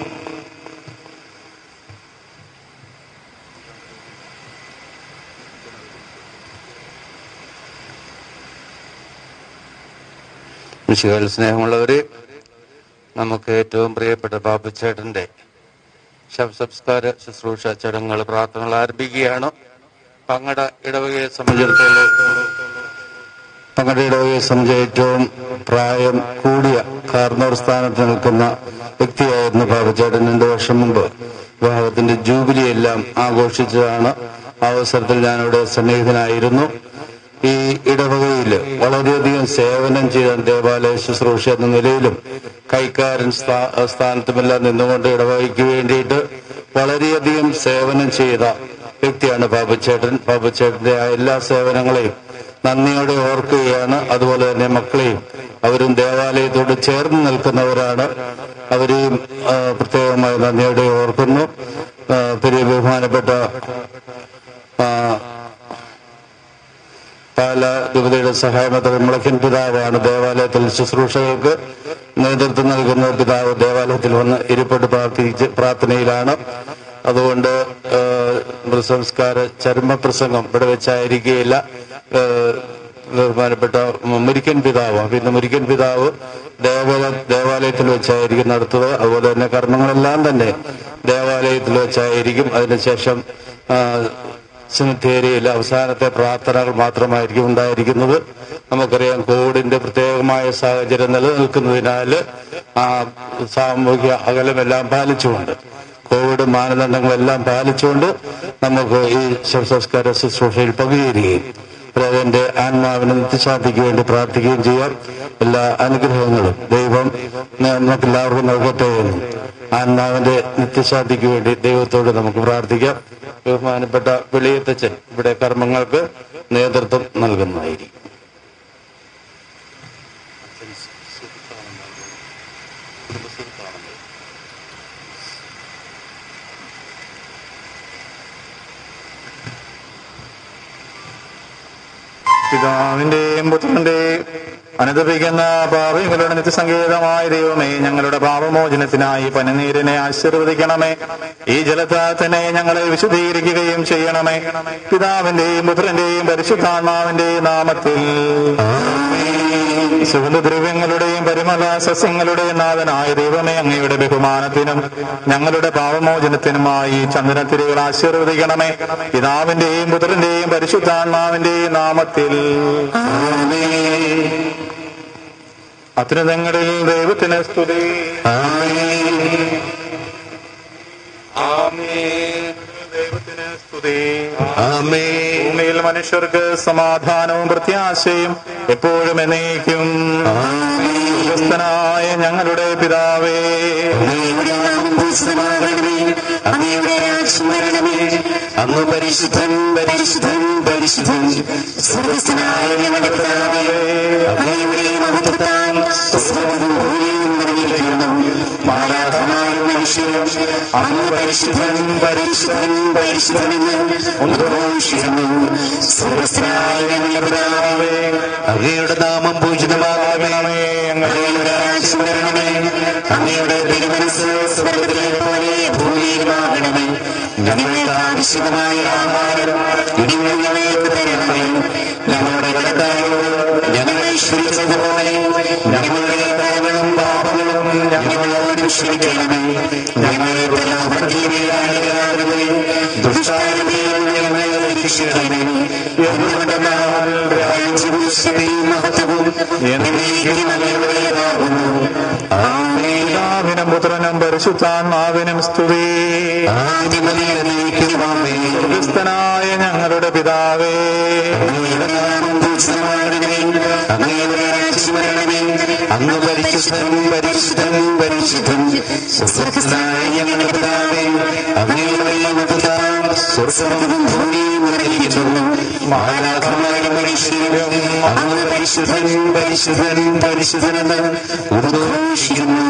മിശിഹായിൽ സ്നേഹമുള്ളവരെ നമുക്ക് ഏറ്റവും പ്രിയപ്പെട്ട ബാബുച്ചേട്ടന്റെ ശവസംസ്കാര ശുശ്രൂഷ ചടങ്ങുകൾ പ്രാർത്ഥനകൾ ആരംഭിക്കുകയാണ് പങ്ങട ഇടവകയെ സംബന്ധിച്ചിടത്തോളം പങ്ങട ഇടവകയെ സംബന്ധിച്ച് ഏറ്റവും പ്രായം കൂടിയ കാർന്നോർ സ്ഥാനത്ത് നിൽക്കുന്ന വ്യക്തിയായിരുന്നു ബാബുച്ചേട്ടൻ രണ്ടു വർഷം മുമ്പ് വിവാഹത്തിന്റെ ജൂബിലി എല്ലാം ആഘോഷിച്ചതാണ് ആ അവസരത്തിൽ ഞാനിവിടെ സന്നിഹിതനായിരുന്നു ഈ ഇടവകയിൽ വളരെയധികം സേവനം ചെയ്ത ദേവാലയ ശുശ്രൂഷ എന്ന നിലയിലും കൈക്കാരൻ സ്ഥാ- സ്ഥാനത്തുമെല്ലാം നിന്നുകൊണ്ട് ഇടവകയ്ക്ക് വേണ്ടിയിട്ട് വളരെയധികം സേവനം ചെയ്ത വ്യക്തിയാണ് ബാബുച്ചേട്ടൻ ബാബുച്ചേട്ടന്റെ ആ എല്ലാ സേവനങ്ങളെയും നന്ദിയോടെ ഓർക്കുകയാണ് അതുപോലെ തന്നെ മക്കളെയും അവരും ദേവാലയത്തോട് ചേർന്ന് നിൽക്കുന്നവരാണ് അവരെയും ആ, പ്രത്യേകമായി നന്ദിയോടെ ഓർക്കുന്നു ആ, പെരിയ ബഹുമാനപ്പെട്ട ആ, പാല രൂപതയുടെ സഹായമന്ത്രി മുളക്കൻ പിതാവാണ് ദേവാലയത്തിൽ ശുശ്രൂഷകൾക്ക് നേതൃത്വം നൽകുന്ന പിതാവ് ദേവാലയത്തിൽ വന്ന് ഇരിപ്പെട്ട് പ്രാർത്ഥിച്ച് പ്രാർത്ഥനയിലാണ് അതുകൊണ്ട് ഏഹ്, മൃതസംസ്കാര ചർമ്മപ്രസംഗം ഇവിടെ വെച്ചായിരിക്കുകയില്ല ഏഹ്, ബഹുമാനപ്പെട്ട മുരിക്കൻ പിതാവ് പിന്നെ മുരിക്കൻ പിതാവ് ദേവാലയ ദേവാലയത്തിൽ വെച്ചായിരിക്കും നടത്തുക അതുപോലെ തന്നെ കർമ്മങ്ങളെല്ലാം തന്നെ ദേവാലയത്തിൽ വെച്ചായിരിക്കും അതിനുശേഷം ആ, സെമിത്തേരിയിൽ അവസാനത്തെ പ്രാർത്ഥനകൾ മാത്രമായിരിക്കും ഉണ്ടായിരിക്കുന്നത് നമുക്കറിയാം കോവിഡിന്റെ പ്രത്യേകമായ സാഹചര്യം നിലനിൽക്കുന്നതിനാൽ ആ സാമൂഹ്യ അകലമെല്ലാം പാലിച്ചുകൊണ്ട് കോവിഡ് മാനദണ്ഡങ്ങളെല്ലാം പാലിച്ചുകൊണ്ട് നമുക്ക് ഈ ശവസംസ്കാര ശുശ്രൂഷയിൽ പങ്കുചേരുകയും പ്രേതന്റെ ആത്മാവിന് നിത്യശാന്തിക്ക് വേണ്ടി പ്രാർത്ഥിക്കുകയും ചെയ്യാം എല്ലാ അനുഗ്രഹങ്ങളും ദൈവം നമുക്ക് എല്ലാവർക്കും നൽകട്ടെ എന്നും ആത്മാവിന്റെ നിത്യശാന്തിക്ക് വേണ്ടി ദൈവത്തോട് നമുക്ക് പ്രാർത്ഥിക്കാം ബഹുമാനപ്പെട്ട വെളിയത്തച്ഛൻ ഇവിടെ കർമ്മങ്ങൾക്ക് നേതൃത്വം നൽകുന്നതായിരിക്കും പിതാവിന്റെയും പുത്രന്റെയും അനുദപിക്കുന്ന പാപികളുടെ നിത്യസങ്കേതമായ ദൈവമേ ഞങ്ങളുടെ പാപമോചനത്തിനായി പനിനീരിനെ ആശീർവദിക്കണമേ ഈ ജലത്താൽ തന്നെ ഞങ്ങളെ വിശദീകരിക്കുകയും ചെയ്യണമേ പിതാവിന്റെയും പുത്രന്റെയും പരിശുദ്ധാത്മാവിന്റെയും നാമത്തിൽ സുഗന്ധദ്രവ്യങ്ങളുടെയും പരിമല സസ്യങ്ങളുടെയും നാഥനായ ദൈവമേ അങ്ങയുടെ ബഹുമാനത്തിനും ഞങ്ങളുടെ പാവമോചനത്തിനുമായി ചന്ദനത്തിരികൾ ആശീർവദിക്കണമേ പിതാവിന്റെയും പുത്രന്റെയും പരിശുദ്ധാത്മാവിന്റെയും നാമത്തിൽ അത്യുതങ്ങളിൽ ദൈവത്തിന് സ്തുതി ദൈവത്തിന് സ്തുതി ഭൂമിയിൽ മനുഷ്യർക്ക് സമാധാനവും പ്രത്യാശയും എപ്പോഴും എന്നേക്കും സ്വർഗസ്ഥനായ ഞങ്ങളുടെ പിതാവേ അങ്ങയുടെ നാമം പൂജിതമാകണമേ അങ്ങയുടെ രാജ്യം വരണമേ അങ്ങ് പരിശുദ്ധൻ പരിശുദ്ധൻ പരിശുദ്ധൻ സ്വർഗസ്ഥനായ ഞങ്ങളുടെ പിതാവേ അങ്ങയുടെ മഹത്വത്താൽ സ്വർഗ്ഗവും ഭൂമിയും നിറഞ്ഞിരിക്കുന്നു മാലാഖമാരും മനുഷ്യരും അങ്ങ് പരിശുദ്ധൻ പരിശുദ്ധൻ പരിശുദ്ധനെന്ന് ഉദ്ഘോഷിക്കുന്നു സ്വർഗസ്ഥനായ ഞങ്ങളുടെ പിതാവേ അങ്ങയുടെ നാമം പൂജിതമാകണമേ അങ്ങയുടെ രാജ്യം വരണമേ അങ്ങയുടെ തിരുമനസ് സ്വർഗത്തിലെ പോലെ ഭൂമിയിലുമാകണമേ ഞങ്ങൾക്ക് ആവശ്യമായ ആഹാരം ഇടിഞ്ഞ ഞങ്ങൾക്ക് തരണമേ ഞങ്ങളുടെ കടക്കാരോട് ഞങ്ങളെ ക്ഷണിച്ചതുപോലെ ഞങ്ങളുടെ കടകളും പാപങ്ങളും ഞങ്ങളോട് ക്ഷമിക്കണമേ ഞങ്ങളെ പ്രലോഭനീയരാകരുതേ ദുഷ്ടാരമേൽ ഞങ്ങളെ രക്ഷിക്കണമേ എന്തുകൊണ്ടെന്നാൽ രാജ്യവും ശക്തിയും മഹത്വവും എന്നേക്കും അങ്ങയുടേതാകുന്നു ആമേൻ പിതാവിനും പുത്രനും പരിശുദ്ധാത്മാവിനും സ്തുതി ആദിമനീയനേക്കുമാമേ സ്വർഗസ്ഥനായ ഞങ്ങളുടെ പിതാവേ അങ്ങയുടെ നാമം പൂജിതമാകണമേ അങ്ങയുടെ രാജ്യം വരണമേ അങ്ങ് പരിശുദ്ധൻ പരിശുദ്ധൻ പരിശുദ്ധൻ സ്വർഗസ്ഥനായ ഞങ്ങളുടെ പിതാവേ അങ്ങയുടെ മഹത്വത്താൽ സ്വർഗ്ഗവും ഭൂമിയും നിറഞ്ഞിരിക്കുന്നു മാലാഖമാരും മനുഷ്യരും അങ്ങ് പരിശുദ്ധൻ പരിശുദ്ധൻ പരിശുദ്ധനെന്ന് ഉദ്ഘോഷിക്കുന്നു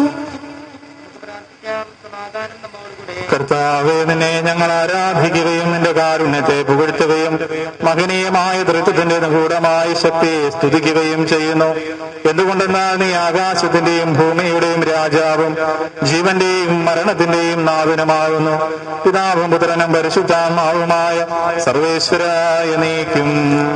കർത്താവേ നിന്നെ ഞങ്ങൾ ആരാധിക്കുകയും നിന്റെ കാരുണ്യത്തെ പുകഴ്ത്തുകയും മഹനീയമായ തൃത്വത്തിന്റെ നിഗൂഢമായ ശക്തിയെ സ്തുതിക്കുകയും ചെയ്യുന്നു എന്തുകൊണ്ടെന്നാൽ നീ ആകാശത്തിന്റെയും ഭൂമിയുടെയും രാജാവും ജീവന്റെയും മരണത്തിന്റെയും നാഥനുമാകുന്നു പിതാവും പുത്രനും പരിശുദ്ധാത്മാവുമായ സർവേശ്വരായ നീക്കും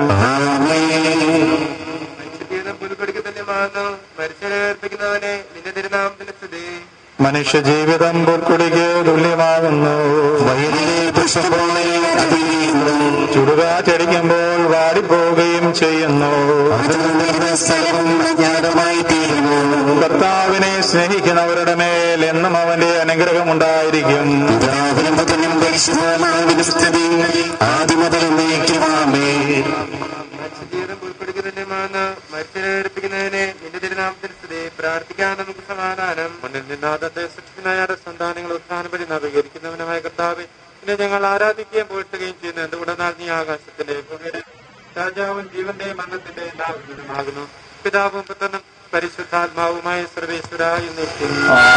മരിച്ചേർപ്പിക്കുന്നവനെ നിന്റെ തിരുനാമത്തിന് സ്തുതി മനുഷ്യ ജീവിതം പൊൽക്കുടിക്ക് തുല്യമാകുന്നു വയലിലെ പുഷ്പം പോലെ അതിരിയുന്നു ചുടുകാറ്റടിക്കുമ്പോൾ വാടിപ്പോവുകയും ചെയ്യുന്നു അതുകൊണ്ടിരുന്ന സ്ഥലവും അജ്ഞാതമായി തീരുന്നു കർത്താവിനെ സ്നേഹിക്കുന്നവരുടെ മേൽ എന്നും അവന്റെ അനുഗ്രഹം ഉണ്ടായിരിക്കും പിതാവിനും പുത്രനും പരിശുദ്ധമാവിനും സ്തുതി ആദ്യം മുതൽ നീക്കുവാമേ ജീവിതം ഉൾപ്പെടുക്കുന്നതിനുമാണ് മരിച്ചേർപ്പിക്കുന്നതിനെ നിന്റെ തിരുനാമത്തിന് സ്തുതി പ്രാർത്ഥിക്കാൻ നമുക്ക് സമാധാനം മുന്നിൽ നിന്നാദത്തെ സൃഷ്ടിനായ സന്താനങ്ങൾ ഉത്ഥാനപടി നവീകരിക്കുന്നവനുമായ കർത്താവ് പിന്നെ ഞങ്ങൾ ആരാധിക്കുകയും പോയിട്ടുകയും ചെയ്യുന്നു എന്തുകൊണ്ടെന്നാൽ നീ ആകാശത്തിന്റെ ഭൂമിയുടെ രാജാവും ജീവന്റെ മരണത്തിന്റെ എല്ലാവരുമാകുന്നു പിതാവും പുത്രനും പരിശുദ്ധാത്മാവുമായ സർവേശ്വര എന്നേക്കും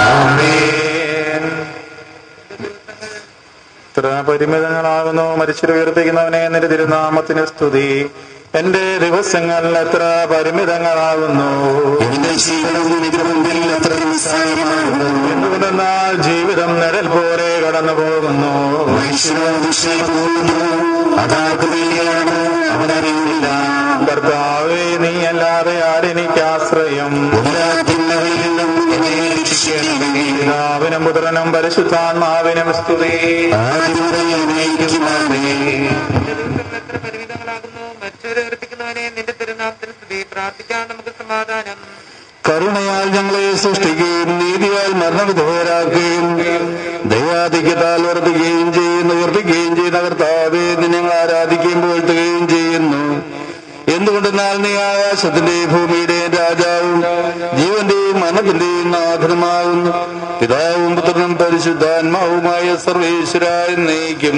ഇത്ര പരിമിതങ്ങളാകുന്നു മരിച്ചിട്ട് ഉയർപ്പിക്കുന്നവനെ നിന്റെ തിരുനാമത്തിന് സ്തുതി എന്റെ ദിവസങ്ങൾ എത്ര പരിമിതങ്ങളാകുന്നു എന്റെ ജീവിതം നിനക്ക് മുമ്പിൽ എത്ര നിസ്സാരമാകുന്നു എന്തുകൊണ്ടെന്നാൽ ജീവിതം നിഴൽ പോലെ കടന്നു പോകുന്നു മനുഷ്യനോ ദിശയെ പോകുന്നു അതാർക്ക് വേണ്ടിയാണ് അവനറിയുന്നില്ല കർത്താവേ നീ അല്ലാതെ ആരെനിക്ക് ആശ്രയം എല്ലാ തിന്മകളിൽ നിന്നും എന്നെ രക്ഷിക്കണമേ പിതാവിനും പുത്രനും പരിശുദ്ധാത്മാവിനും സ്തുതി ആദ്യം മുതൽ എന്നേക്കുമാമേ എത്ര പരിമിതങ്ങളാകുന്നു മരിച്ചേർപ്പിക്കുന്നവനെ നിന്റെ തിരുനാമത്തിന് സ്തുതി പ്രാർത്ഥിക്കാൻ നമുക്ക് സമാധാനം കരുണയാൽ ഞങ്ങളെ സൃഷ്ടിക്കുകയും നീതിയാൽ മരണവിധേയരാക്കുകയും ദൈവാധിക്യത്താൽ വർദ്ധിക്കുകയും ചെയ്യുന്നു ഉയർപ്പിക്കുകയും ചെയ്യുന്ന കർത്താവെ നിന്നെ ഞങ്ങൾ ആരാധിക്കുകയും പുകഴ്ത്തുകയും ചെയ്യുന്നു എന്തുകൊണ്ടെന്നാൽ നീ ആകാശത്തിന്റെയും ഭൂമിയുടെയും രാജാവും ജീവന്റെയും മനത്തിന്റെയും നാഥനുമാകുന്നു പിതാവും പുത്രനും പരിശുദ്ധാത്മാവുമായ സർവേശ്വരായി നയിക്കും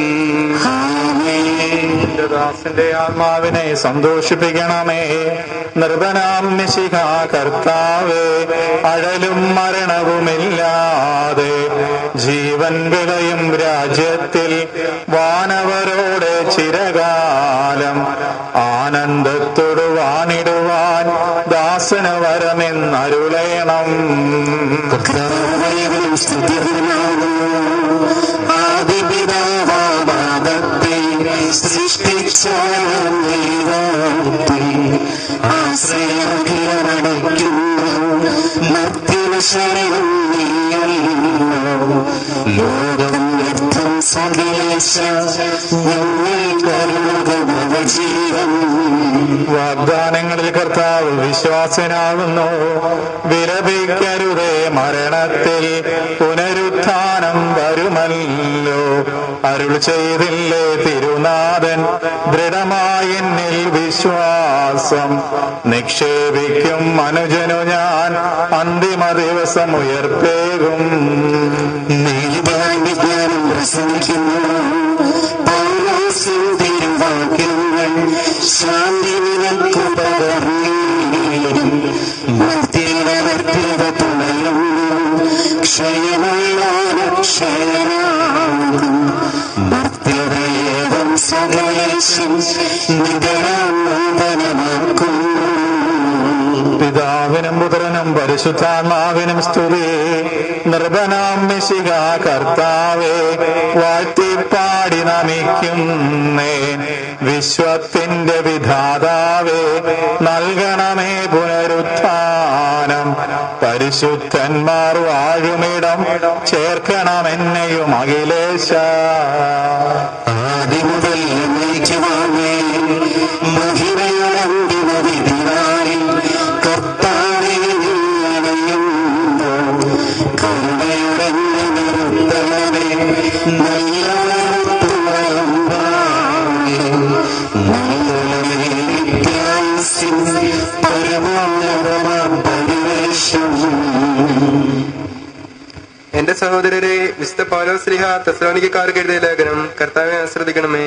നിന്റെ ദാസന്റെ ആത്മാവിനെ സന്തോഷിപ്പിക്കണമേ നിർഭനാം മിശിഹ കർത്താവേ അഴലും മരണവുമില്ലാതെ ജീവൻ വിളയും രാജ്യത്തിൽ വാനവരോടെ ചിരകാലം ആനന്ദത്തോടു വാണിടുവാൻ ദാസന് വരമെന്നരുളയണം കർത്താവയവനും സ്തുതിർഹനാകുന്നു ആദിപിതാവാദത്തെ സൃഷ്ടിച്ച ദൈവത്തെ ആശ്രയർക്കിലമണ ശരണം നീയല്ലോ ലോകം വ്യർത്ഥം സകലേശ ഞങ്ങൾ കരുണകമവ ജീവൻ വാഗ്ദാനങ്ങളിൽ കർത്താവ് വിശ്വാസനാകുന്നു വിലപിക്കരുതേ മരണത്തിൽ പുനരുത്ഥാനം വരുമല്ലോ അരുൾ ചെയ്തില്ലേ തിരുനാഥൻ ദൃഢമായി എന്നിൽ വിശ്വാസം നിക്ഷേപിക്കും മനുജനു ഞാൻ അന്തിമ ദിവസം ഉയർപ്പേകും നീതിപാൽ വിജ്ഞാനം പ്രസംഗിക്കുന്നു പൗലോസിൻ തിരുവാക്യങ്ങൾ ശാന്തി നിനക്കു പകർന്നീരും ഭക്തിയുടെ വ്യക്തിത തുണയുന്നു ക്ഷയമുള്ളവന് ക്ഷയനാകും ഭക്തിയുടെ ഏവം സകലേശം നിതരാം നൂതനമാക്കും പിതാവിനും പുത്രനും പരിശുദ്ധാത്മാവിനും സ്തുതി നിർഭനാം മിശിക കർത്താവേ വാഴ്ത്തിപ്പാടി നമിക്കുന്നേ വിശ്വത്തിന്റെ വിധാതാവേ നൽകണമേ പുനരുത്ഥാനം പരിശുദ്ധന്മാർ വാഴുമിടം ചേർക്കണമെന്നെയും അഖിലേശ ആദിമുതൽ എന്നേക്കുമാമേ മഹിമയോടന്തിമ വിധിനാളിൽ കർത്താവേ നീ അണയുമ്പോൾ കരുണയുടെ നിർത്തണമേ പരമോന്നതമാം പരിവേഷം എന്റെ സഹോദരരെ വിശുദ്ധ പൗലോസ്ലിഹ തെസ്ലോനിക്കാർക്ക് എഴുതിയ ലേഖനം കർത്താവെ ആശ്രദിക്കണമേ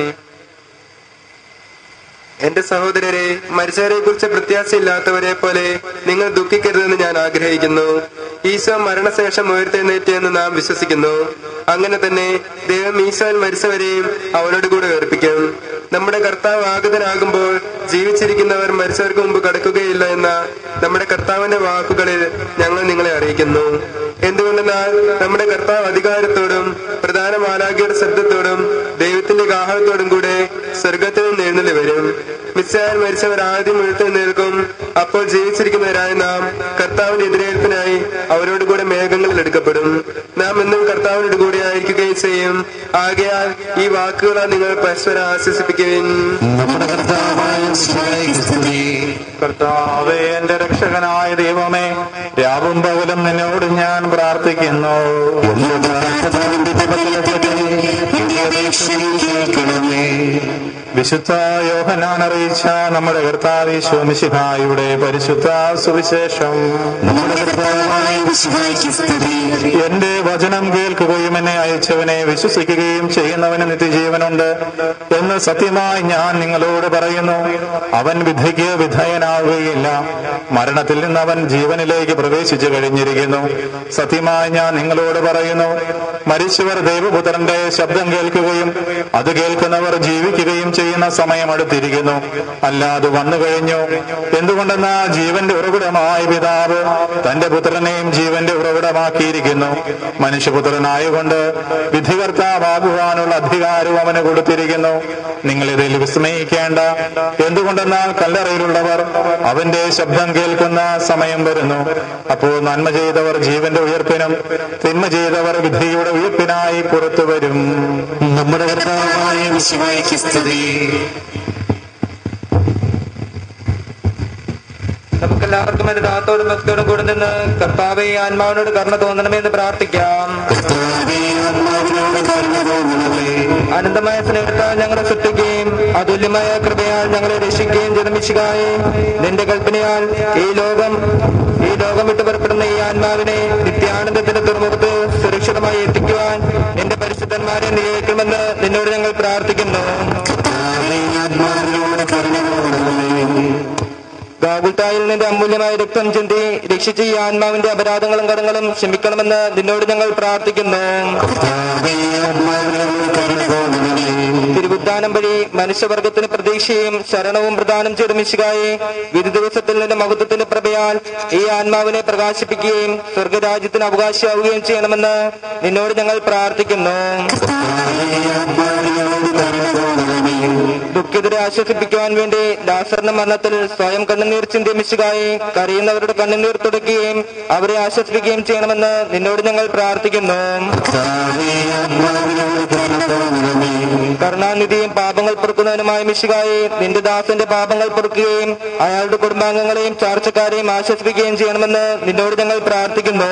എന്റെ സഹോദരരെ മരിച്ചവരെ കുറിച്ച് പ്രത്യാശയില്ലാത്തവരെ പോലെ നിങ്ങൾ ദുഃഖിക്കരുതെന്ന് ഞാൻ ആഗ്രഹിക്കുന്നു ഈശോ മരണശേഷം ഉയർത്തെഴുന്നേറ്റ് എന്ന് നാം വിശ്വസിക്കുന്നു അങ്ങനെ തന്നെ ദൈവം ഈശോയിൽ മരിച്ചവരെയും അവനോട് കൂടെ ഉയർപ്പിക്കും നമ്മുടെ കർത്താവ് ആഗതനാകുമ്പോൾ ജീവിച്ചിരിക്കുന്നവർ മരിച്ചവർക്ക് മുമ്പ് കടക്കുകയില്ല എന്ന നമ്മുടെ കർത്താവിന്റെ വാക്കുകളിൽ ഞങ്ങൾ നിങ്ങളെ അറിയിക്കുന്നു എന്തുകൊണ്ടെന്നാൽ നമ്മുടെ കർത്താവ് അധികാരത്തോടും പ്രധാന മാലാഖിയുടെ ശബ്ദത്തോടും ദൈവത്തിന്റെ കാഹളത്തോടും കൂടെ സ്വർഗത്തിൽ നിന്ന് എഴുന്നള്ളി വരും മിസ്സായാൽ മരിച്ചവർ ആദ്യം എഴുന്നേൽക്കും അപ്പോൾ ജീവിച്ചിരിക്കുന്നവരായ നാം കർത്താവിന്റെ എതിരേൽപ്പിനായി അവരോട് കൂടെ മേഘങ്ങളിൽ എടുക്കപ്പെടും നാം എന്നും കർത്താവിനോട് കൂടെ ആയിരിക്കുകയും ചെയ്യും ആകയാൽ ഈ വാക്കുകളാൽ നിങ്ങൾ പരസ്പരം ആശ്വസിപ്പിക്കുകയും നമ്മുടെ കർത്താവായ മിശിഹായ്ക്ക് സ്തുതി കർത്താവേ എന്റെ രക്ഷകനായ ദൈവമേ രാവും പകലും നിന്നോട് ഞാൻ പ്രാർത്ഥിക്കുന്നു എന്റെ പ്രാർത്ഥനാവിന്റെ പകലത്തെ എന്റെ അപേക്ഷ നീ കേൾക്കണമേ വിശുദ്ധ യോഹനാൻ അറിയിച്ച നമ്മുടെ കർത്താവ് മിശിഹായുടെ പരിശുദ്ധ സുവിശേഷം നമ്മുടെ കർത്താവായ മിശിഹായ്ക്ക് സ്തുതി എന്റെ വചനം കേൾക്കുകയും എന്നെ അയച്ചവനെ വിശ്വസിക്കുകയും ചെയ്യുന്നവന് നിത്യജീവനുണ്ട് എന്ന് സത്യമായി ഞാൻ നിങ്ങളോട് പറയുന്നു അവൻ വിധിക്ക് വിധേയനാവുകയില്ല മരണത്തിൽ നിന്ന് അവൻ ജീവനിലേക്ക് പ്രവേശിച്ചു കഴിഞ്ഞിരിക്കുന്നു സത്യമായി ഞാൻ നിങ്ങളോട് പറയുന്നു മരിച്ചവർ ദൈവപുത്രന്റെ ശബ്ദം കേൾക്കുകയും അത് കേൾക്കുന്നവർ ജീവിക്കുകയും ചെയ്യുന്ന സമയം അടുത്തിരിക്കുന്നു അല്ലാതെ വന്നു കഴിഞ്ഞു എന്തുകൊണ്ടെന്നാ ജീവന്റെ ഉറവിടമായ പിതാവ് തന്റെ പുത്രനെയും ജീവന്റെ ഉറവിടമാക്കിയിരിക്കുന്നു മനുഷ്യപുത്രനായകൊണ്ട് വിധികർത്താവാകുവാനുള്ള അധികാരവും അവന് കൊടുത്തിരിക്കുന്നു നിങ്ങൾ ഇതിൽ വിസ്മയിക്കേണ്ട എന്തുകൊണ്ടെന്നാൽ കല്ലറയിലുള്ളവർ അവന്റെ ശബ്ദം കേൾക്കുന്ന സമയം വരുന്നു അപ്പോൾ നന്മ ചെയ്തവർ ജീവന്റെ ഉയർപ്പിനും തിന്മ ചെയ്തവർ വിധിയുടെ ഉയർപ്പിനായി പുറത്തു വരും നമ്മുടെ കർത്താവായ മിശിഹായ്ക്ക് സ്തുതി നമുക്കെല്ലാവർക്കും എന്റെ ദാത്തോടും ഭക്തോടും കൂടെ നിന്ന് കർത്താവെ ആത്മാവിനോട് കരുണ തോന്നണമെന്ന് പ്രാർത്ഥിക്കാം കർത്താവേ ആത്മാവിനോട് കരുണ തോന്നണമേ അനന്തമായ സ്നേഹത്താൽ ഞങ്ങളെ സൃഷ്ടിക്കുകയും അതുല്യമായ കൃപയാൽ ഞങ്ങളെ രക്ഷിക്കുകയും ജനമിശുകായി നിന്റെ കൽപ്പനയാൽ ഈ ലോകം ഈ ലോകം വിട്ടു പുറപ്പെടുന്ന ഈ ആത്മാവിനെ നിത്യാനന്ദത്തിന്റെ തുറമുഖത്ത് സുരക്ഷിതമായി എത്തിക്കുവാൻ നിന്റെ പരിശുദ്ധന്മാരെ നിയോഗിക്കണമെന്ന് നിന്നോട് ഞങ്ങൾ പ്രാർത്ഥിക്കുന്നു കർത്താവേ ആത്മാവിനോട് കരുണ തോന്നണമേ ഗാഗുൽത്തായിൽ നിന്റെ അമൂല്യമായ രക്തം ചിന്തി രക്ഷിച്ച ഈ ആത്മാവിന്റെ അപരാധങ്ങളും കടങ്ങളും ക്ഷമിക്കണമെന്ന് നിന്നോട് ഞങ്ങൾ പ്രാർത്ഥിക്കുന്നു കർത്താവേ ആത്മാവിനോട് കരുണ തോന്നണമേ തിരുബുദ്ധ ഉദ്ധാനം വഴി മനുഷ്യവർഗത്തിന് പ്രതീക്ഷയും ശരണവും പ്രദാനം ചെയ്ത മിശികായെ വിധി ദിവസത്തിൽ നിന്റെ മഹത്വത്തിന്റെ പ്രഭയാൽ ഈ ആത്മാവിനെ പ്രകാശിപ്പിക്കുകയും സ്വർഗരാജ്യത്തിന് അവകാശിയാവുകയും ചെയ്യണമെന്ന് നിന്നോട് ഞങ്ങൾ പ്രാർത്ഥിക്കുന്നു ദുഃഖിതരെ ആശ്വസിപ്പിക്കുവാൻ വേണ്ടി ലാസറിന്റെ മരണത്തിൽ സ്വയം കണ്ണുനീർ ചിന്തിയ മിശികായെ കരയുന്നവരുടെ കണ്ണുനീർ തുടയ്ക്കുകയും അവരെ ആശ്വസിപ്പിക്കുകയും ചെയ്യണമെന്ന് നിന്നോട് ഞങ്ങൾ പ്രാർത്ഥിക്കുന്നു കരുണാനിധിയും പാപങ്ങൾ പൊറുക്കുന്നതിനുമായ മിശികായെ നിന്റെ ദാസന്റെ പാപങ്ങൾ പൊറുക്കുകയും അയാളുടെ കുടുംബാംഗങ്ങളെയും ചാർച്ചക്കാരെയും ആശ്വസിപ്പിക്കുകയും ചെയ്യണമെന്ന് നിന്നോട് ഞങ്ങൾ പ്രാർത്ഥിക്കുന്നു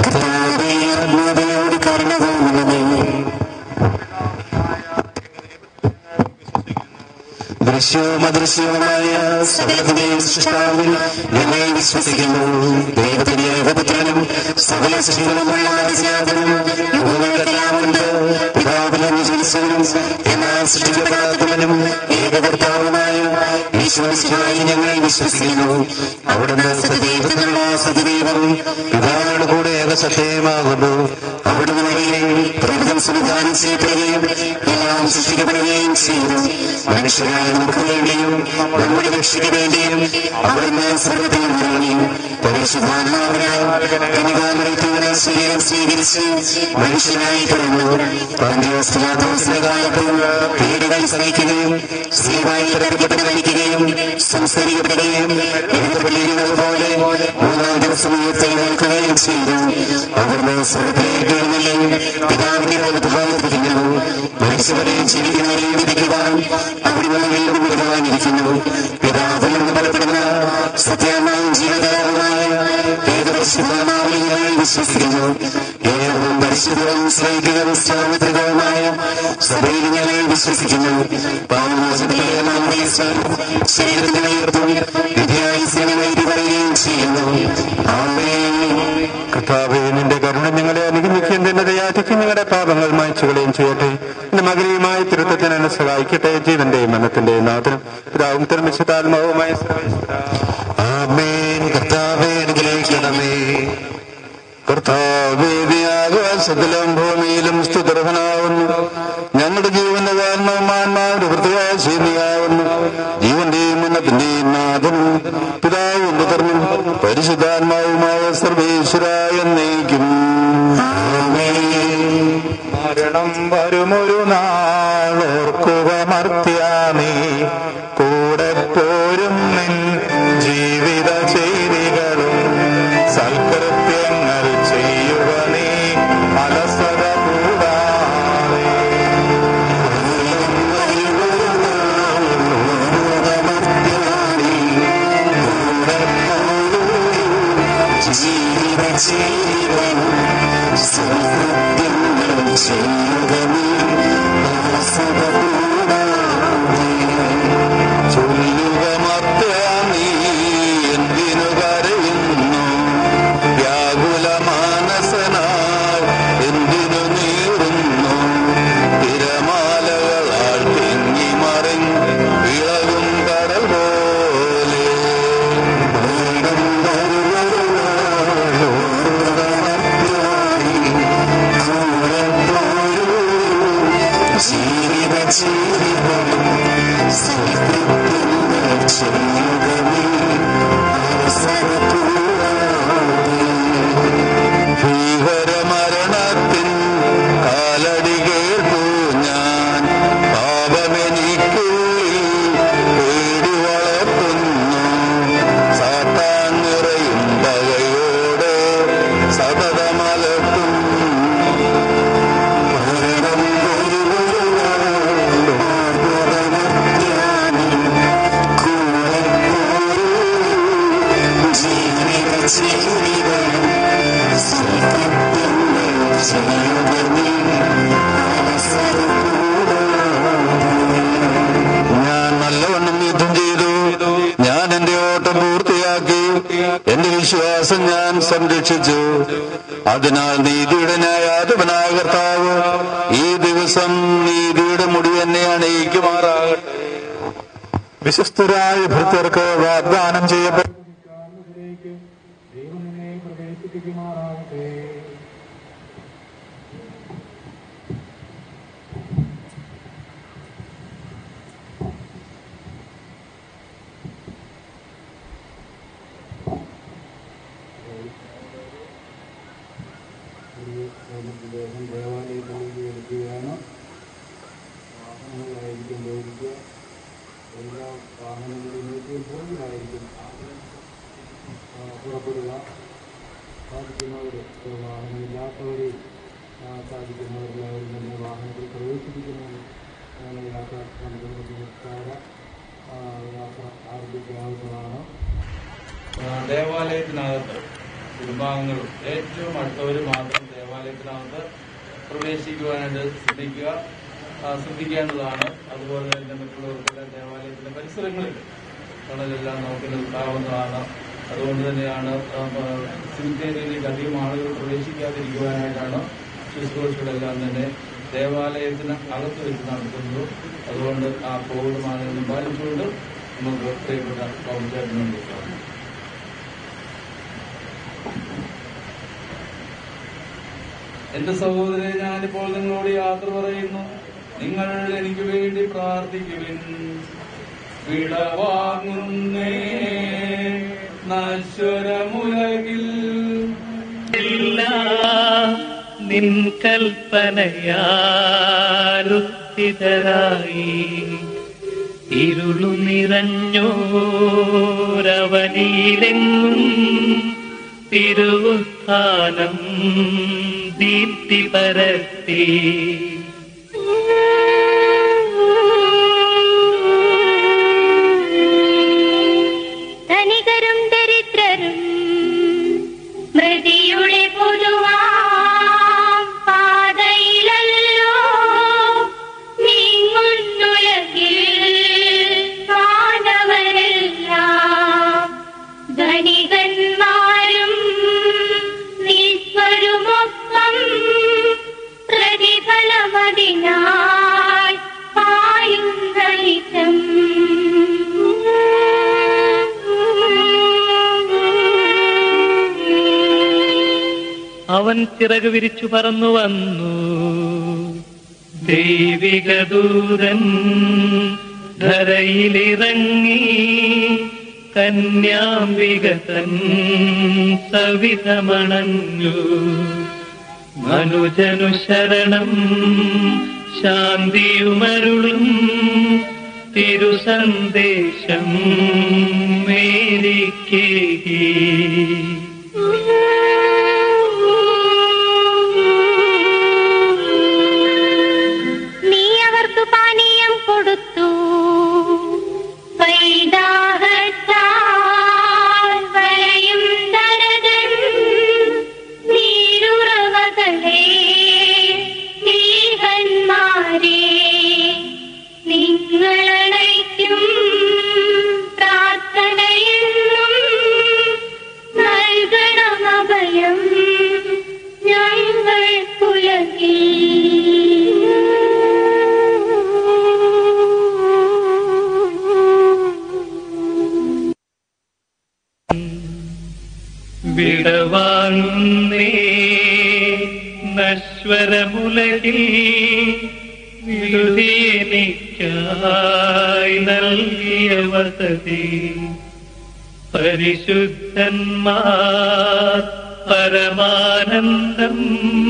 ദൃശ്യവും അദൃശ്യവുമായ സകലത്തിന്റെയും സൃഷ്ടാവിൽ ഞങ്ങൾ വിശ്വസിക്കുന്നു ദൈവത്തിന്റെ ഏകപുത്രനും സകല സൃഷ്ടികളുമുള്ള അതിനാഥനും യുഗങ്ങൾക്കെല്ലാമുണ്ട് പിതാവിനും ജനിച്ചവനും എന്നാൽ സൃഷ്ടിക്കപ്പെടാത്തവനും ഏകകർത്താവുമായ ഈശ്വരനായി ഞങ്ങൾ വിശ്വസിക്കുന്നു അവിടുന്ന് സദൈവത്തിനുള്ള സദൈവവും പിതാവിനോട് കൂടെ ഏകസത്യമാകുന്നു അവിടുന്ന് വഴിയും പ്രകൃതം സംവിധാനം ചെയ്യപ്പെടുകയും എല്ലാം സൃഷ്ടിക്കപ്പെടുകയും ചെയ്തു മനുഷ്യരായ നമുക്ക് വേണ്ടിയും നമ്മുടെ രക്ഷയ്ക്ക് വേണ്ടിയും അവിടുന്ന് സ്വർഗത്തിൽ ഇറങ്ങി പരിശുദ്ധാത്മാവിനാൽ കനികാമരത്തുവിനെ ശരീരം സ്വീകരിച്ച് മനുഷ്യനായി പിറന്നു പന്തിയോസ്തലാദോസിന്റെ കാലത്ത് പീഡകൾ സഹിക്കുകയും സ്ത്രീവായി പിറക്കപ്പെട്ട് മരിക്കുകയും സംസ്കരിക്കപ്പെടുകയും എഴുതപ്പെട്ടിരിക്കുന്നത് പോലെ മൂന്നാം ദിവസം ഉയർത്തെഴുന്നേൽക്കുകയും ചെയ്തു അവിടുന്ന് സ്വർഗത്തിലേക്ക് എഴുന്നള്ളി പിതാവിന്റെ വലത്തുഭാഗത്തിരിക്കുന്നു മരിച്ചവരെയും ജീവിക്കുന്നവരെയും വിധിക്കുവാൻ അവിടുന്ന് വീണ്ടും വരുവാനിരിക്കുന്നു പിതാവിൽ നിന്ന് ബലപ്പെടുന്ന സത്യമായും ജീവകാരമായ ഏകപരിശുദ്ധമാവിൽ ഞങ്ങൾ വിശ്വസിക്കുന്നു ഏവരും പരിശുദ്ധവും സ്നേഹിതവും സാർവത്രികവുമായ സഭയിൽ ഞങ്ങൾ വിശ്വസിക്കുന്നു പാവമോചനത്തിലെ നമ്മുടെ ശരീരത്തിന് ഉയർത്തും വിധിയായി സേനവേണ്ടി പറയുകയും ചെയ്യുന്നു ആമേൻ കർത്താവേ നിന്റെ കരുണ ഞങ്ങളെ അനുഗമിക്കുകയും നിന്റെ ദയാധിക്കും ഞങ്ങളുടെ പാപങ്ങൾ മായ്ച്ചുകളയും ചെയ്യട്ടെ എന്റെ മകനെയുമായ തിരുത്തത്തിന് എന്നെ സഹായിക്കട്ടെ ജീവന്റെയും മനത്തിന്റെയും നാഥനും പിതാവും തിരമിശത്താത്മാവുമായ ആമേൻ കർത്താവേ അനുഗ്രഹിക്കണമേ കർത്താവേ നീ ആകാശത്തിലും ഭൂമിയിലും സ്തുതർഹനാവുന്നു ഞങ്ങളുടെ ജീവന്റെ കാരണവും ആത്മാവിന്റെ പ്രത്യാശീനിയാവുന്നു ജീവന്റെയും മരണത്തിന്റെയും നാഥനും പിതാവും പുത്രനും പരിശുദ്ധാത്മാവുമായ സർവേശ്വരായ എന്നേക്കും മരണം വരുമൊരു നാളോർക്കുക മർത്യാനീ കൂടെ പോരും നിൻ ജീവിത ചെയ്തികളും സൽകൃത്യങ്ങൾ ചെയ്യുക നീ അലസത കൂടാതെ ചൊല്ലുക മർത്യാനീ എന്തിനു കരയുന്നു വ്യാകുല മാനസനായി എന്തിനു നീറുന്നു തിരമാലകളാൽ തിങ്ങി മറിഞ്ഞ് ഇളകും കടൽ പോലെ ജീവിത ജീവിതം ഭീകരമരണത്തിൻ കാലടി കേൾക്കൂ ഞാൻ പാപമെനിക്കുള്ളിൽ പേടി വളർത്തുന്നു സാത്താൻ നിറയും പകയോടെ സതതമലർത്തും ഞാൻ നല്ലവണ്ണം യുദ്ധം ചെയ്തു ഞാൻ എന്റെ ഓട്ടം പൂർത്തിയാക്കി എന്റെ വിശ്വാസം ഞാൻ സംരക്ഷിച്ചു അതിനാൽ നീതിയുടെ ന്യായാധിപനായ കർത്താവ് ഈ ദിവസം നീതിയുടെ മുടി എന്നെ അണയിക്കുമാറാകട്ടെ വിശ്വസ്തരായ ഭൃത്യർക്ക് വാഗ്ദാനം ചെയ്യപ്പെട്ട ദേവാലയത്തിനകത്ത് കുടുംബാംഗങ്ങളും ഏറ്റവും അടുത്തവർ മാത്രം ദേവാലയത്തിനകത്ത് പ്രവേശിക്കുവാനായിട്ട് ശ്രദ്ധിക്കുക ആ, ശ്രദ്ധിക്കേണ്ടതാണ് അതുപോലെ തന്നെ മറ്റുള്ളവർക്കെല്ലാം ദേവാലയത്തിന്റെ പരിസരങ്ങളിൽ തണലെല്ലാം നമുക്ക് നിർത്താവുന്നതാണ് അതുകൊണ്ട് തന്നെയാണ് സിമിത്തേരിയിലേക്ക് അധികം ആളുകൾ പ്രവേശിക്കാതിരിക്കുവാനായിട്ടാണ് ശുശ്രൂഷകളെല്ലാം തന്നെ ദേവാലയത്തിന് അകത്ത് വെച്ച് നടത്തുന്നത് അതുകൊണ്ട് ആ കോവിഡ് മാനദണ്ഡം പാലിച്ചുകൊണ്ട് നമുക്ക് പ്രിയപ്പെട്ട പൗരചാരനും കൊടുക്കാം എന്റെ സഹോദരനെ ഞാനിപ്പോൾ നിങ്ങളോട് യാത്ര പറയുന്നു നിങ്ങൾ എനിക്ക് വേണ്ടി പ്രാർത്ഥിക്കുവിൻ വിടവാങ്ങുന്നേ നശ്വരമുലകിൽ നിൻ കൽപ്പനയാലുത്തിതരായി ഇരുളു നിറഞ്ഞോരവനിയിലെങ്ങും തിരുവുത്ഥാനം ദീപ്തി പരത്തി ധനികരും ദരിദ്രരും മൃതിയുടെ പൊതുവാം പാതയിലല്ലോ നീങ്ങുന്നുലകിൽ മാനവരെല്ലാം ധനികന്മാരും നിസ്വരുമൊപ്പം പ്രതിഫലമതിനായി പായുന്നളിച്ചം അവൻ ചിറക് വിരിച്ചു പറന്നു വന്നു ദൈവിക ദൂതൻ ധരയിലിറങ്ങി കന്യാംബിക തൻ സവിതമണഞ്ഞു മനുജനു ശരണം ശാന്തിയുമരുളും തിരുസന്ദേശം മേരിക്കേകി നീ അവർക്ക് പാനീയം കൊടുത്തു വൈദാഹത്താൽ വലയും ദരകൻ നീരുറവകളെ നീഹന്മാരെ നിങ്ങളണയ്ക്കും പ്രാർത്ഥനയെന്നും നൽകണമഭയം ഞങ്ങൾ വിടവാങ്ങുന്നേ നശ്വരമുലകിൽ വിടുതിയെനിക്കായി നൽകിയ വസതി പരിശുദ്ധന്മാർ പരമാനന്ദം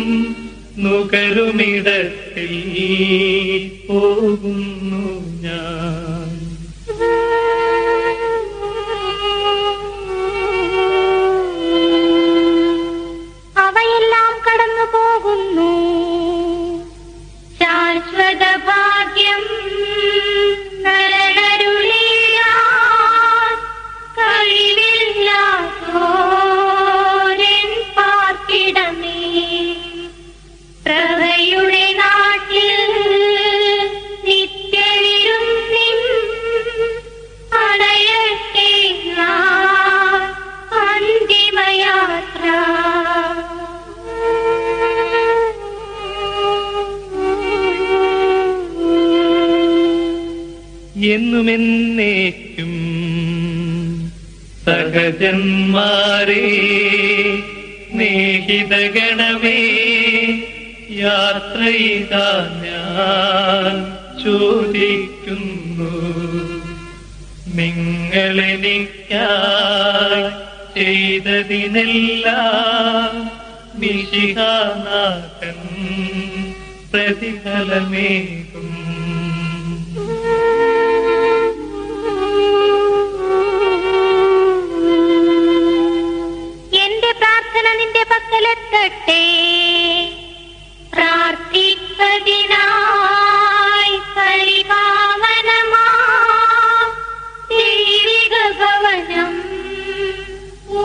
നുകരുമിടത്തിൽ പോകുന്നു ഞാൻ അവയെല്ലാം കടന്നു പോകുന്നു ശാശ്വത ഭാഗ്യം നരനരുളിയാൻ കഴിവില്ലാത്തോരൻ പാർക്കിടമേ പ്രഭയുടെ നാട്ടിൽ നിത്യവിരുന്നിൻ അടയട്ടെ ഞാൻ അന്തിമയാത്ര എന്നുമെന്നേക്കും സഹജന്മാരെ സ്നേഹിതഗണമേ യാത്ര ചെയ്താ ഞാൻ ചോദിക്കുന്നു നിങ്ങളെനിക്കായി ചെയ്തതിനെല്ലാം മിശിഹാനാഥൻ പ്രതിഫലമേകും എന്റെ പ്രാർത്ഥന നിന്റെ പക്കലെത്തട്ടെ പ്രാർത്ഥിപ്പതിനായി പരിപാവനമാ ദൈവിക ഭവനം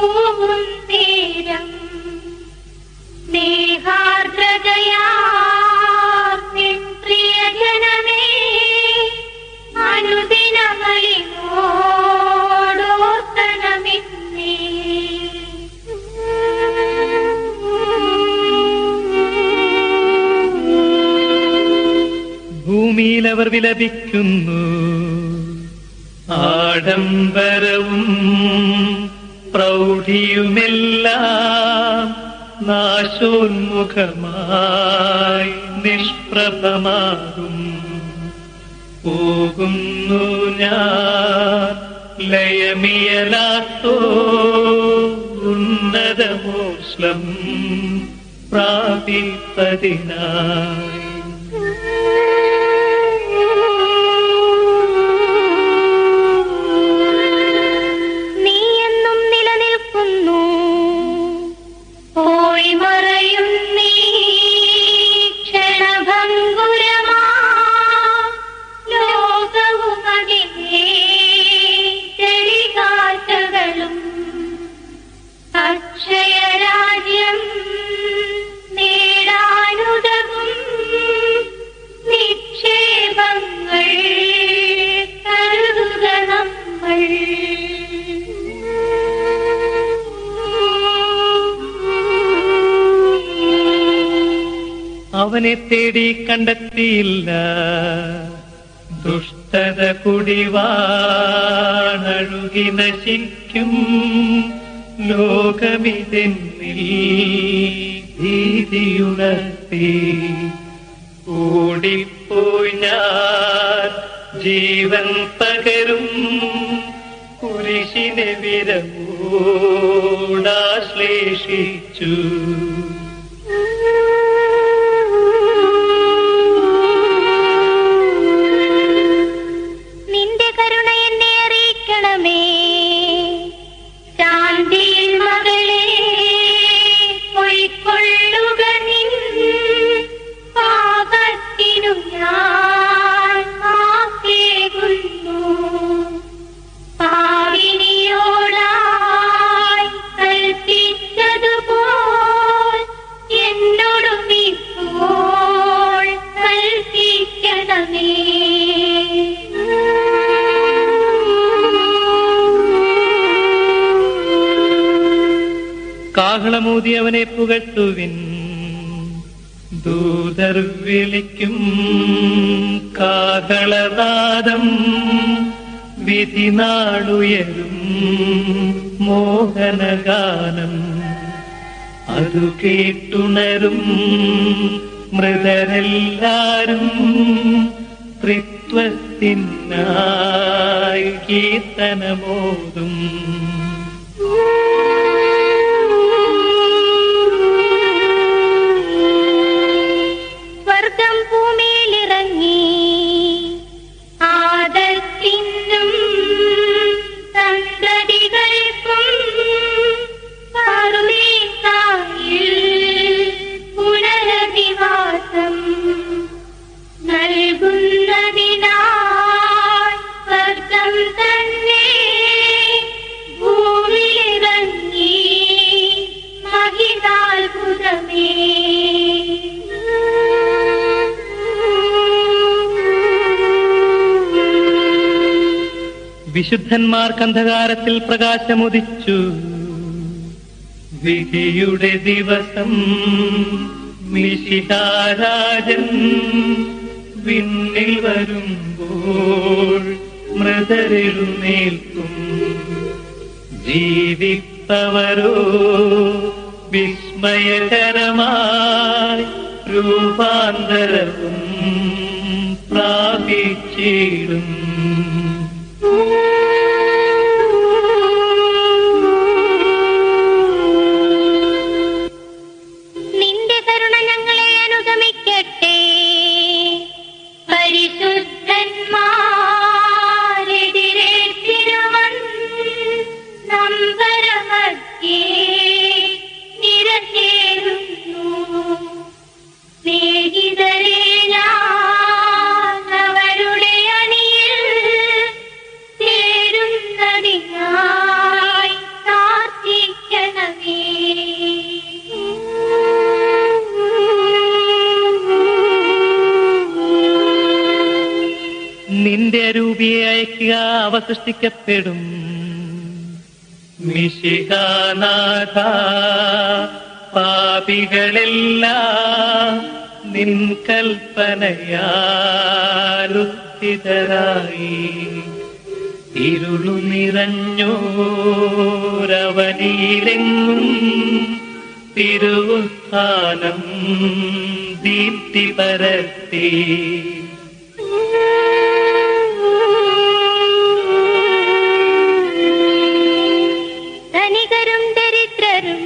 ഭൂമിയിൽ അവർ വിലപിക്കുന്നു ആഡംബരവും പ്രൗഢിയുമെല്ലാം നാശോന്മുഖമായി നിഷ്പ്രഭമാകും പോകുന്നു ഞാൻ ലയമിയലാത്തോ ഉന്നതമോസ്ലം പ്രാപിപ്പതിനായി നീ എന്നും നിലനിൽക്കുന്നു പോയി മറയും നീ ക്ഷണഭംഗുരമാ ലോകവും അതിനെ ചെളികാറ്റകളും അക്ഷയരാജ്യം നേടാനുതകും നിക്ഷേപങ്ങൾ കരുതുക നമ്മൾ അവനെ തേടി കണ്ടെത്തിയില്ല ദുഷ്ടത കുടിവാണഴുകി നശിക്കും ലോകമിതെന്നിൽ ഭീതിയുണർത്തി ഓടിപ്പോയി ഞാൻ ജീവൻ പകരും കുരിശിനെ വിരവോടാശ്ലേഷിച്ചു നിന്റെ കരുണ എന്നെ അറിയിക്കണമേ ശാന്തിയിൽ മകളെ പൊയ്ക്കൊള്ളുക നിൻ പാപത്തിനു ഞാൻ മാപ്പേകുന്നു പാവിനിയോടായി കൽപ്പിച്ചതുപോൽ എന്നോടും ഇപ്പോൾ കൽപ്പിക്കണമേ കാഹളമൂതി അവനെ പുകഴ്ത്തുവിൻ ദൂതർ വിളിക്കും കാഹളനാദം വിധി നാളുയരും മോഹനഗാനം അതു കേട്ടുണരും മൃതരെല്ലാരും ത്രിത്വത്തിനായി കീർത്തനമോതും സ്വർഗം ഭൂമിയിലിറങ്ങി ആദത്തിനും സന്തതികൾക്കും പറുദീസായിൽ പുനരധിവാസം നൽകുന്നതിനായി സ്വർഗം തന്നെ ഭൂമിയിലിറങ്ങി മഹിതാത്ഭുതമേ വിശുദ്ധന്മാർക്ക് അന്ധകാരത്തിൽ പ്രകാശമുദിച്ചു വിധിയുടെ ദിവസം മിശിഹാരാജൻ വിണ്ണിൽ വരുമ്പോൾ മൃതരെഴുന്നേൽക്കും ജീവിപ്പവരോ വിസ്മയകരമായി രൂപാന്തരവും പ്രാപിച്ചിടും നിന്റെ കരുണ ഞങ്ങളെ അനുഗമിക്കട്ടെ പരിശുദ്ധന്മാരെതിരേറ്റിരുവൻ നമ്പരമധ്യേ നിരചേരുന്നു സ്നേഹിതരെ ഞാൻ അവരുടെ അണിയിൽ ചേരുന്നതിനായി പ്രാർത്ഥിക്കണമേ നിന്റെ രൂപിയെ അയക്കുക അവ സൃഷ്ടിക്കപ്പെടും മിശികാനാഥ പാപികളെല്ലാം നിൻ കൽപ്പനയാലുത്തിതരായി ഇരുളു നിറഞ്ഞോരവനിയിലെങ്ങും തിരുവുത്ഥാനം ദീപ്തി പരത്തി ധനികരും ദരിദ്രരും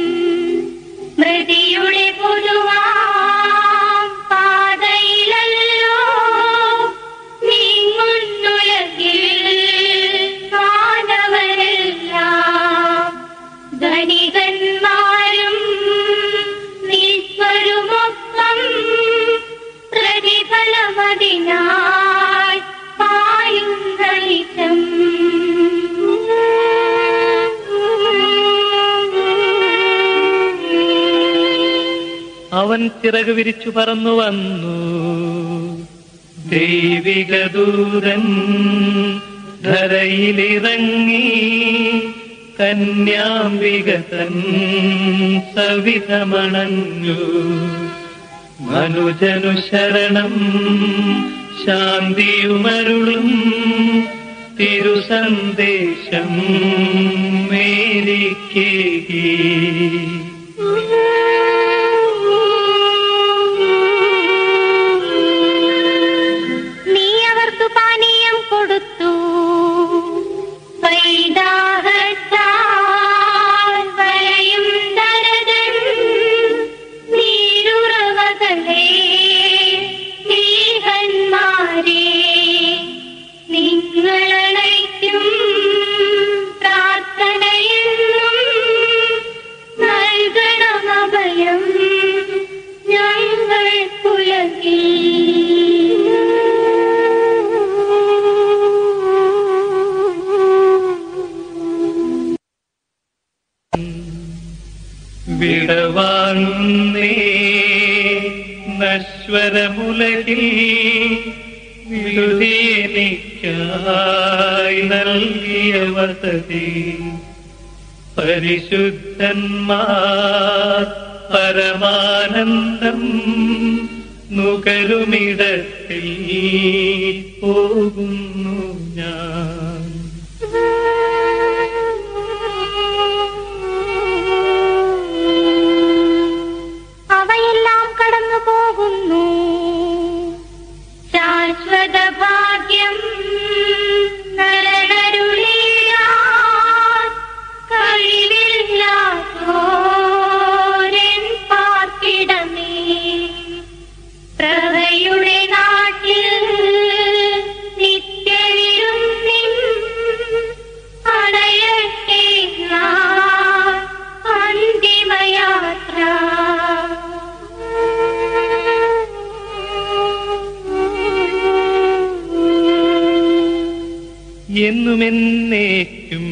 മൃതിയുടെ പൊതുവാം പാതയിലല്ലോ നീങ്ങുന്നുലകിൽ മാനവരെല്ലാം ധനികന്മാരും നിസ്വരുമൊപ്പം പ്രതിഫലമതിനായി പായുന്ന നിജം അവൻ ചിറക് വിരിച്ചു പറന്നു വന്നു ദൈവിക ദൂതൻ ധരയിലിറങ്ങി കന്യാംബിക തൻ സവിധമണഞ്ഞു മനുജനു ശരണം ശാന്തിയുമരുളും തിരുസന്ദേശം മേരിക്കേകി നീ അവർക്ക് പാനീയം കൊടുത്തു വൈദാഹത്താൽ വലയും ദരതൻ നീരുറവകളെ സ്നേഹന്മാരെ നിങ്ങളണയ്ക്കും പ്രാർത്ഥനയെന്നും നൽകണമഭയം ഞങ്ങൾ വിടവാങ്ങുന്നേ നശ്വരമുലകിൽ വിടുതേനിക്കായി നൽകിയ വസതി പരിശുദ്ധന്മാർ പരമാനന്ദം നുകരുമിടത്തിൽ പോകുന്നു ഞാൻ അവയെല്ലാം കടന്നു പോകുന്നു ശാശ്വത ഭാഗ്യം നരനരുളിയാൻ കഴിവില്ലാത്തോരൻ പാർക്കിടമേ പ്രഭയുടെ നാട്ടിൽ നിത്യവിരുന്നിൻ അടയട്ടെ ഞാൻ അന്തിമയാത്ര എന്നുമെന്നേക്കും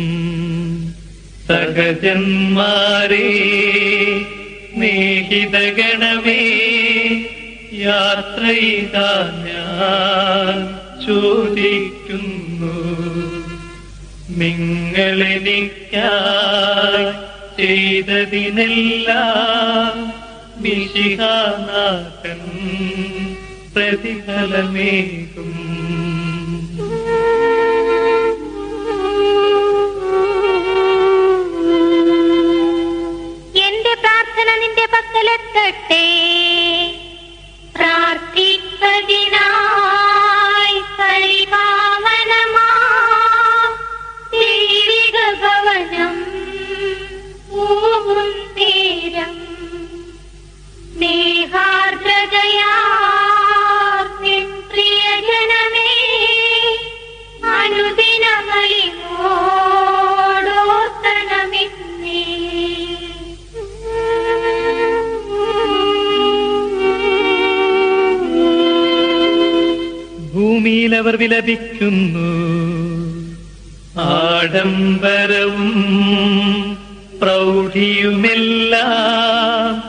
സഹജന്മാരെ സ്നേഹിതഗണമേ യാത്ര ചെയ്താ ഞാൻ ചോദിക്കുന്നു നിങ്ങളെനിക്കായി ചെയ്തതിനെല്ലാം മിശിഹാനാഥൻ പ്രതിഫലമേകും എന്റെ പ്രാർത്ഥന നിന്റെ പക്കലെത്തട്ടെ പ്രാർത്ഥിപ്പതിനായി പരിപാവനമാ ദൈവിക ഭവനം പൂവും തീരം സ്നേഹാർദ്രതയാർ നിൻ പ്രിയജനമേ അനുദിനങ്ങളിലോടോത്തണമിന്നേ ഭൂമിയിൽ അവർ വിലപിക്കുന്നു ആഡംബരവും പ്രൗഢിയുമെല്ലാം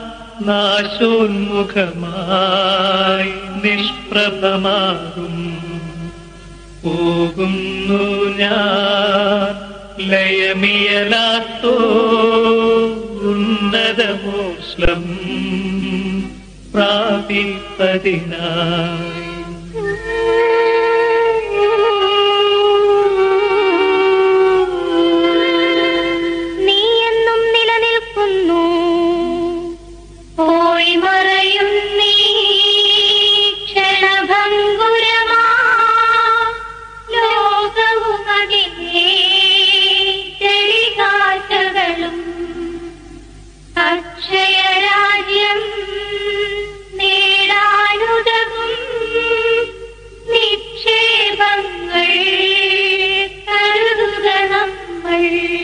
നാശോന്മുഖമായി നിഷ്പ്രഭമാകും പോകുന്നു ഞാൻ ലയമിയലാത്തോ ഉന്നതമോസ്ലം പ്രാപിപ്പതിനായി നീ എന്നും നിലനിൽക്കുന്നു പോയി മറയും നീ ക്ഷണഭംഗുരമാ ലോകവും അതിനെ ചെളികാറ്റകളും അക്ഷയരാജ്യം നേടാനുതകും നിക്ഷേപങ്ങൾ കരുതുക നമ്മൾ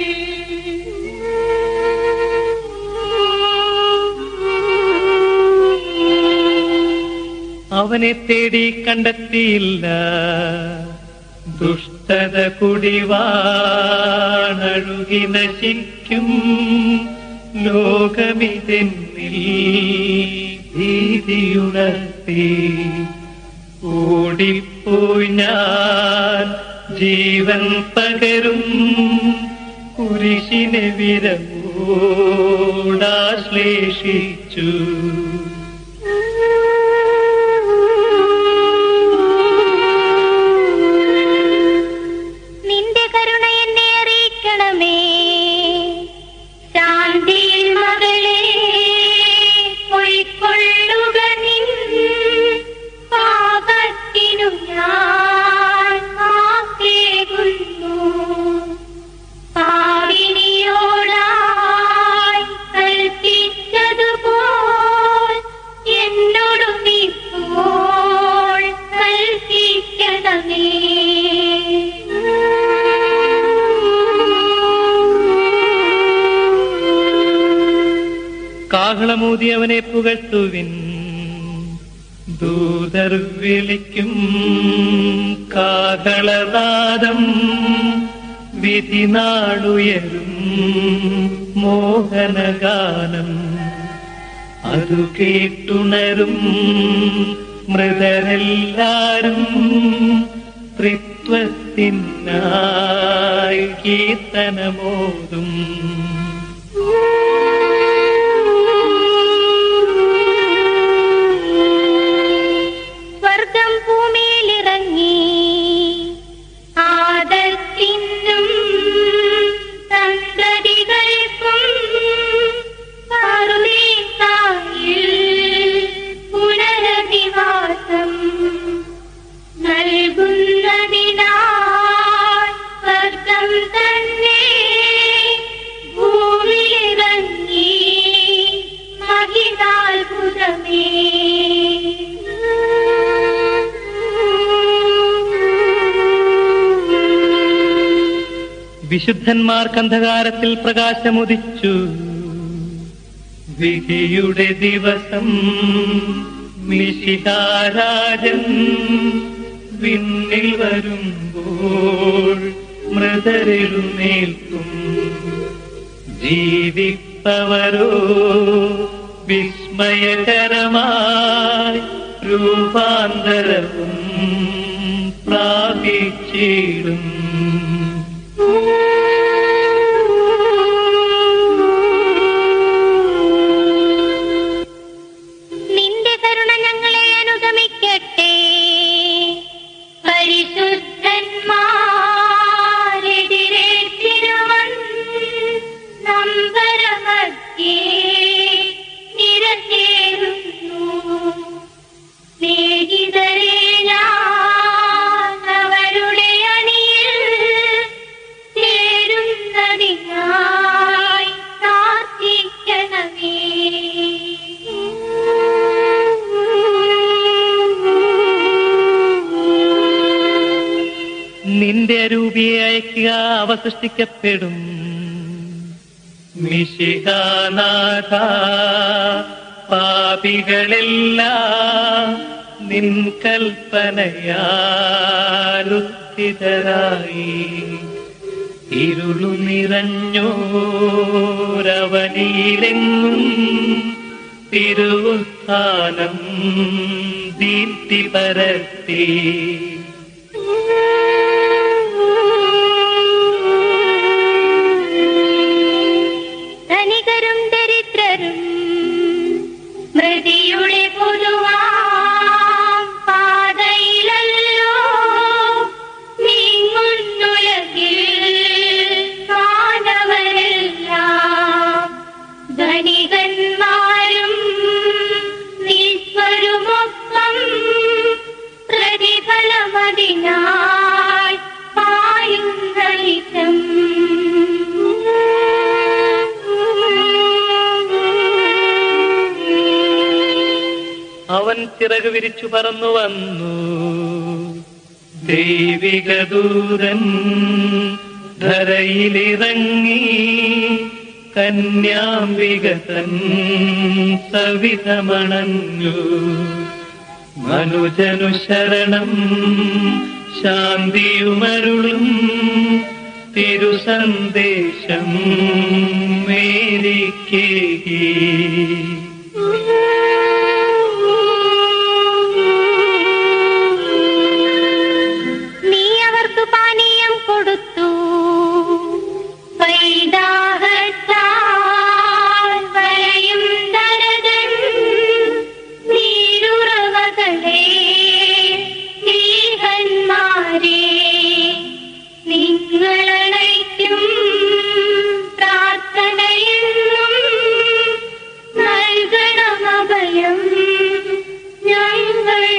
അവനെ തേടി കണ്ടെത്തിയില്ല ദുഷ്ടത കുടിവാണഴുകി നശിക്കും ലോകമിതെന്നിൽ ഭീതിയുണർത്തി ഓടിപ്പോയി ഞാൻ ജീവൻ പകരും കുരിശിനെ വിരവോടാശ്ലേഷിച്ചു നിന്റെ കരുണ എന്നെ അറിയിക്കണമേ ശാന്തിയിൽ മകളെ പൊയ്ക്കൊള്ളുക നിൻ പാപത്തിനു ഞാൻ മാപ്പേകുന്നു പാവിനിയോടായി കൽപ്പിച്ചതുപോൽ എന്നോടും ഇപ്പോൾ കൽപ്പിക്കണമേ കാഹളമൂതി അവനെ പുകഴ്ത്തുവിൻ ദൂതർ വിളിക്കും കാഹളനാദം വിധി നാടുയരും മോഹനഗാനം അതു കേട്ടുണരും മൃതരെല്ലാരും ത്രിത്വത്തിനായി കീർത്തനമോതും സ്വർഗം ഭൂമിയിലിറങ്ങി ആദത്തിനും സന്തതികൾക്കും പറുദീസായിൽ പുനരധിവാസം നൽകുന്നതിനായി സ്വർഗം തന്നെ ഭൂമിയിലിറങ്ങി മഹിതാത്ഭുതമേ വിശുദ്ധന്മാർക്ക് അന്ധകാരത്തിൽ പ്രകാശമുദിച്ചു വിധിയുടെ ദിവസം മിശിഹാരാജൻ വിണ്ണിൽ വരുമ്പോൾ മൃതരെഴുന്നേൽക്കും ജീവിപ്പവരോ വിസ്മയകരമായി രൂപാന്തരവും പ്രാപിച്ചിടും നിന്റെ കരുണ ഞങ്ങളെ അനുഗമിക്കട്ടെ പരിശുദ്ധന്മാരെതിരേറ്റിരുവൻ നമ്പരമധ്യേ നിരചേരുന്നു സ്നേഹിതരെ ഞാൻ അവരുടെ അണിയിൽ ചേരുന്നതിനായി പ്രാർത്ഥിക്കണമേ നിന്റെ അരൂപിയെ അയക്കുക അവ സൃഷ്ടിക്കപ്പെടും മിശികാനാഥ പാപികളെല്ലാം നിൻ കൽപ്പനയാലുദ്ധിതരായി ഇരുളു നിറഞ്ഞോരവനിയിലെങ്ങും തിരുവുത്ഥാനം ദീപ്തി പരത്തി ധനികരും ദരിദ്രരും മൃതിയുടെ ചിറക് വിരിച്ചു പറന്നു വന്നു ദൈവിക ദൂതൻ ധരയിലിറങ്ങി കന്യാംബിക തൻ സവിധമണഞ്ഞു മനുജനു ശരണം ശാന്തിയുമരുളും തിരുസന്ദേശം മേരിക്കേകി നീ അവർക്ക് പാനീയം കൊടുത്തു വൈദാഹത്താൽ വലയും ദരകൻ നീരുറവകളെ സ്നേഹന്മാരെ നിങ്ങളണയ്ക്കും പ്രാർത്ഥനയെന്നും നൽകണമഭയം ഞങ്ങൾ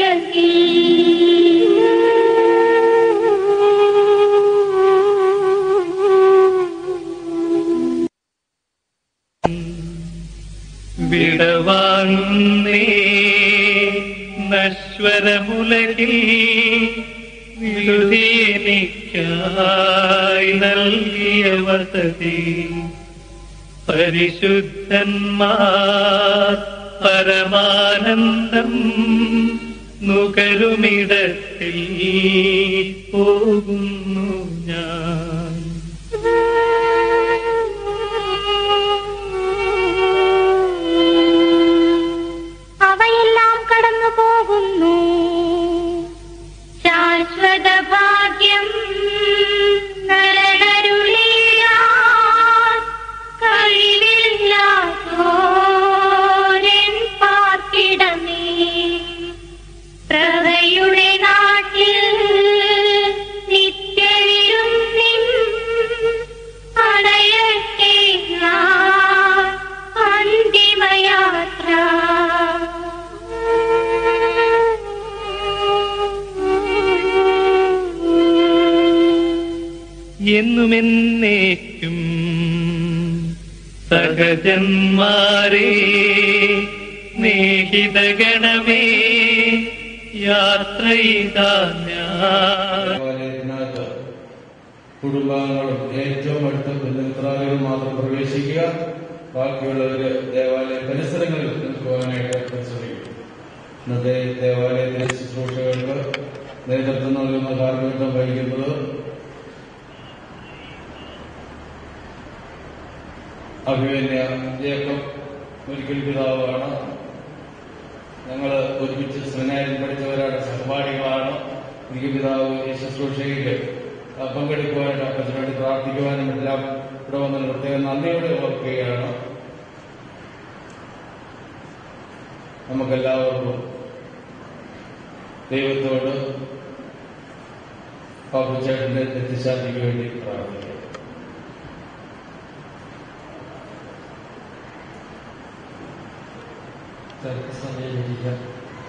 വിടവാങ്ങുന്നേ നശ്വരമുലകിൽ വിടുതീനിക്കായി നൽകിയ വസതി പരിശുദ്ധന്മാർ പരമാനന്ദം നുകരുമിടത്തിൽ പോകുന്നു ഞാൻ അവയെല്ലാം കടന്നു പോകുന്നു ശാശ്വത ഭാഗ്യം നരനരുളിയാൻ കഴിവില്ലാത്തോരൻ പാർക്കിടമേ പ്രഭയുടെ നാട്ടിൽ നിത്യവിരുന്നിൻ അടയട്ടെ ഞാൻ അന്തിമയാത്ര എന്നുമെന്നേക്കും സഹജന്മാരെ സ്നേഹിതഗണമേ യാത്ര ചെയ്താ ഞാൻ ദേവാലയത്തിനകത്ത് കുടുംബാംഗങ്ങളും ഏറ്റവും അടുത്ത ബന്ധുമിത്രാദികളും മാത്രം പ്രവേശിക്കുക ബാക്കിയുള്ളവര് ദേവാലയ പരിസരങ്ങളിൽ നിൽക്കുവാനായിട്ട് പരിശ്രമിക്കും ഇന്നത്തെ ദേവാലയത്തിലെ ശുശ്രൂഷകൾക്ക് നേതൃത്വം നൽകുന്ന കാർമ്മികത്വം വഹിക്കുന്നത് അഭിമന്യ ജേക്കബ് ഒരിക്കൽ പിതാവാണ് ഞങ്ങൾ ഒരുമിച്ച് സെമിനാരിൽ പഠിച്ചവരാണ് സഹപാഠികളാണ് എനിക്ക് പിതാവ് ഈ ശുശ്രൂഷയിൽ ആ, പങ്കെടുക്കുവാനും അപ്പച്ചന് വേണ്ടി പ്രാർത്ഥിക്കുവാനും എല്ലാം ഇവിടെ വന്നതിന് പ്രത്യേകം നന്ദിയോടെ ഓർക്കുകയാണ് നമുക്കെല്ലാവർക്കും ദൈവത്തോട് പാപ്പുച്ചേട്ടന്റെ നിത്യശാന്തിക്ക് വേണ്ടി പ്രാർത്ഥിക്കാം സമയം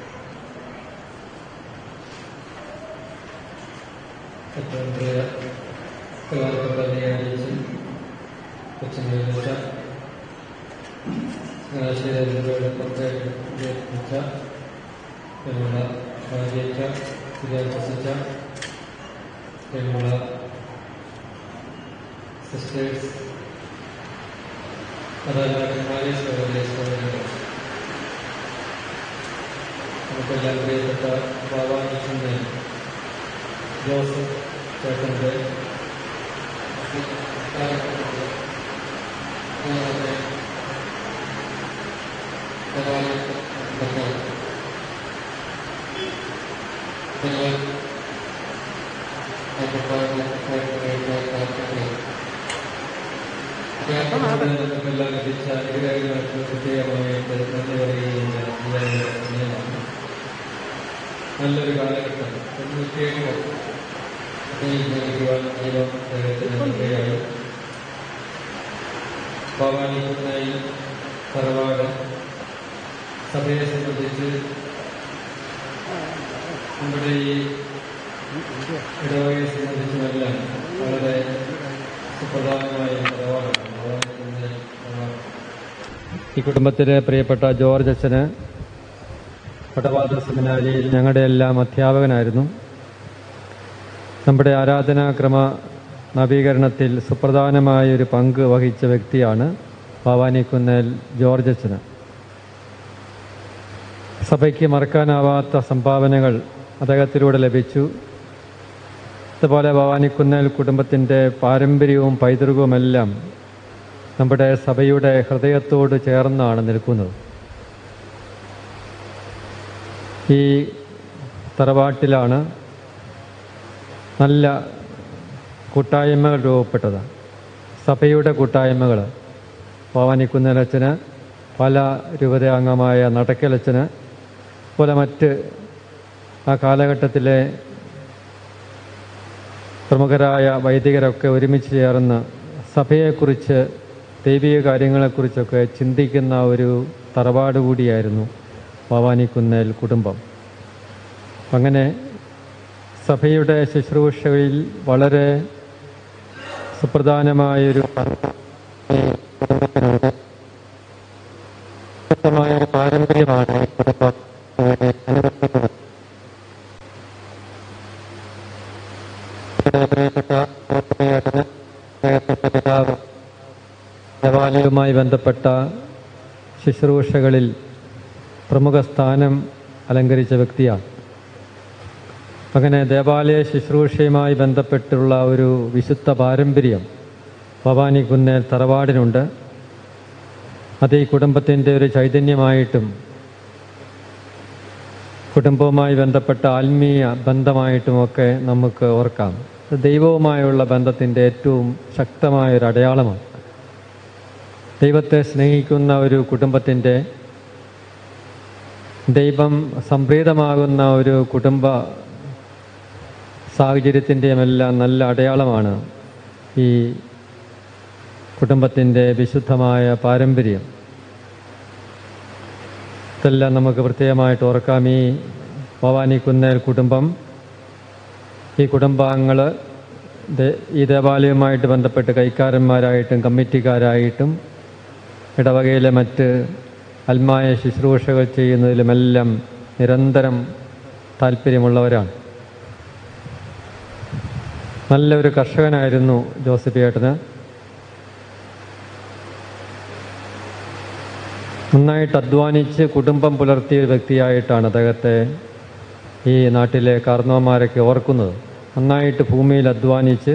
ഏറ്റവും പ്രിയ പ്രധാനപ്പെട്ട അറിയിച്ച് കൊച്ചുമേലിച്ച ശരീരത്തിലൂടെ പുറത്തേക്ക് ഉയർത്തിച്ച പിന്നുള്ള ഭാര്യയ്ക്ക വിദ്യാഭ്യസിച്ച പിന്നുള്ള സിസ്റ്റേഴ്സ് മാതാപിതാക്കന്മാരെ സഹോദരി സഹോദരങ്ങൾ നമുക്കെല്ലാം പ്രിയപ്പെട്ട ബാബാകൃഷ്ണന്റെ ജോസഫ് ചേട്ടന്റെ നമുക്കെല്ലാം ലഭിച്ച അനുഗ്രഹങ്ങൾക്ക് പ്രത്യേകമായിട്ട് നന്ദി പറയുകയും ചെയ്യാൻ നല്ലൊരു കാലഘട്ടം തൊണ്ണൂറ്റിയേഴ് ജീവിക്കുവാൻ ദൈവം അദ്ദേഹത്തിന് ഇടയായി ഭവാനിക്കുന്നായി തറവാട് സഭയെ സംബന്ധിച്ച് നമ്മുടെ ഈ ഇടവകയെ സംബന്ധിച്ചുമെല്ലാം വളരെ സുപ്രധാനമായ തറവാടാണ് ഭവാനിക്കുന്നായി തറവാട് ഈ കുടുംബത്തിലെ പ്രിയപ്പെട്ട ജോർജ് അച്ഛന് പടവാദ സെമിനാരിയിൽ ഞങ്ങളുടെ എല്ലാം അധ്യാപകനായിരുന്നു നമ്മുടെ ആരാധനാക്രമ നവീകരണത്തിൽ സുപ്രധാനമായ ഒരു പങ്ക് വഹിച്ച വ്യക്തിയാണ് ഭവാനിക്കുന്നേൽ ജോർജ് അച്ഛന് സഭയ്ക്ക് മറക്കാനാവാത്ത സംഭാവനകൾ അദ്ദേഹത്തിലൂടെ ലഭിച്ചു അതുപോലെ ഭവാനിക്കുന്നേൽ കുടുംബത്തിൻ്റെ പാരമ്പര്യവും പൈതൃകവുമെല്ലാം നമ്മുടെ സഭയുടെ ഹൃദയത്തോട് ചേർന്നാണ് നിൽക്കുന്നത് ഈ തറവാട്ടിലാണ് നല്ല കൂട്ടായ്മകൾ രൂപപ്പെട്ടത് സഭയുടെ കൂട്ടായ്മകൾ ഭവാനിക്കുന്നലച്ചന് പല രൂപതാംഗമായ നടക്കലച്ചന് പോലെ മറ്റ് ആ കാലഘട്ടത്തിലെ പ്രമുഖരായ വൈദികരൊക്കെ ഒരുമിച്ച് ചേർന്ന് സഭയെക്കുറിച്ച് ദൈവിക കാര്യങ്ങളെക്കുറിച്ചൊക്കെ ചിന്തിക്കുന്ന ഒരു തറവാട് കൂടിയായിരുന്നു ഭവാനിക്കുന്നേൽ കുടുംബം അങ്ങനെ സഭയുടെ ശുശ്രൂഷകളിൽ വളരെ സുപ്രധാനമായൊരു വ്യക്തമായ പാരമ്പര്യമാണ് ഈ കുടുംബം അനുഭവിക്കുന്നത് പ്രിയപ്പെട്ട ഓർമ്മയേട്ടന് അദ്ദേഹത്തിന്റെ പിതാവ് ദേവാലയവുമായി ബന്ധപ്പെട്ട ശുശ്രൂഷകളിൽ പ്രമുഖ സ്ഥാനം അലങ്കരിച്ച വ്യക്തിയാണ് അങ്ങനെ ദേവാലയ ശുശ്രൂഷയുമായി ബന്ധപ്പെട്ടുള്ള ഒരു വിശുദ്ധ പാരമ്പര്യം ഭവാനി കുന്നേൽ തറവാടിനുണ്ട് അത് ഈ കുടുംബത്തിൻ്റെ ഒരു ചൈതന്യമായിട്ടും കുടുംബവുമായി ബന്ധപ്പെട്ട ആത്മീയ ബന്ധമായിട്ടുമൊക്കെ നമുക്ക് ഓർക്കാം ഇത് ദൈവവുമായുള്ള ബന്ധത്തിൻ്റെ ഏറ്റവും ശക്തമായ ഒരു അടയാളമാണ് ദൈവത്തെ സ്നേഹിക്കുന്ന ഒരു കുടുംബത്തിൻ്റെ ദൈവം സംപ്രീതമാകുന്ന ഒരു കുടുംബ സാഹചര്യത്തിൻ്റെയുമെല്ലാം നല്ല അടയാളമാണ് ഈ കുടുംബത്തിൻ്റെ വിശുദ്ധമായ പാരമ്പര്യം ഇതെല്ലാം നമുക്ക് പ്രത്യേകമായിട്ട് ഓർക്കാം ഈ ഭവാനി കുന്നേൽ കുടുംബം ഈ കുടുംബാംഗങ്ങൾ ഈ ദേവാലയവുമായിട്ട് ബന്ധപ്പെട്ട് കൈക്കാരന്മാരായിട്ടും കമ്മിറ്റിക്കാരായിട്ടും ഇടവകയിലെ മറ്റ് അൽമായ ശുശ്രൂഷകൾ ചെയ്യുന്നതിലുമെല്ലാം നിരന്തരം താല്പര്യമുള്ളവരാണ് നല്ലൊരു കർഷകനായിരുന്നു ജോസഫ് ഏട്ടന് നന്നായിട്ട് അധ്വാനിച്ച് കുടുംബം പുലർത്തിയ ഒരു വ്യക്തിയായിട്ടാണ് അദ്ദേഹത്തെ ഈ നാട്ടിലെ കാർന്നവന്മാരൊക്കെ ഓർക്കുന്നത് നന്നായിട്ട് ഭൂമിയിൽ അധ്വാനിച്ച്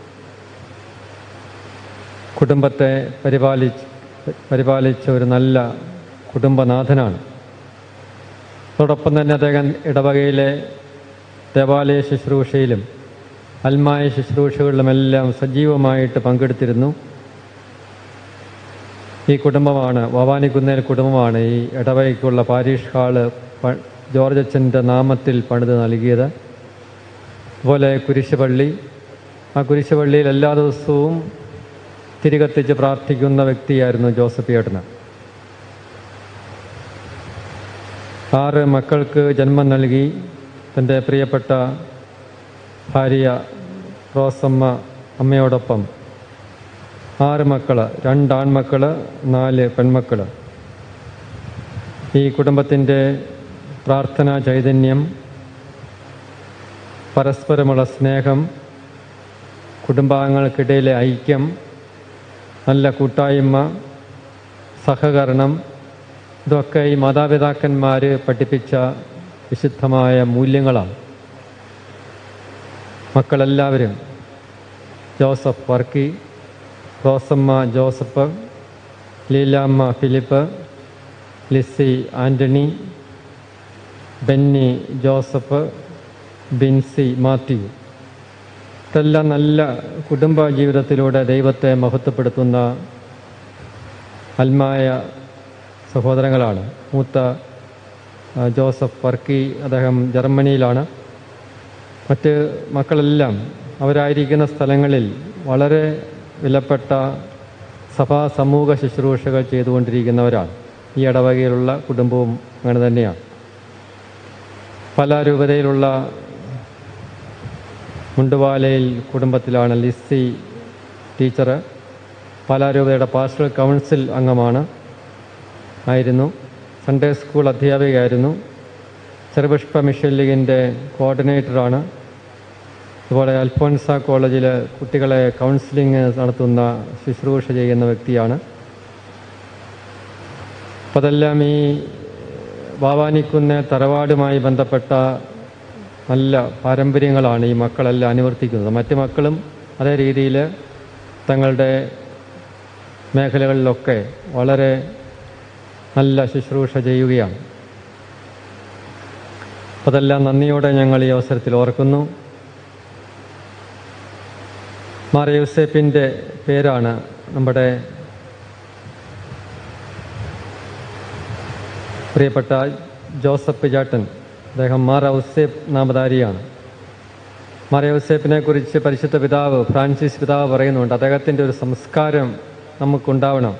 കുടുംബത്തെ പരിപാലിച്ച് പരിപാലിച്ച ഒരു നല്ല കുടുംബനാഥനാണ് അതോടൊപ്പം തന്നെ അദ്ദേഹം ഇടവകയിലെ ദേവാലയ ശുശ്രൂഷയിലും അൽമായ ശുശ്രൂഷകളിലുമെല്ലാം സജീവമായിട്ട് പങ്കെടുത്തിരുന്നു ഈ കുടുംബമാണ് ഭവാനിക്കുന്നേൽ കുടുംബമാണ് ഈ ഇടവകയ്ക്കുള്ള പാരീഷ് ഹാള് പ- ജോർജ് അച്ഛൻ്റെ നാമത്തിൽ പണിത് നൽകിയത് അതുപോലെ കുരിശുപള്ളി ആ കുരിശുപള്ളിയിൽ എല്ലാ ദിവസവും തിരികത്തിച്ച് പ്രാർത്ഥിക്കുന്ന വ്യക്തിയായിരുന്നു ജോസഫ് ഏട്ടന് ആറ് മക്കൾക്ക് ജന്മം നൽകി തൻ്റെ പ്രിയപ്പെട്ട ഭാര്യ റോസമ്മ അമ്മയോടൊപ്പം ആറ് മക്കൾ രണ്ടാൺമക്കൾ നാല് പെൺമക്കൾ ഈ കുടുംബത്തിൻ്റെ പ്രാർത്ഥനാ ചൈതന്യം പരസ്പരമുള്ള സ്നേഹം കുടുംബാംഗങ്ങൾക്കിടയിലെ ഐക്യം നല്ല കൂട്ടായ്മ സഹകരണം ഇതൊക്കെ ഈ മാതാപിതാക്കന്മാർ പഠിപ്പിച്ച വിശുദ്ധമായ മൂല്യങ്ങളാണ് മക്കളെല്ലാവരും Joseph Varkey Rosamma Joseph Leelamma Philip Lissy Antony Benny Joseph Binsy Mathew ഇതെല്ലാം നല്ല കുടുംബ ജീവിതത്തിലൂടെ ദൈവത്തെ മഹത്വപ്പെടുത്തുന്ന അൽമായ സഹോദരങ്ങളാണ് മൂത്ത ആ, ജോസഫ് വർക്കി അദ്ദേഹം ജർമ്മനിയിലാണ് മറ്റ് മക്കളെല്ലാം അവരായിരിക്കുന്ന സ്ഥലങ്ങളിൽ വളരെ വിലപ്പെട്ട സഭാ സമൂഹ ശുശ്രൂഷകൾ ചെയ്തുകൊണ്ടിരിക്കുന്നവരാണ് ഈ ഇടവകയിലുള്ള കുടുംബവും അങ്ങനെ തന്നെയാണ് പല രൂപതയിലുള്ള മുണ്ടുവാലയിൽ കുടുംബത്തിലാണ് ലിസി ടീച്ചർ പാലാരൂപതയുടെ പാസ്റ്റൽ കൗൺസിൽ അംഗമാണ് ആയിരുന്നു സൺഡേ സ്കൂൾ അധ്യാപികയായിരുന്നു ചെറുപുഷ്പ മിഷൻ ലീഗിൻ്റെ കോർഡിനേറ്ററാണ് അതുപോലെ അൽഫോൻസ കോളേജിൽ കുട്ടികളെ കൗൺസിലിംഗ് നടത്തുന്ന ശുശ്രൂഷ ചെയ്യുന്ന വ്യക്തിയാണ് അപ്പം അതെല്ലാം ഈ വാവാനിക്കുന്ന് തറവാടുമായി ബന്ധപ്പെട്ട നല്ല പാരമ്പര്യങ്ങളാണ് ഈ മക്കളെല്ലാം അനുവർത്തിക്കുന്നത് മറ്റു മക്കളും അതേ രീതിയിൽ തങ്ങളുടെ മേഖലകളിലൊക്കെ വളരെ നല്ല ശുശ്രൂഷ ചെയ്യുകയാണ് അതെല്ലാം നന്ദിയോടെ ഞങ്ങൾ ഈ അവസരത്തിൽ ഓർക്കുന്നു മാർ യൂസേപ്പിൻ്റെ പേരാണ് നമ്മുടെ പ്രിയപ്പെട്ട ജോസഫ് പിജാട്ടൻ അദ്ദേഹം മാർ ഔസേപ്പ് നാമധാരിയാണ് മാർ ഔസേപ്പിനെ കുറിച്ച് പരിശുദ്ധ പിതാവ് ഫ്രാൻസിസ് പിതാവ് പറയുന്നുണ്ട് അദ്ദേഹത്തിൻ്റെ ഒരു സംസ്കാരം നമുക്കുണ്ടാവണം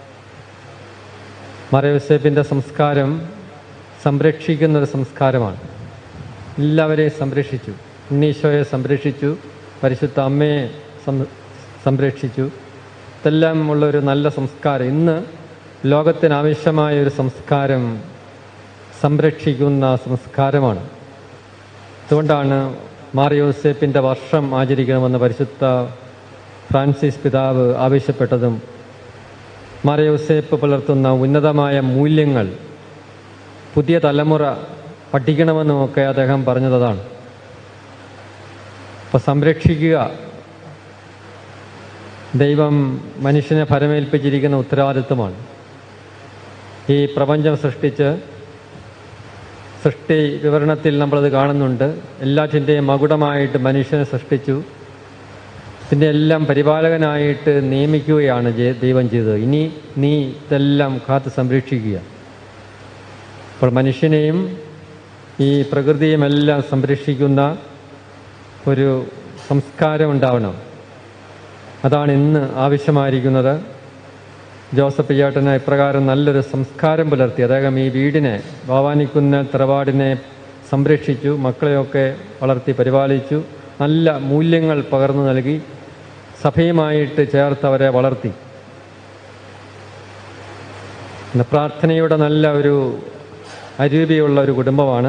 മാർ ഔസേപ്പിൻ്റെ സംസ്കാരം സംരക്ഷിക്കുന്ന ഒരു സംസ്കാരമാണ് എല്ലാവരെയും സംരക്ഷിച്ചു ഉണ്ണീശോയെ സംരക്ഷിച്ചു പരിശുദ്ധ അമ്മയെ സം- സംരക്ഷിച്ചു ഇതെല്ലാം ഉള്ള ഒരു നല്ല സംസ്കാരം ഇന്ന് ലോകത്തിനാവശ്യമായ ഒരു സംസ്കാരം സംരക്ഷിക്കുന്ന സംസ്കാരമാണ് അതുകൊണ്ടാണ് മാറിയോസേപ്പിൻ്റെ വർഷം ആചരിക്കണമെന്ന് പരിശുദ്ധ ഫ്രാൻസിസ് പിതാവ് ആവശ്യപ്പെട്ടതും മാറിയോസേപ്പ് പുലർത്തുന്ന ഉന്നതമായ മൂല്യങ്ങൾ പുതിയ തലമുറ പഠിക്കണമെന്നുമൊക്കെ അദ്ദേഹം പറഞ്ഞതാണ് അപ്പോൾ സംരക്ഷിക്കുക ദൈവം മനുഷ്യനെ ഫലമേൽപ്പിച്ചിരിക്കുന്ന ഉത്തരവാദിത്വമാണ് ഈ പ്രപഞ്ചം സൃഷ്ടിച്ച് സൃഷ്ടി വിവരണത്തിൽ നമ്മളത് കാണുന്നുണ്ട് എല്ലാറ്റിൻ്റെയും മകുടമായിട്ട് മനുഷ്യനെ സൃഷ്ടിച്ചു ഇതിൻ്റെ എല്ലാം പരിപാലകനായിട്ട് നിയമിക്കുകയാണ് ജെ- ദൈവം ചെയ്തത് ഇനി നീ ഇതെല്ലാം കാത്ത് സംരക്ഷിക്കുക അപ്പോൾ മനുഷ്യനെയും ഈ പ്രകൃതിയുമെല്ലാം സംരക്ഷിക്കുന്ന ഒരു സംസ്കാരം ഉണ്ടാവണം അതാണ് ഇന്ന് ആവശ്യമായിരിക്കുന്നത് ജോസഫ് പിയ്യാട്ടന് ഇപ്രകാരം നല്ലൊരു സംസ്കാരം പുലർത്തി അദ്ദേഹം ഈ വീടിനെ ഭവാനിക്കുന്ന തറവാടിനെ സംരക്ഷിച്ചു മക്കളെയൊക്കെ വളർത്തി പരിപാലിച്ചു നല്ല മൂല്യങ്ങൾ പകർന്നു നൽകി സഭയുമായിട്ട് ചേർത്ത് അവരെ വളർത്തി പിന്നെ പ്രാർത്ഥനയുടെ നല്ല ഒരു അരൂപിയുള്ള ഒരു കുടുംബമാണ്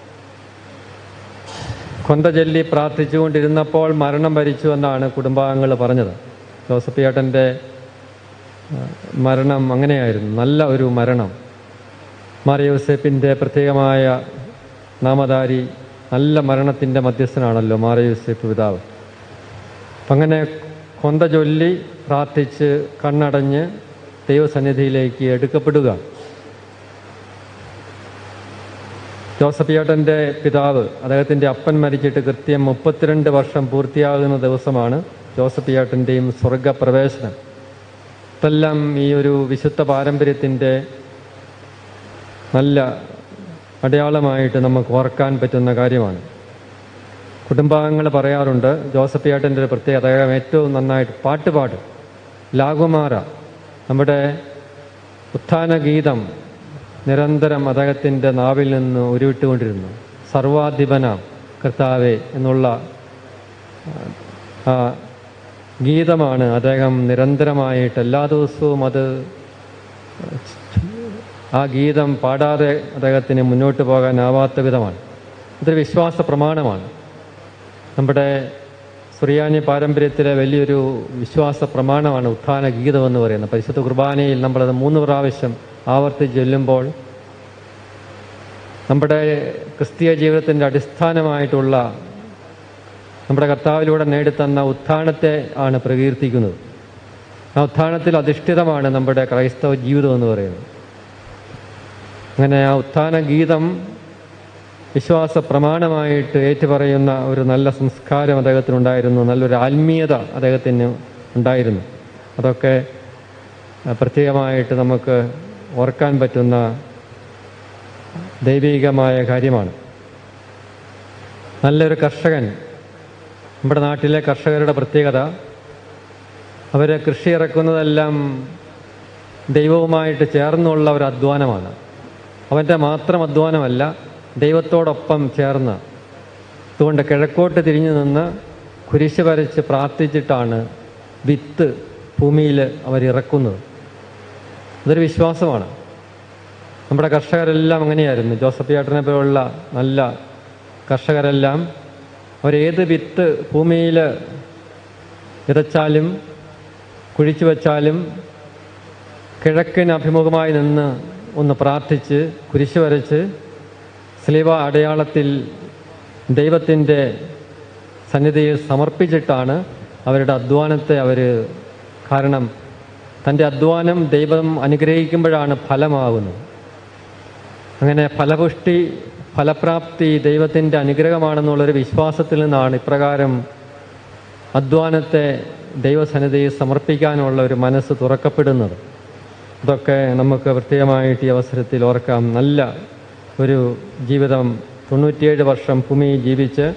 കൊന്ത ചൊല്ലി പ്രാർത്ഥിച്ചുകൊണ്ടിരുന്നപ്പോൾ മരണം വരിച്ചു എന്നാണ് കുടുംബാംഗങ്ങൾ പറഞ്ഞത് ജോസഫ് ചേട്ടൻ്റെ മരണം അങ്ങനെയായിരുന്നു നല്ല ഒരു മരണം മാറിയൂസേപ്പിൻ്റെ പ്രത്യേകമായ നാമധാരി നല്ല മരണത്തിൻ്റെ മധ്യസ്ഥനാണല്ലോ മാറിയൂസേപ്പ് പിതാവ് അപ്പം അങ്ങനെ കൊന്ത ചൊല്ലി പ്രാർത്ഥിച്ച് കണ്ണടഞ്ഞ് ദൈവസന്നിധിയിലേക്ക് എടുക്കപ്പെടുക ജോസഫ് ചേട്ടൻ്റെ പിതാവ് അദ്ദേഹത്തിൻ്റെ അപ്പൻ മരിച്ചിട്ട് കൃത്യം മുപ്പത്തിരണ്ട് വർഷം പൂർത്തിയാകുന്ന ദിവസമാണ് ജോസഫ് ചേട്ടൻ്റെയും സ്വർഗപ്രവേശനം ഇതെല്ലാം ഈ ഒരു വിശുദ്ധ പാരമ്പര്യത്തിൻ്റെ നല്ല അടയാളമായിട്ട് നമുക്ക് ഓർക്കാൻ പറ്റുന്ന കാര്യമാണ് കുടുംബാംഗങ്ങൾ പറയാറുണ്ട് ജോസഫ് ചേട്ടൻ്റെ ഒരു പ്രത്യേകത അദ്ദേഹം ഏറ്റവും നന്നായിട്ട് പാട്ട് പാടും ലാകുമാറ നമ്മുടെ ഉത്ഥാന ഗീതം നിരന്തരം അദ്ദേഹത്തിൻ്റെ നാവിൽ നിന്ന് ഉരുവിട്ടുകൊണ്ടിരുന്നു സർവാധിപന കർത്താവെ എന്നുള്ള ആ ഗീതമാണ് അദ്ദേഹം നിരന്തരമായിട്ട് എല്ലാ ദിവസവും അത് ആ ഗീതം പാടാതെ അദ്ദേഹത്തിന് മുന്നോട്ട് പോകാനാവാത്ത വിധമാണ് ഇതൊരു വിശ്വാസ പ്രമാണമാണ് നമ്മുടെ സുറിയാനി പാരമ്പര്യത്തിലെ വലിയൊരു വിശ്വാസ പ്രമാണമാണ് ഉത്ഥാന ഗീതം എന്ന് പറയുന്നത് പരിശുദ്ധ കുർബാനയിൽ നമ്മളത് മൂന്ന് പ്രാവശ്യം ആവർത്തിച്ച് ചൊല്ലുമ്പോൾ നമ്മുടെ ക്രിസ്തീയ ജീവിതത്തിൻ്റെ അടിസ്ഥാനമായിട്ടുള്ള നമ്മുടെ കർത്താവിലൂടെ നേടിത്തന്ന ഉത്ഥാനത്തെ ആണ് പ്രകീർത്തിക്കുന്നത് ആ ഉത്ഥാനത്തിൽ അധിഷ്ഠിതമാണ് നമ്മുടെ ക്രൈസ്തവ ജീവിതം എന്ന് പറയുന്നത് അങ്ങനെ ആ ഉത്ഥാന ഗീതം വിശ്വാസ പ്രമാണമായിട്ട് ഏറ്റുപറയുന്ന ഒരു നല്ല സംസ്കാരം അദ്ദേഹത്തിനുണ്ടായിരുന്നു നല്ലൊരു ആത്മീയത അദ്ദേഹത്തിന് ഉണ്ടായിരുന്നു അതൊക്കെ അഹ് പ്രത്യേകമായിട്ട് നമുക്ക് ഓർക്കാൻ പറ്റുന്ന ദൈവികമായ കാര്യമാണ് നല്ലൊരു കർഷകൻ നമ്മുടെ നാട്ടിലെ കർഷകരുടെ പ്രത്യേകത അവർ കൃഷി ഇറക്കുന്നതെല്ലാം ദൈവവുമായിട്ട് ചേർന്നുള്ള ഒരു അധ്വാനമാണ് അവൻ്റെ മാത്രം അധ്വാനമല്ല ദൈവത്തോടൊപ്പം ചേർന്ന് അതുകൊണ്ട് കിഴക്കോട്ട് തിരിഞ്ഞു നിന്ന് കുരിശ് വരച്ച് പ്രാർത്ഥിച്ചിട്ടാണ് വിത്ത് ഭൂമിയിൽ അവരിറക്കുന്നത് അതൊരു വിശ്വാസമാണ് നമ്മുടെ കർഷകരെല്ലാം അങ്ങനെയായിരുന്നു ജോസഫ് ചേട്ടനെ പോലുള്ള നല്ല കർഷകരെല്ലാം അവരേത് വിത്ത് ഭൂമിയിൽ വിതച്ചാലും കുഴിച്ചു വച്ചാലും കിഴക്കിന് അഭിമുഖമായി നിന്ന് ഒന്ന് പ്രാർത്ഥിച്ച് കുരിശ് വരച്ച് സ്ലീവ അടയാളത്തിൽ ദൈവത്തിൻ്റെ സന്നിധിയിൽ സമർപ്പിച്ചിട്ടാണ് അവരുടെ അധ്വാനത്തെ അവർ കാരണം തൻ്റെ അധ്വാനം ദൈവം അനുഗ്രഹിക്കുമ്പോഴാണ് ഫലമാകുന്നത് അങ്ങനെ ഫലപുഷ്ടി ഫലപ്രാപ്തി ദൈവത്തിൻ്റെ അനുഗ്രഹമാണെന്നുള്ളൊരു വിശ്വാസത്തിൽ നിന്നാണ് ഇപ്രകാരം അധ്വാനത്തെ ദൈവസന്നിധിയിൽ സമർപ്പിക്കാനുള്ള ഒരു മനസ്സ് തുറക്കപ്പെടുന്നത് ഇതൊക്കെ നമുക്ക് പ്രത്യേകമായിട്ട് ഈ അവസരത്തിൽ ഓർക്കാം നല്ല ഒരു ജീവിതം തൊണ്ണൂറ്റിയേഴ് വർഷം ഭൂമിയിൽ ജീവിച്ച്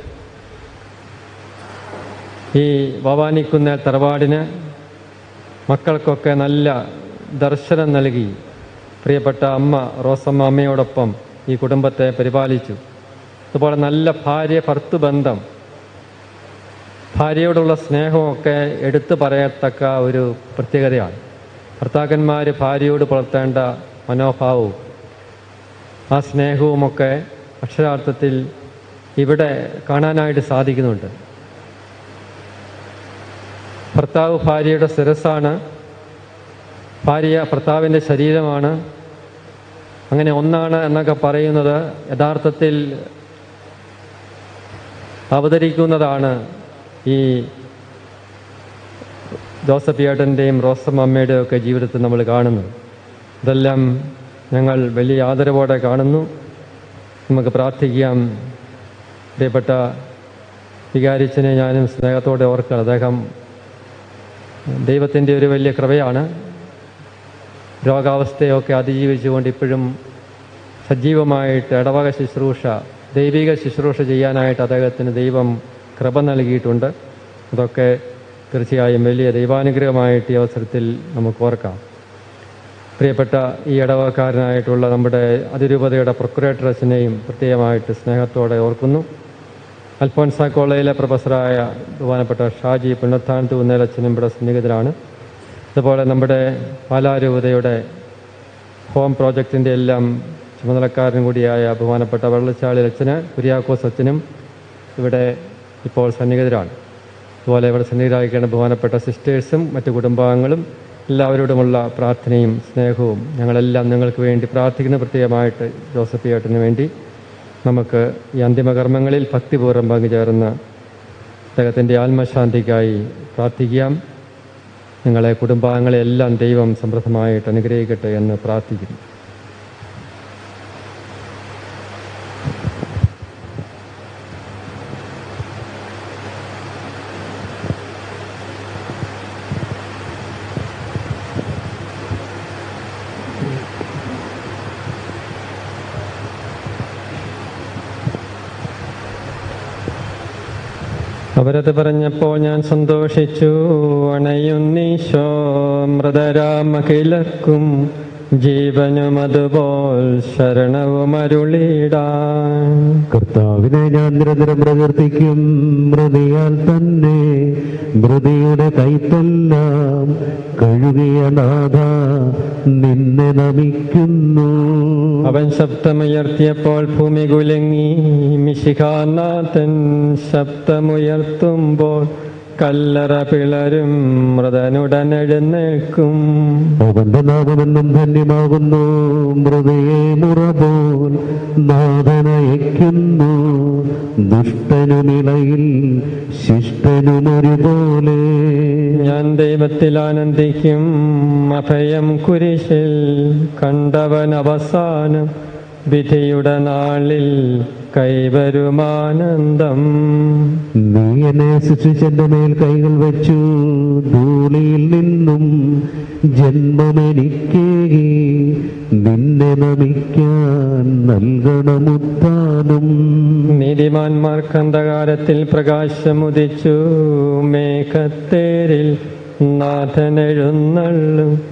ഈ ഭവാനിക്കുന്ന തറവാടിന് മക്കൾക്കൊക്കെ നല്ല ദർശനം നൽകി പ്രിയപ്പെട്ട അമ്മ റോസമ്മ അമ്മയോടൊപ്പം ഈ കുടുംബത്തെ പരിപാലിച്ചു അതുപോലെ നല്ല ഭാര്യ ഭർത്തൃബന്ധം ഭാര്യയോടുള്ള സ്നേഹമൊക്കെ എടുത്തു പറയത്തക്ക ഒരു പ്രത്യേകതയാണ് ഭർത്താക്കന്മാർ ഭാര്യയോട് പുലർത്തേണ്ട മനോഭാവവും ആ സ്നേഹവുമൊക്കെ അക്ഷരാർത്ഥത്തിൽ ഇവിടെ കാണാനായിട്ട് സാധിക്കുന്നുണ്ട് ഭർത്താവ് ഭാര്യയുടെ ശിരസാണ് ഭാര്യ ഭർത്താവിൻ്റെ ശരീരമാണ് അങ്ങനെ ഒന്നാണ് എന്നൊക്കെ പറയുന്നത് യഥാർത്ഥത്തിൽ അവതരിക്കുന്നതാണ് ഈ ജോസഫ് ഏട്ടൻ്റെയും റോസം അമ്മയുടെയും ഒക്കെ ജീവിതത്തിൽ നമ്മൾ കാണുന്നത് ഇതെല്ലാം ഞങ്ങൾ വലിയ ആദരവോടെ കാണുന്നു നമുക്ക് പ്രാർത്ഥിക്കാം പ്രിയപ്പെട്ട വികാരിച്ചനെ ഞാനും സ്നേഹത്തോടെ ഓർക്കുക അദ്ദേഹം ദൈവത്തിൻ്റെ ഒരു വലിയ കൃപയാണ് രോഗാവസ്ഥയൊക്കെ അതിജീവിച്ചുകൊണ്ട് ഇപ്പോഴും സജീവമായിട്ട് ഇടവക ശുശ്രൂഷ ദൈവിക ശുശ്രൂഷ ചെയ്യാനായിട്ട് അദ്ദേഹത്തിന് ദൈവം കൃപ നൽകിയിട്ടുണ്ട് അതൊക്കെ തീർച്ചയായും വലിയ ദൈവാനുഗ്രഹമായിട്ട് ഈ അവസരത്തിൽ നമുക്ക് ഓർക്കാം പ്രിയപ്പെട്ട ഈ ഇടവക്കാരനായിട്ടുള്ള നമ്മുടെ അതിരൂപതയുടെ പ്രൊക്കുറേറ്ററസിനെയും പ്രത്യേകമായിട്ട് സ്നേഹത്തോടെ ഓർക്കുന്നു അൽഫോൻസ കോളേജിലെ പ്രൊഫസറായ ബഹുമാനപ്പെട്ട ഷാജി പുന്നത്താനത്ത് ഉന്നേലച്ചനും ഇവിടെ സന്നിഹിതരാണ് അതുപോലെ നമ്മുടെ പാലാരൂപതയുടെ ഹോം പ്രോജക്റ്റിൻ്റെ എല്ലാം ചുമതലക്കാരനും കൂടിയായ ബഹുമാനപ്പെട്ട വെള്ളച്ചാളി അച്ഛന് കുര്യാക്കോസ് അച്ഛനും ഇവിടെ ഇപ്പോൾ സന്നിഹിതരാണ് അതുപോലെ ഇവിടെ സന്നിഹിതരായിരിക്കേണ്ട ബഹുമാനപ്പെട്ട സിസ്റ്റേഴ്സും മറ്റു കുടുംബാംഗങ്ങളും എല്ലാവരോടുമുള്ള പ്രാർത്ഥനയും സ്നേഹവും ഞങ്ങളെല്ലാം നിങ്ങൾക്ക് വേണ്ടി പ്രാർത്ഥിക്കുന്ന പ്രത്യേകമായിട്ട് ജോസഫ് ഏട്ടന് വേണ്ടി നമുക്ക് ഈ അന്തിമകർമ്മങ്ങളിൽ ഭക്തിപൂർവ്വം പങ്കുചേർന്ന് അദ്ദേഹത്തിൻ്റെ ആത്മശാന്തിക്കായി പ്രാർത്ഥിക്കാം നിങ്ങളെ കുടുംബാംഗങ്ങളെ എല്ലാം ദൈവം സമൃദ്ധമായിട്ട് അനുഗ്രഹിക്കട്ടെ എന്ന് പ്രാർത്ഥിക്കുന്നു അവരത് പറഞ്ഞപ്പോൾ ഞാൻ സന്തോഷിച്ചു അണയുന്നീശോ മൃതരാമകിലർക്കും ജീവനും അതുപോൽ ശരണവും അരുളിടാൻ കർത്താവിനെ ഞാൻ നിരന്തരം പ്രകീർത്തിക്കും മൃതിയാൽ തന്നെ മൃതിയുടെ കൈത്തെല്ലാം കഴുകിയ നാഥ നിന്നെ നമിക്കുന്നു അവൻ ശബ്ദമുയർത്തിയപ്പോൾ ഭൂമി കുലുങ്ങി മിശിഖാനാഥൻ ശബ്ദമുയർത്തുമ്പോൾ കല്ലറ പിളരും മൃതനുടൻ എഴുന്നേൽക്കും അവന്റെ നാമമെന്നും ധന്യമാകുന്നു മൃതയെ മുറപോൽ നാഥനയക്കുന്നു ദുഷ്ടനുമിളയിൽ ശിഷ്ടനുമൊരുപോലെ ഞാൻ ദൈവത്തിൽ ആനന്ദിക്കും അഭയം കുരിശിൽ കണ്ടവൻ അവസാനം വിധിയുടെ നാളിൽ കൈവരുമാനന്ദം നീ എന്നെ സൃഷ്ടിച്ചെന്റെ മേൽ കൈകൾ വെച്ചു ധൂളിയിൽ നിന്നും ജന്മമെനിക്കേകി നിന്നെ നമിക്കാൻ നൽകണമുത്താനും നീതിമാന്മാർക്ക് അന്ധകാരത്തിൽ പ്രകാശമുദിച്ചു മേഘത്തേരിൽ നാഥനെഴുന്നള്ളും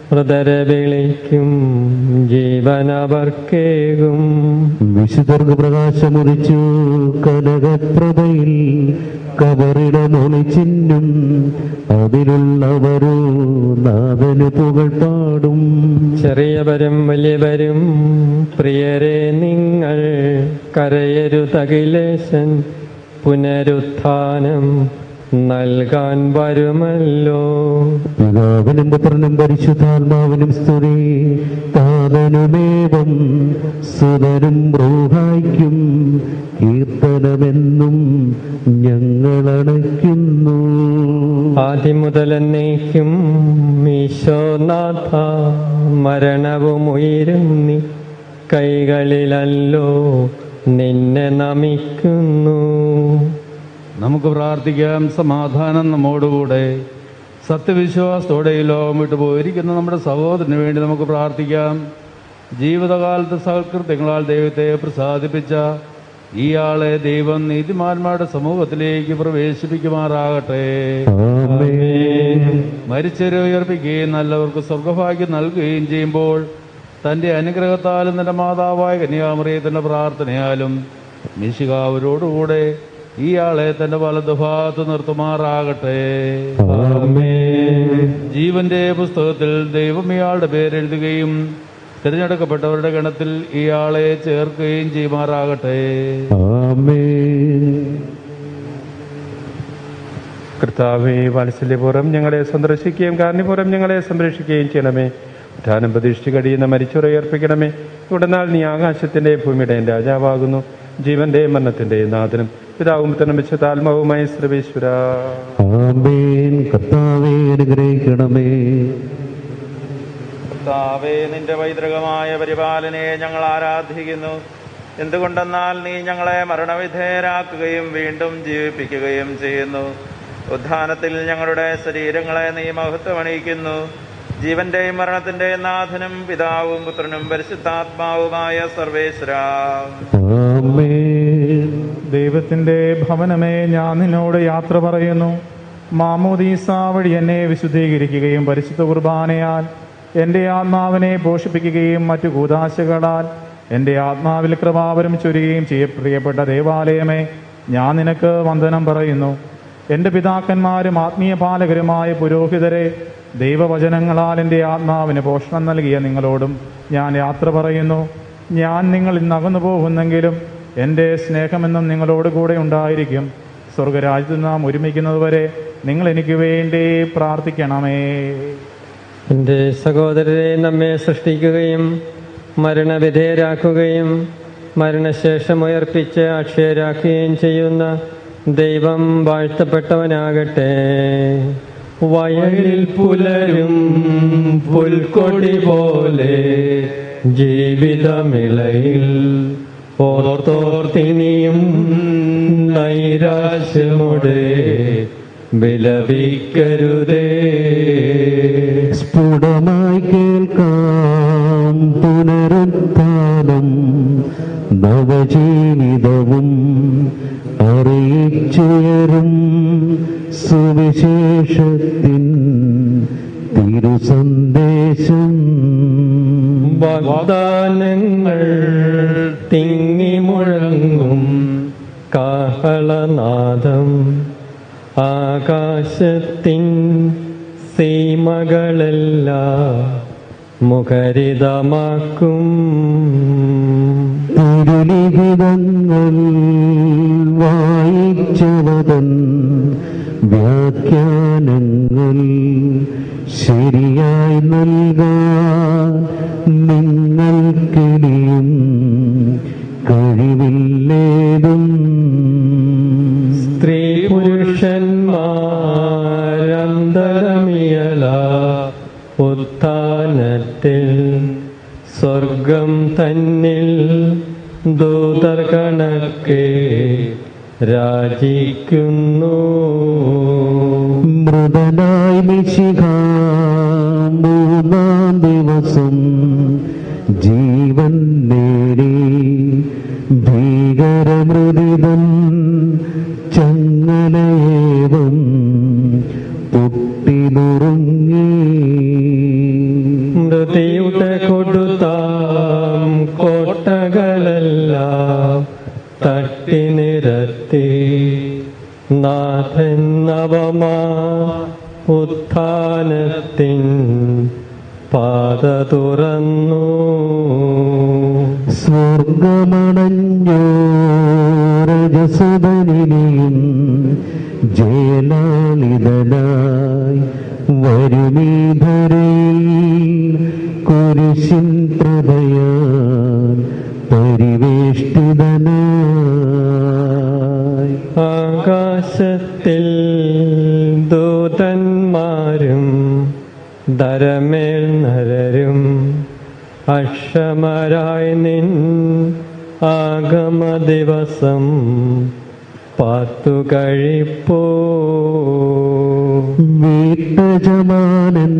മൃതരെ വിളിക്കും ജീവനവർക്കേകും വിശുദ്ധർക്ക് പ്രകാശമുറിച്ചു കനകപ്രഭയിൽ കബറിടമൊളിച്ചിന്നും അതിലുള്ളവരോ നാഥന് പുകൾ പാടും ചെറിയവരും വലിയവരും പ്രിയരെ നിങ്ങൾ കരയരുതകിലേശൻ പുനരുത്ഥാനം നൽകാൻ വരുമല്ലോ പിതാവിനും പുത്രനും പരിശുദ്ധാത്മാവിനും സ്തുതി താതനുമേവം സുതനും റൂഹായ്ക്കും കീർത്തനമെന്നും ഞങ്ങളണയ്ക്കുന്നു ആദ്യം മുതൽ എന്നേക്കും ഈശോനാഥ മരണവും ഉയരും നീ കൈകളിലല്ലോ നിന്നെ നമിക്കുന്നു നമുക്ക് പ്രാർത്ഥിക്കാം സമാധാനം നമ്മോടുകൂടെ സത്യവിശ്വാസത്തോടെ ഈ ലോകം വിട്ടു പോയിരിക്കുന്ന നമ്മുടെ സഹോദരന് വേണ്ടി നമുക്ക് പ്രാർത്ഥിക്കാം ജീവിതകാലത്ത് സൽകൃത്യങ്ങളാൽ ദൈവത്തെ പ്രസാദിപ്പിച്ച ഇയാളെ ദൈവം നീതിമാന്മാരുടെ സമൂഹത്തിലേക്ക് പ്രവേശിപ്പിക്കുമാറാകട്ടെ മരിച്ചവരെ ഉയർപ്പിക്കുകയും നല്ലവർക്ക് സ്വർഗഭാഗ്യം നൽകുകയും ചെയ്യുമ്പോൾ തന്റെ അനുഗ്രഹത്താലും തന്റെ മാതാവായ കന്യാമറിയത്തിന്റെ പ്രാർത്ഥനയാലും മിശിക അവരോടുകൂടെ ഇയാളെ തന്റെ വലതുഭാഗത്ത് നിർത്തുമാറാകട്ടെ ജീവന്റെ പുസ്തകത്തിൽ ദൈവം ഇയാളുടെ പേരെഴുതുകയും തിരഞ്ഞെടുക്കപ്പെട്ടവരുടെ ഗണത്തിൽ ഇയാളെ ചേർക്കുകയും ചെയ്യുമാറാകട്ടെ കർത്താവെ വാത്സല്യപൂർവ്വം ഞങ്ങളെ സന്ദർശിക്കുകയും കാരണപൂർവ്വം ഞങ്ങളെ സംരക്ഷിക്കുകയും ചെയ്യണമേ ഉദ്ധാനം പ്രതീക്ഷിച്ച് കഴിയുന്ന മരിച്ചുറയർപ്പിക്കണമേ ഉടനാൾ നീ ആകാശത്തിന്റെ ഭൂമിയുടെയും രാജാവാകുന്നു ജീവന്റെ മരണത്തിന്റെ നാഥനും പിതാവും പുത്രനും ആത്മാവുമായ സർവേശ്വര ആമേൻ കർത്താവേ അനുഗ്രഹിക്കണമേ കർത്താവേ നിന്റെ പൈതൃകമായ പരിപാലനയെ ഞങ്ങൾ ആരാധിക്കുന്നു എന്തുകൊണ്ടെന്നാൽ നീ ഞങ്ങളെ മരണവിധേയരാക്കുകയും വീണ്ടും ജീവിപ്പിക്കുകയും ചെയ്യുന്നു ഉദ്ധാനത്തിൽ ഞങ്ങളുടെ ശരീരങ്ങളെ നീ മഹത്വമണിയിക്കുന്നു ജീവന്റെയും മരണത്തിന്റെയും നാഥനും പിതാവും പുത്രനും പരിശുദ്ധാത്മാവുമായ സർവേശ്വര ദൈവത്തിന്റെ ഭവനമേ ഞാൻ നിന്നോട് യാത്ര പറയുന്നു മാമോദീസ വഴി എന്നെ വിശുദ്ധീകരിക്കുകയും പരിശുദ്ധ കുർബാനയാൽ എൻ്റെ ആത്മാവിനെ പോഷിപ്പിക്കുകയും മറ്റു കൂതാശകളാൽ എൻ്റെ ആത്മാവിൽ കൃപാവരം ചൊരിയുകയും ചെയ്യ പ്രിയപ്പെട്ട ദേവാലയമേ ഞാൻ നിനക്ക് വന്ദനം പറയുന്നു എൻ്റെ പിതാക്കന്മാരും ആത്മീയ പാലകരുമായ പുരോഹിതരെ ദൈവവചനങ്ങളാൽ എൻ്റെ ആത്മാവിന് പോഷണം നൽകിയ നിങ്ങളോടും ഞാൻ യാത്ര പറയുന്നു ഞാൻ നിങ്ങൾ ഇന്ന് അകന്നു പോകുന്നെങ്കിലും എൻ്റെ സ്നേഹമെന്നും നിങ്ങളോട് കൂടെ ഉണ്ടായിരിക്കും സ്വർഗരാജ്യത്ത് നാം ഒരുമിക്കുന്നതുവരെ നിങ്ങൾ എനിക്ക് വേണ്ടി പ്രാർത്ഥിക്കണമേ എൻ്റെ സഹോദരരെ നമ്മെ സൃഷ്ടിക്കുകയും മരണവിധേയരാക്കുകയും മരണശേഷം ഉയർപ്പിച്ച് അക്ഷയരാക്കുകയും ചെയ്യുന്ന ദൈവം വാഴ്ത്തപ്പെട്ടവനാകട്ടെ വയലിൽ പുലരും പുൽക്കൊടി പോലെ ജീവിതമിളയിൽ ഓർത്തോർത്തിനിയും നൈരാശ്യമോടെ വിലപിക്കരുതേ സ്ഫുടമായി കേൾക്കാം പുനരുത്ഥാനം നവജീവിതവും അറിയിച്ചുയരും സുവിശേഷത്തിൻ തിരുസന്ദേശം വാഗ്ദാനങ്ങൾ തിങ്ങി മുഴങ്ങും കാഹളനാദം ആകാശത്തിൻ സീമകളെല്ലാം മുഖരിതമാക്കും തിരുലിഖിതങ്ങൾ വായിച്ചവതൻ വ്യാഖ്യാനങ്ങൾ ശരിയായി നൽകാൻ നിങ്ങൾക്കിനിയും കഴിവില്ലേതും സ്ത്രീ പുരുഷന്മാരന്തരമിയല ഉത്ഥാനത്തിൽ സ്വർഗം തന്നിൽ ദൂതർ കണക്കെ രാജിക്കുന്നു മൃതനായി മിശിഹ മൂന്നാം ദിവസം ജീവൻ നേടി ഭീകരമൃതിതൻ ചങ്ങലയേവം പൊട്ടിനുറുങ്ങി നേരത്തെ നാഥൻ നവമാ ഉത്ഥാനത്തിൻ പാത തുറന്നു സ്വർഗമണഞ്ഞോരജസുതനിനെയും ജയലാളിതനായി വരുമീധരയിൽ കുരിശിൻ പ്രഭയാൻ പരിവേഷ്ടിതനായി ആകാശത്തിൽ ദൂതന്മാരും ധരമേൽ നരരും അക്ഷമരായി നിൻ ആഗമ ദിവസം പാത്തു കഴിപ്പോ വീട്ടജമാനൻ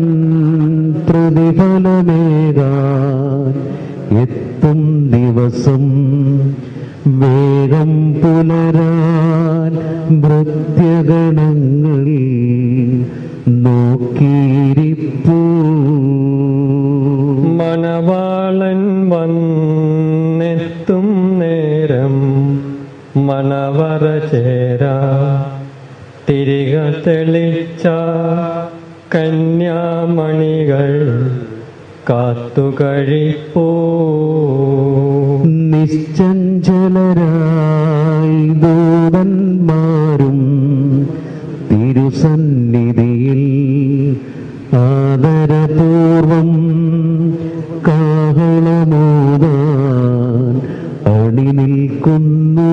പ്രതിഫലമേകാൻ എത്തും ദിവസം വേഗം പുലരാൻ ഭൃത്യഗണങ്ങൾ നോക്കിയിരിപ്പൂ മണവാളൻ വന്നെത്തും നേരം മണവറ ചേരാ തിരിക തെളിച്ച കന്യാമണികൾ കാത്തു കഴിപ്പോ നിശ്ചഞ്ചലരായി ദൂതന്മാരും തിരുസന്നിധിയിൽ ആദരപൂർവം കാഹളമോദാൻ അണി നിൽക്കുന്നു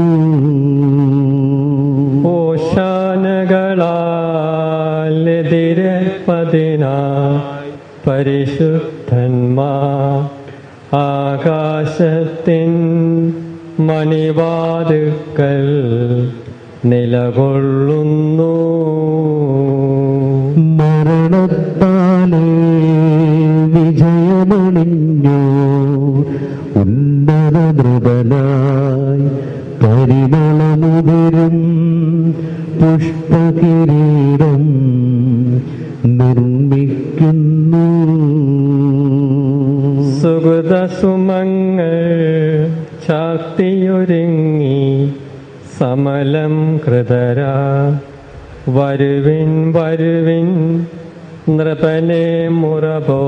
ഓശാനകളാലെതിരെ പതിനാ പരിശുദ്ധന്മാ ആകാശത്തിൻ മണിവാതുക്കൽ നിലകൊള്ളുന്നു മരണത്താലേ വിജയമണിഞ്ഞു ഉന്നത നൃപനായി പരിമളമുതിരും പുഷ്പകിരീടം നിർമ്മിക്കുന്നു സുഗതസുമങ്ങൾ ചാർത്തിയൊരുങ്ങി സമലം കൃതരാ വരുവിൻ വരുവിൻ നൃപനെ മുറപോ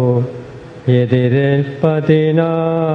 എതിരേൽപ്പതിനാ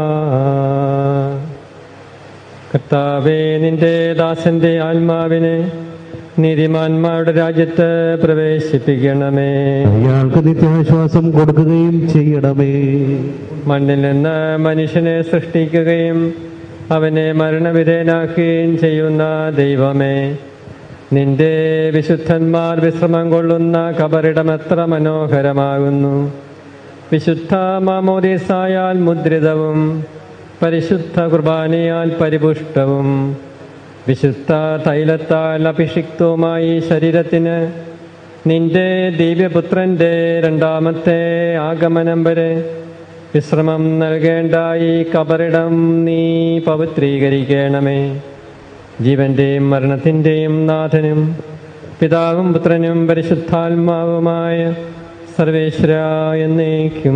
കർത്താവേ നിന്റെ ദാസന്റെ ആത്മാവിനെ നീതിമാന്മാരുടെ രാജ്യത്ത് പ്രവേശിപ്പിക്കണമേ അയാൾക്ക് നിത്യാശ്വാസം കൊടുക്കുകയും ചെയ്യണമേ മണ്ണിൽ നിന്ന് മനുഷ്യനെ സൃഷ്ടിക്കുകയും അവനെ മരണവിധേയനാക്കുകയും ചെയ്യുന്ന ദൈവമേ നിന്റെ വിശുദ്ധന്മാർ വിശ്രമം കൊള്ളുന്ന കബറിടം എത്ര മനോഹരമാകുന്നു വിശുദ്ധ മാമോദീസായാൽ മുദ്രിതവും പരിശുദ്ധ കുർബാനയാൽ പരിപുഷ്ടവും വിശുദ്ധ തൈലത്താൽ അഭിഷിക്തവുമായി ഈ ശരീരത്തിന് നിന്റെ ദിവ്യപുത്രന്റെ രണ്ടാമത്തെ ആഗമനം വരെ വിശ്രമം നൽകേണ്ട ഈ കബറിടം നീ പവിത്രീകരിക്കണമേ ജീവന്റെയും മരണത്തിന്റെയും നാഥനും പിതാവും പുത്രനും പരിശുദ്ധാത്മാവുമായ സർവേശ്വര എന്നേക്കും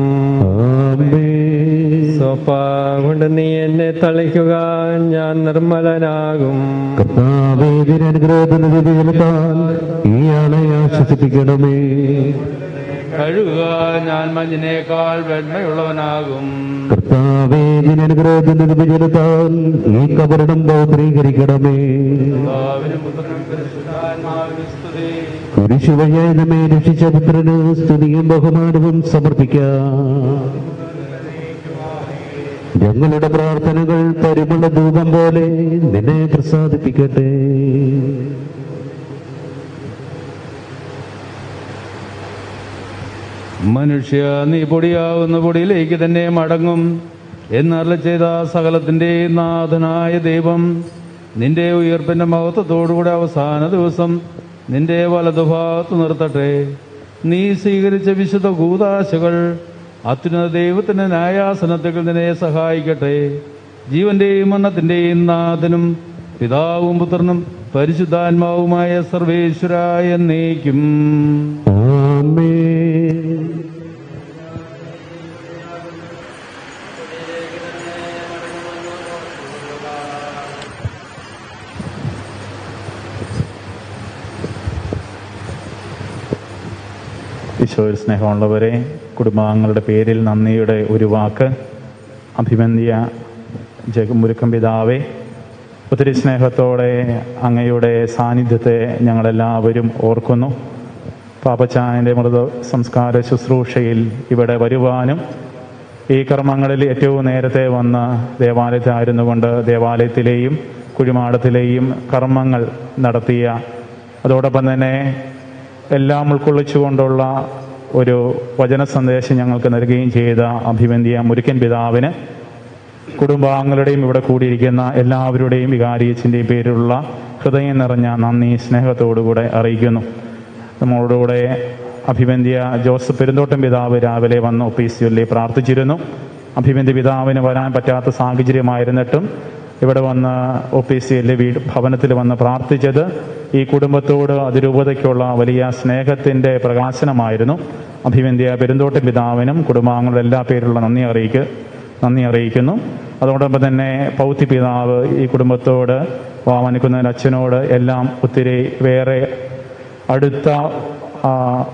സോപ്പ കൊണ്ട് നീ എന്നെ തളിക്കുക ഞാൻ നിർമ്മലനാകും കർത്താവേദിനനുഗ്രഹത്തിന് വിജയത്താൽ ഇയാളെ ആശ്വസിപ്പിക്കണമേ കഴുകുക ഞാൻ മഞ്ഞിനേക്കാൾ വെണ്മയുള്ളവനാകും കർത്താവേദിനനുഗ്രഹത്തിന്റെ വിജയത്താൽ ഈ കബറിടം പൗത്രീകരിക്കണമേ പിതാവിനും പുത്രനും പരിശുദ്ധാത്മാവിനും സ്തുതി കുരിശു വഴിയായതമേ രക്ഷിച്ച പുത്രന് സ്തുതിയും ബഹുമാനവും സമർപ്പിക്കാം ഞങ്ങളുടെ പ്രാർത്ഥനകൾ പരിമള ധൂപം പോലെ നിന്നെ പ്രസാദിപ്പിക്കട്ടെ മനുഷ്യ നീ പൊടിയാവുന്ന പൊടിയിലേക്ക് തന്നെ മടങ്ങും എന്നല്ല ചെയ്ത സകലത്തിന്റെ നാഥനായ ദൈവം നിന്റെ ഉയർപ്പിന്റെ മഹത്വത്തോടുകൂടെ അവസാന ദിവസം നിന്റെ വലതുഭാഗത്ത് നിർത്തട്ടെ നീ സ്വീകരിച്ച വിശുദ്ധ കൂതാശകൾ അത്യുന്നത ദൈവത്തിന്റെ ന്യായാസനത്തിൽ നിന്നെ സഹായിക്കട്ടെ ജീവന്റെയും മരണത്തിന്റെയും നാഥനും പിതാവും പുത്രനും പരിശുദ്ധാത്മാവുമായ സർവേശ്വരായ എന്നേക്കും ഈശോയിൽ സ്നേഹമുള്ളവരെ കുടുംബാംഗങ്ങളുടെ പേരിൽ നന്ദിയുടെ ഒരു വാക്ക് അഭിമന്യ ജഗമുരുക്കം പിതാവേ ഒത്തിരി സ്നേഹത്തോടെ അങ്ങയുടെ സാന്നിധ്യത്തെ ഞങ്ങളെല്ലാവരും ഓർക്കുന്നു പാപ്പച്ചായൻ്റെ മൃത സംസ്കാര ശുശ്രൂഷയിൽ ഇവിടെ വരുവാനും ഈ കർമ്മങ്ങളിൽ ഏറ്റവും നേരത്തെ വന്ന് ദേവാലയത്തിലായിരുന്നു കൊണ്ട് ദേവാലയത്തിലെയും കുഴിമാടത്തിലെയും കർമ്മങ്ങൾ നടത്തിയ അതോടൊപ്പം തന്നെ എല്ലാം ഉൾക്കൊള്ളിച്ചുകൊണ്ടുള്ള ഒരു വചന സന്ദേശം ഞങ്ങൾക്ക് നൽകുകയും ചെയ്ത അഭിവന്ദിയ മുരുക്കൻ പിതാവിന് കുടുംബാംഗങ്ങളുടെയും ഇവിടെ കൂടിയിരിക്കുന്ന എല്ലാവരുടെയും വികാരിയച്ചിൻ്റെയും പേരിലുള്ള ഹൃദയം നിറഞ്ഞ നന്ദി സ്നേഹത്തോടുകൂടെ അറിയിക്കുന്നു നമ്മളോടുകൂടെ അഭിവന്ധ്യ ജോസഫ് പെരുന്തോട്ടം പിതാവ് രാവിലെ വന്ന് ഒപ്പീസിയലിൽ പ്രാർത്ഥിച്ചിരുന്നു അഭിവന്ധ്യ പിതാവിന് വരാൻ പറ്റാത്ത സാഹചര്യമായിരുന്നിട്ടും ഇവിടെ വന്ന് ഒപ്പീസിയലിലെ വീട് ഭവനത്തിൽ വന്ന് പ്രാർത്ഥിച്ചത് ഈ കുടുംബത്തോട് അതിരൂപതയ്ക്കുള്ള വലിയ സ്നേഹത്തിൻ്റെ പ്രകാശനമായിരുന്നു അഭിവന്ധ്യ പെരുന്തോട്ടം പിതാവിനും കുടുംബാംഗങ്ങളുടെ എല്ലാ പേരിലുള്ള നന്ദി അറിയിക്ക് നന്ദി അറിയിക്കുന്നു അതോടൊപ്പം തന്നെ പൗത്തി പിതാവ് ഈ കുടുംബത്തോട് വാമനിക്കുന്ന അച്ഛനോട് എല്ലാം ഒത്തിരി വേറെ അടുത്ത ആ,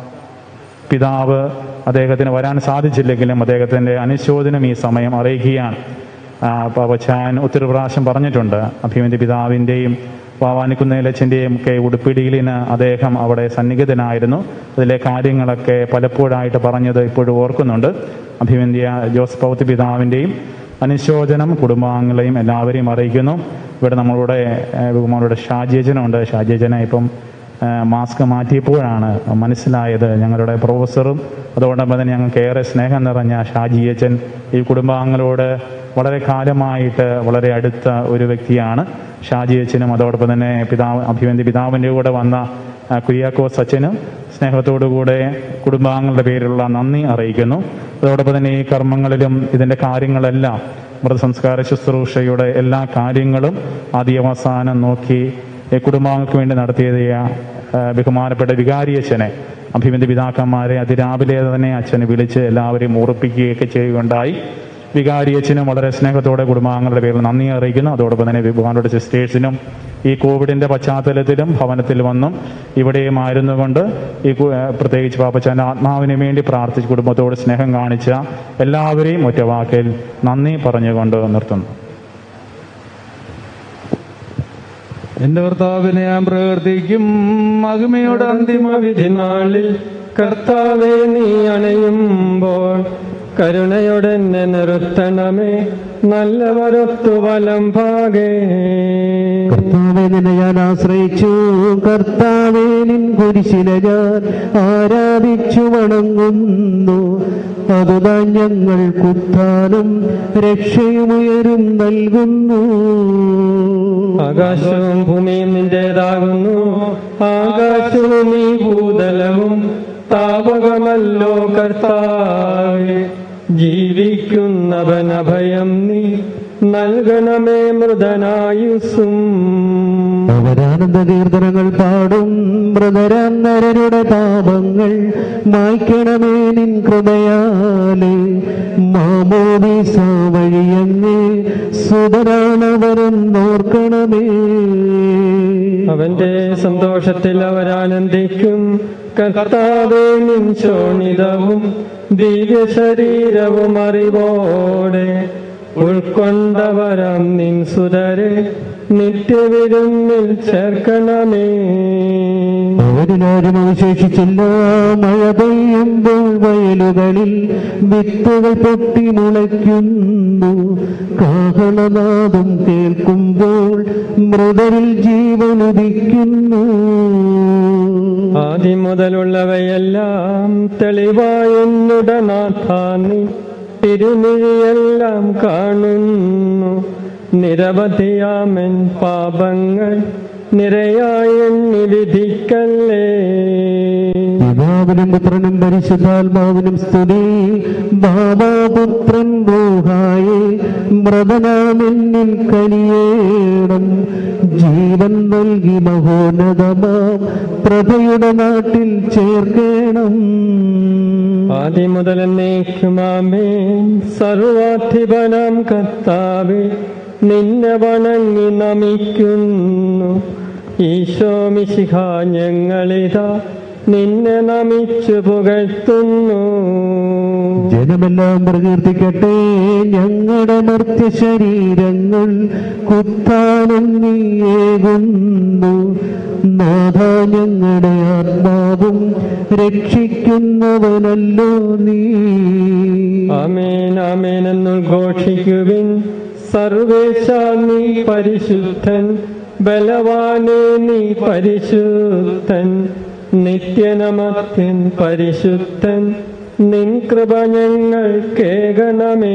പിതാവ് അദ്ദേഹത്തിന് വരാൻ സാധിച്ചില്ലെങ്കിലും അദ്ദേഹത്തിൻ്റെ അനുശോചനം ഈ സമയം അറിയിക്കുകയാണ് പവച്ചാൻ ഒത്തിരി പ്രാവശ്യം പറഞ്ഞിട്ടുണ്ട് അഭിമന്യ പിതാവിൻ്റെയും വാവാനിക്കുന്നേലച്ചൻ്റെയും ഒക്കെ ഉടുപ്പിടിയിലിന് അദ്ദേഹം അവിടെ സന്നിഹിതനായിരുന്നു അതിലെ കാര്യങ്ങളൊക്കെ പലപ്പോഴായിട്ട് പറഞ്ഞത് ഇപ്പോഴും ഓർക്കുന്നുണ്ട് അഭിമന്യ ജോസ് പൗത്തി പിതാവിൻ്റെയും അനുശോചനം കുടുംബാംഗങ്ങളെയും എല്ലാവരെയും അറിയിക്കുന്നു ഇവിടെ നമ്മളുടെ ഏഹ്, ബഹുമാനയുടെ ഷാജിയജനുണ്ട് ഷാജിയജന ഇപ്പം ഏഹ്, മാസ്ക് മാറ്റിയപ്പോഴാണ് മനസ്സിലായത് ഞങ്ങളുടെ പ്രൊഫസറും അതോടൊപ്പം തന്നെ ഞങ്ങൾക്ക് ഏറെ സ്നേഹം നിറഞ്ഞ ഷാജിയച്ചൻ ഈ കുടുംബാംഗങ്ങളോട് വളരെ കാലമായിട്ട് വളരെ അടുത്ത ഒരു വ്യക്തിയാണ് ഷാജിയച്ചനും അതോടൊപ്പം തന്നെ പിതാവ് അഭിവന്തി പിതാവിൻ്റെ കൂടെ വന്ന ആ, കുര്യാക്കോസ് അച്ഛനും സ്നേഹത്തോടുകൂടെ കുടുംബാംഗങ്ങളുടെ പേരിലുള്ള നന്ദി അറിയിക്കുന്നു അതോടൊപ്പം തന്നെ ഈ കർമ്മങ്ങളിലും ഇതിൻ്റെ കാര്യങ്ങളെല്ലാം മൃതസംസ്കാര ശുശ്രൂഷയുടെ എല്ലാ കാര്യങ്ങളും ആദ്യാവസാനം നോക്കി ഈ കുടുംബാംഗങ്ങൾക്ക് വേണ്ടി നടത്തിയത് ആ, ബഹുമാനപ്പെട്ട വികാരിയച്ഛനെ അഭിമന്യ പിതാക്കന്മാരെ അതിരാവിലെ തന്നെ അച്ഛനെ വിളിച്ച് എല്ലാവരെയും ഓർപ്പിക്കുകയൊക്കെ ചെയ്യുകയുണ്ടായി വികാരിയച്ഛനും വളരെ സ്നേഹത്തോടെ കുടുംബാംഗങ്ങളുടെ പേരിൽ നന്ദി അറിയിക്കുന്നു അതോടൊപ്പം തന്നെ ബഹുമാനയുടെ സിസ്റ്റേഴ്സിനും ഈ കോവിഡിന്റെ പശ്ചാത്തലത്തിലും ഭവനത്തിൽ വന്നും ഇവിടെയും ആയിരുന്നുകൊണ്ട് ഈ കു- ഏഹ് പ്രത്യേകിച്ച് പാപ്പച്ചാന്റെ ആത്മാവിന് വേണ്ടി പ്രാർത്ഥിച്ച് കുടുംബത്തോട് സ്നേഹം കാണിച്ച എല്ലാവരെയും ഒറ്റ വാക്കിൽ നന്ദി പറഞ്ഞുകൊണ്ട് നിർത്തുന്നു എന്റെ കർത്താവിനെ ഞാൻ പ്രവർത്തിക്കും മഹിമയുടെ അന്തിമ വിധി നാളിൽ കർത്താവെ നീ അണയുമ്പോൾ കരുണയോടെ എന്നെ നിർത്തണമേ നല്ലവരൊത്തു വലം ഭാഗേ കർത്താവെ നിന്നെ ഞാൻ ആശ്രയിച്ചു കർത്താവെ നിൻ കുരിശിനെ ഞാൻ ആരാധിച്ചു വണങ്ങുന്നു അതുതാൻ ഞങ്ങൾ കുത്താനും രക്ഷയുമുയരും നൽകുന്നു ആകാശവും ഭൂമിയും നിന്റേതാകുന്നു ആകാശവും ഈ ഭൂതലവും താപകമല്ലോ കർത്താവെ ജീവിക്കുന്നവൻ അഭയം നീ നൽകണമേ മൃതനായുസും അവരാനന്ദ കീർത്തനങ്ങൾ പാടും മൃതരാം നരരുടെ പാപങ്ങൾ മായ്ക്കണമേ നിൻ കൃപയാലെ മാമോദീസ വഴിയങ്ങേ സുതരാണവരും നോർക്കണമേ അവന്റെ സന്തോഷത്തിൽ അവരാനന്ദിക്കും കർത്താവേ നിൻ ശോണിതവും ദിവ്യ ശരീരവും അറിവോടെ ഉൾക്കൊണ്ടവരാം നിൻ സുതരെ നിത്യവിരുന്നിൽ ചേർക്കണമേ അവരിലാരും അവശേഷിച്ചില്ല മഴ പെയ്യുമ്പോൾ വയലുകളിൽ വിത്തുകൾ പൊട്ടി മുളയ്ക്കുന്നു കാഹളനാദം കേൾക്കുമ്പോൾ മൃതരിൽ ജീവനുദിക്കുന്നു ആദ്യം മുതലുള്ളവയെല്ലാം തെളിവായെന്നുടനാഥാനി തിരുമിഴിയെല്ലാം കാണുന്നു നിരവധിയാമൻ പാപങ്ങൾ നിരയായെണ്ണി വിധിക്കല്ലേ പിതാവിനും പുത്രനും പരിശുദ്ധാത്മാവിനും സ്തുതി ബാബാപുത്രൻ റൂഹായെ മൃതനാമെന്നിൽ കനിയേണം ജീവൻ നൽകി മഹോന്നതമാം പ്രഭയുടെ നാട്ടിൽ ചേർക്കണം ആദ്യം മുതൽ എന്നേക്കുമാമേൻ സർവാധിപനാം കർത്താവെ നിന്നെ വണങ്ങി നമിക്കുന്നു ഈശോ മിശിഹ ഞങ്ങളിതാ നിന്നെ നമിച്ചു പുകഴ്ത്തുന്നു ജനമെല്ലാം പ്രകീർത്തിക്കട്ടെ ഞങ്ങളുടെ മർത്യ ശരീരങ്ങൾ കുത്താനും നീയേകുന്നു നാഥ ഞങ്ങളുടെ ആത്മാവും രക്ഷിക്കുന്നവനല്ലോ നീ ആമേൻ ആമേൻ എന്നുഘോഷിക്കുവിൻ സർവേശ നീ പരിശുദ്ധൻ ബലവാനെ നീ പരിശുദ്ധൻ നിത്യനമത്യൻ പരിശുദ്ധൻ നിൻ കൃപ ഞങ്ങൾ കേകണമേ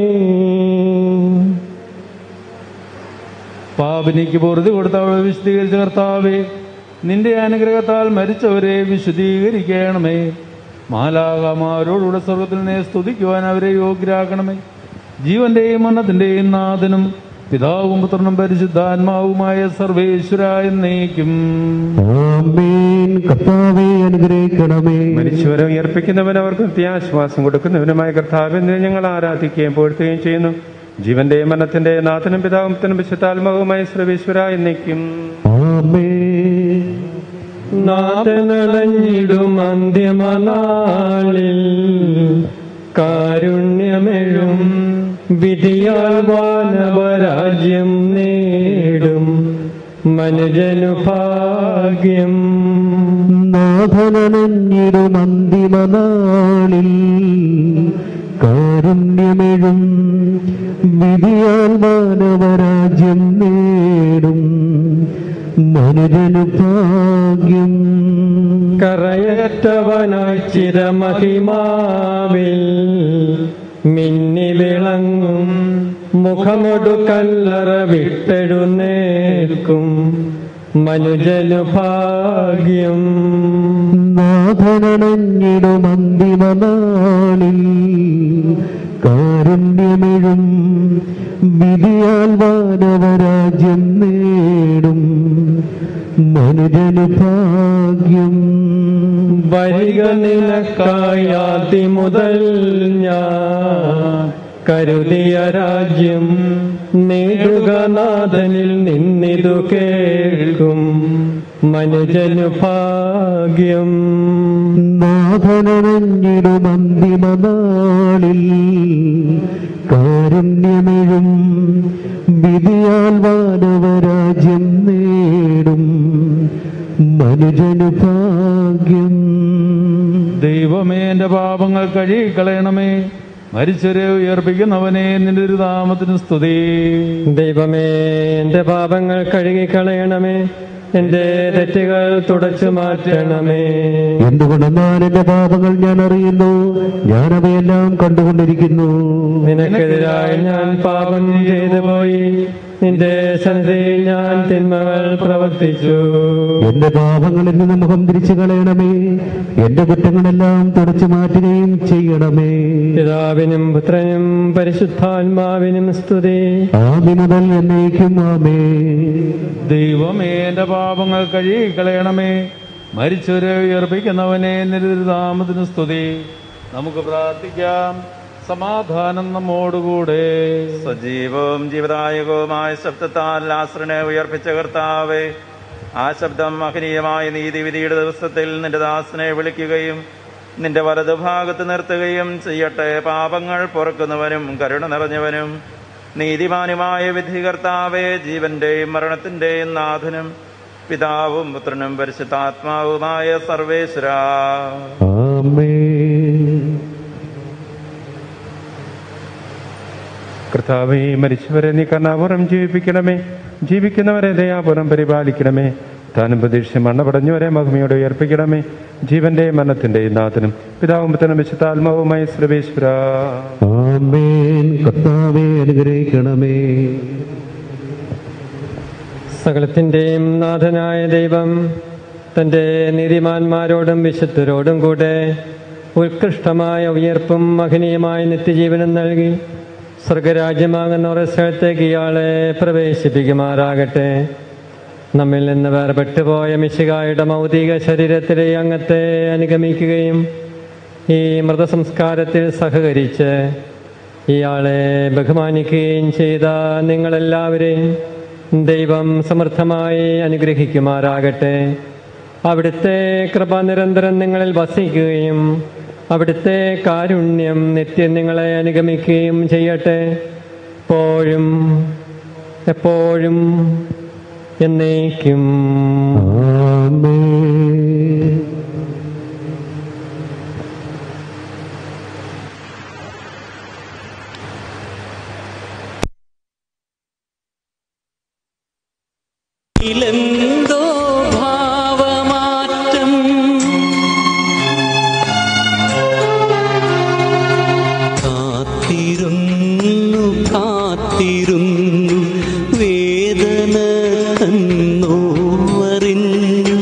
പാപിനിക്ക് പൊറുതി കൊടുത്തവളെ വിശദീകരിച്ച കർത്താവേ നിന്റെ അനുഗ്രഹത്താൽ മരിച്ചവരെ വിശദീകരിക്കണമേ മാലാകമാരോടുകൂടെ സ്വർഗത്തിൽ നിന്നെ സ്തുതിക്കുവാൻ അവരെ യോഗ്യരാക്കണമേ ജീവന്റെയും മരണത്തിന്റെയും നാഥനും പിതാവും പുത്രനും പരിശുദ്ധാത്മാവുമായ സർവേശ്വര എന്നേക്കും ആമേൻ കർത്താവെ അനുഗ്രഹിക്കണമേ മരിച്ചവരെ ഉയർപ്പിക്കുന്നവൻ അവർക്ക് നിത്യാശ്വാസം കൊടുക്കുന്നവനുമായ കർത്താവിനെ ഞങ്ങൾ ആരാധിക്കുകയും പുകഴ്ത്തുകയും ചെയ്യുന്നു ജീവന്റെ മരണത്തിന്റെ നാഥനും പിതാവും പുത്രനും വിശുദ്ധാത്മാവുമായ സർവേശ്വര എന്നേക്കും ആമേൻ നാഥനടഞ്ഞിടും അന്ത്യമനാളിൽ കാരുണ്യമെഴും വിധിയാൽ വാനവരാജ്യം നേടും മനുജനു ഭാഗ്യം നാഥനനഞ്ഞിടും അന്തിമനാളിൽ കാരുണ്യമെഴും വിധിയാൽ മാനവരാജ്യം നേടും മനുജനു ഭാഗ്യം കറയറ്റവനായി ചിരമഹിമാവിൽ മിന്നി വിളങ്ങും മുഖമൊടു കല്ലറ വിട്ടെഴുന്നേൽക്കും മനുജനു ഭാഗ്യം നാഥനണഞ്ഞിടും അന്തിമനാളിൽ കാരുണ്യമെഴും വിധിയാൽ വാനവരാജ്യം നേടും മനുജനു ഭാഗ്യം വരിക നിനക്കായാതി മുതൽ ഞാൻ കരുതിയ രാജ്യം നേടുക നാഥനിൽ നിന്നിതു കേൾക്കും മനുജനു ഭാഗ്യം നാഥനണഞ്ഞിടും അന്തിമനാളിൽ കാരുണ്യമെഴും വിധിയാൽ വാനവരാജ്യം നേടും മനുജനു ഭാഗ്യം ദൈവമേ എന്റെ പാപങ്ങൾ കഴുകിക്കളയണമേ മരിച്ചവരെ ഉയർപ്പിക്കുന്നവനെ നിന്റെ ഒരു നാമത്തിന് സ്തുതി ദൈവമേ എന്റെ പാപങ്ങൾ കഴുകിക്കളയണമേ എന്റെ തെറ്റുകൾ തുടച്ചു മാറ്റണമേ എന്തുകൊണ്ടെന്നാൽ എന്റെ പാപങ്ങൾ ഞാൻ അറിയുന്നു ഞാൻ അവയെല്ലാം കണ്ടുകൊണ്ടിരിക്കുന്നു നിനക്കെതിരായി ഞാൻ പാപം ചെയ്തു പോയി നിന്റെ സന്നിധിയിൽ ഞാൻ തിന്മകൾ പ്രവർത്തിച്ചു എന്റെ പാപങ്ങളിൽ നിന്ന് മുഖം തിരിച്ചു കളയണമേ എന്റെ കുറ്റങ്ങളെല്ലാം തുടച്ചു മാറ്റുകയും ചെയ്യണമേ പിതാവിനും പുത്രനും പരിശുദ്ധാത്മാവിനും സ്തുതി ആദ്യ മുതൽ എന്നേക്കും ആമേ ദൈവമേ എന്റെ പാപങ്ങൾ കഴുകിക്കളയണമേ മരിച്ചവരെ ഉയർപ്പിക്കുന്നവനെ നിന്റെ ഒരു നാമത്തിന് സ്തുതി നമുക്ക് പ്രാർത്ഥിക്കാം സമാധാനം നമ്മോടുകൂടെ സജീവവും ജീവദായകവുമായ ശബ്ദത്താൽ ആശ്രനെ ഉയർപ്പിച്ച കർത്താവേ ആ ശബ്ദം മഹനീയമായ നീതിവിധിയുടെ ദിവസത്തിൽ നിന്റെ ദാസനെ വിളിക്കുകയും നിന്റെ വലതുഭാഗത്ത് നിർത്തുകയും ചെയ്യട്ടെ പാപങ്ങൾ പൊറുക്കുന്നവനും കരുണ നിറഞ്ഞവനും നീതിമാനുമായ വിധികർത്താവേ ജീവന്റെയും മരണത്തിന്റെയും നാഥനും പിതാവും പുത്രനും പരിശുദ്ധാത്മാവുമായ സർവേശ്വര ആമേ കർത്താവേ മരിച്ചവരെ നീ കർണാപുരം ജീവിപ്പിക്കണമേ ജീവിക്കുന്നവരെ ദയാപുരം പരിപാലിക്കണമേ താനും പ്രതീക്ഷിച്ച് മണ്ണപടഞ്ഞവരെ മഹിമയോടെ ഉയർപ്പിക്കണമേ ജീവന്റെ മരണത്തിന്റെ നാഥനും പിതാവും പുത്രനും വിശുദ്ധാത്മാവുമായി സർവേശ്വര ആമേൻ കർത്താവെ അനുഗ്രഹിക്കണമേ സകലത്തിന്റെയും നാഥനായ ദൈവം തന്റെ നീതിമാന്മാരോടും വിശുദ്ധരോടും കൂടെ ഉത്കൃഷ്ടമായ ഉയർപ്പും മഹനീയമായ നിത്യജീവനും നൽകി സ്വർഗരാജ്യമാകുന്ന ഒരു സ്ഥലത്തേക്ക് ഇയാളെ പ്രവേശിപ്പിക്കുമാറാകട്ടെ നമ്മിൽ നിന്ന് വേർപെട്ടുപോയ മിശികായുടെ മൗതിക ശരീരത്തിലെ അംഗത്തെ അനുഗമിക്കുകയും ഈ മൃതസംസ്കാരത്തിൽ സഹകരിച്ച് ഇയാളെ ബഹുമാനിക്കുകയും ചെയ്ത നിങ്ങളെല്ലാവരെയും ദൈവം സമൃദ്ധമായി അനുഗ്രഹിക്കുമാറാകട്ടെ അവിടുത്തെ കൃപ നിരന്തരം നിങ്ങളിൽ വസിക്കുകയും അവിടുത്തെ കാരുണ്യം നിത്യം നിങ്ങളെ അനുഗമിക്കുകയും ചെയ്യട്ടെ എപ്പോഴും എപ്പോഴും എന്നേക്കും ിലെന്തോ ഭാവമാറ്റം കാത്തിരുന്നു കാത്തിരുന്നു വേദന തന്നോവറിഞ്ഞു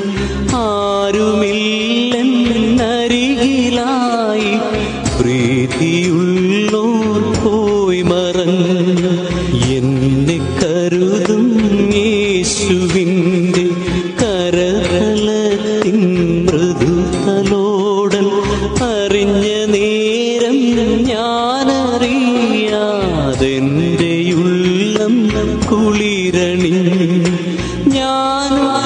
ആരുമില്ലെന്നരികിലായി പ്രീതിയുള്ളോർ പോയി മറഞ്ഞു എന്നെ കരുതും യേശുവിൻ്റെ കരതലത്തിൻ മൃദുതലോടൽ അറിഞ്ഞ നേരം ഞാനറിയാതെൻ്റെ ഉള്ളം കുളിരണി ഞാനും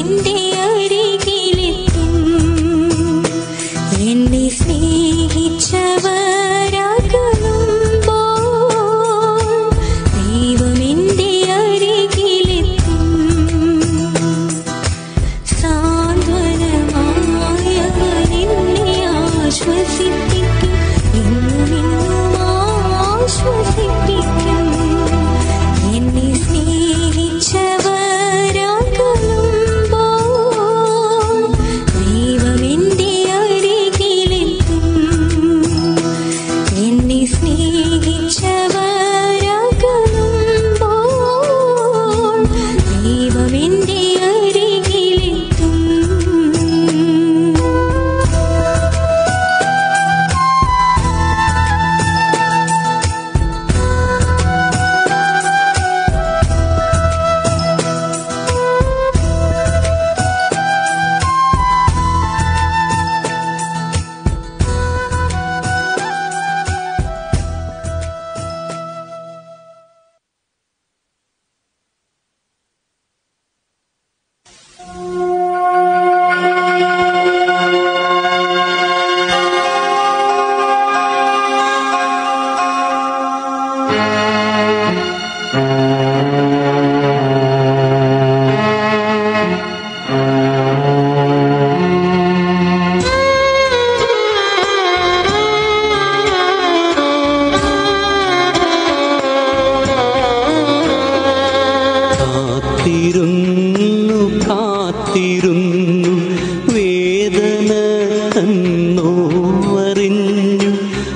എന്റെ അരികിലെത്തും എന്നെ സ്നേഹിച്ചവരാകുമ്പോൾ ദൈവം എന്റെ അരികിലെത്തും സാന്ത്വനമായവൻ എന്നെ ആശ്വസിപ്പിക്കും എന്നും എന്നും ആശ്വസിപ്പിക്കും എന്നെ സ്നേഹിച്ചവരാകുമ്പോൾ ദൈവം എന്റെ അരികിലെത്തും എന്നെ സ്നേഹിച്ചവരാകുമ്പോൾ ദൈവം എന്റെ അരികിലെത്തും കാത്തിരുന്നു കാത്തിരുന്നു വേദന തന്നോ അറിഞ്ഞു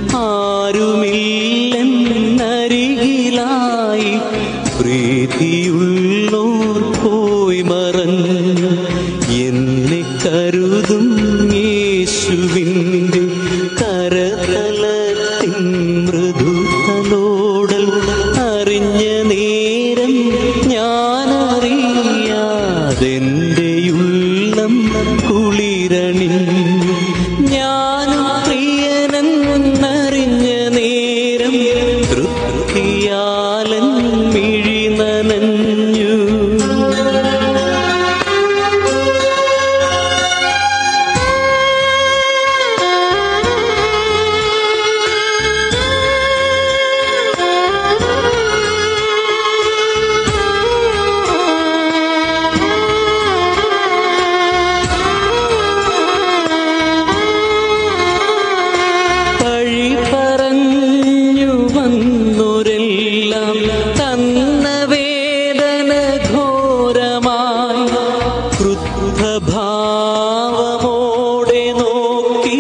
ആരുമില്ലെന്നരികിലായി പ്രീതിയുള്ളോർ പോയി മറഞ്ഞു എന്നെ കരുതും യേശുവിൻ്റെ കരതലത്തിൻ മൃദുതലോടൽ അറിഞ്ഞ നേരം ഞാനറിയാതെൻ്റെ ഉള്ളം കുളിരണിഞ്ഞു ഞാനും പ്രിയനെന്നറിഞ്ഞ നേരം തൃപ്തിയാലൻ മിഴി നനഞ്ഞു പഴി പറഞ്ഞു വന്നോരെല്ലാം തന്ന വേദന ഘോരമായി ക്രുദ്ധഭാവമോടെ നോക്കി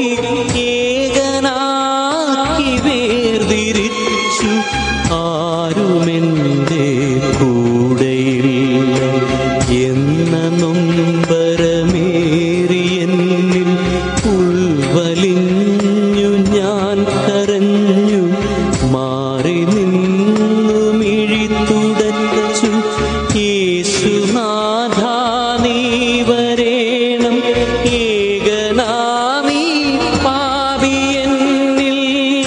ഏകനാക്കി വേർതിരിച്ചു ആരുമെന്റെ കൂടെയില്ല എന്ന നൊമ്പരമേറിയെന്നിൽ ഉൾവലിഞ്ഞു ഞാൻ കരഞ്ഞു മാറി നിന്നു മിഴിത്തുടച്ചു യേശുനാഥ നീ വരേണം ഏകനാമീ പാപിയെന്നിൽ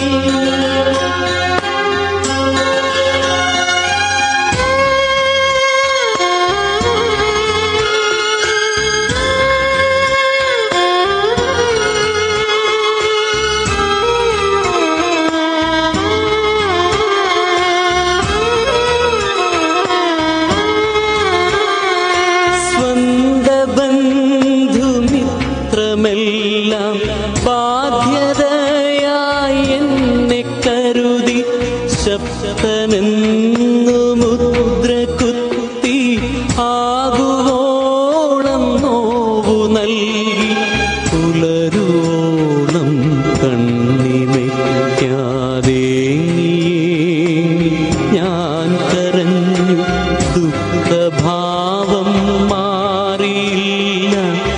സ്വന്ത ബന്ധുമിത്രമെല്ലാം ബാധ്യതയായി എന്നെ കരുതി ശബ്ദനെന്നു മുദ്ര കുത്തി ആകുവോളം നോവു നൽകി പുലരുവോളം കണ്ണിമയ്ക്കാതെ ഞാൻ കരഞ്ഞു ദുഃഖഭാവം മാറിയില്ല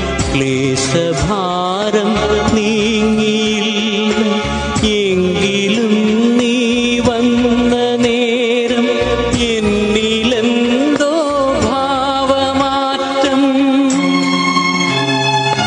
ക്ലേശഭാരം നീങ്ങിയില്ല എങ്കിലും നീ വന്ന നേരം എന്നിലെന്തോ ഭാവമാറ്റം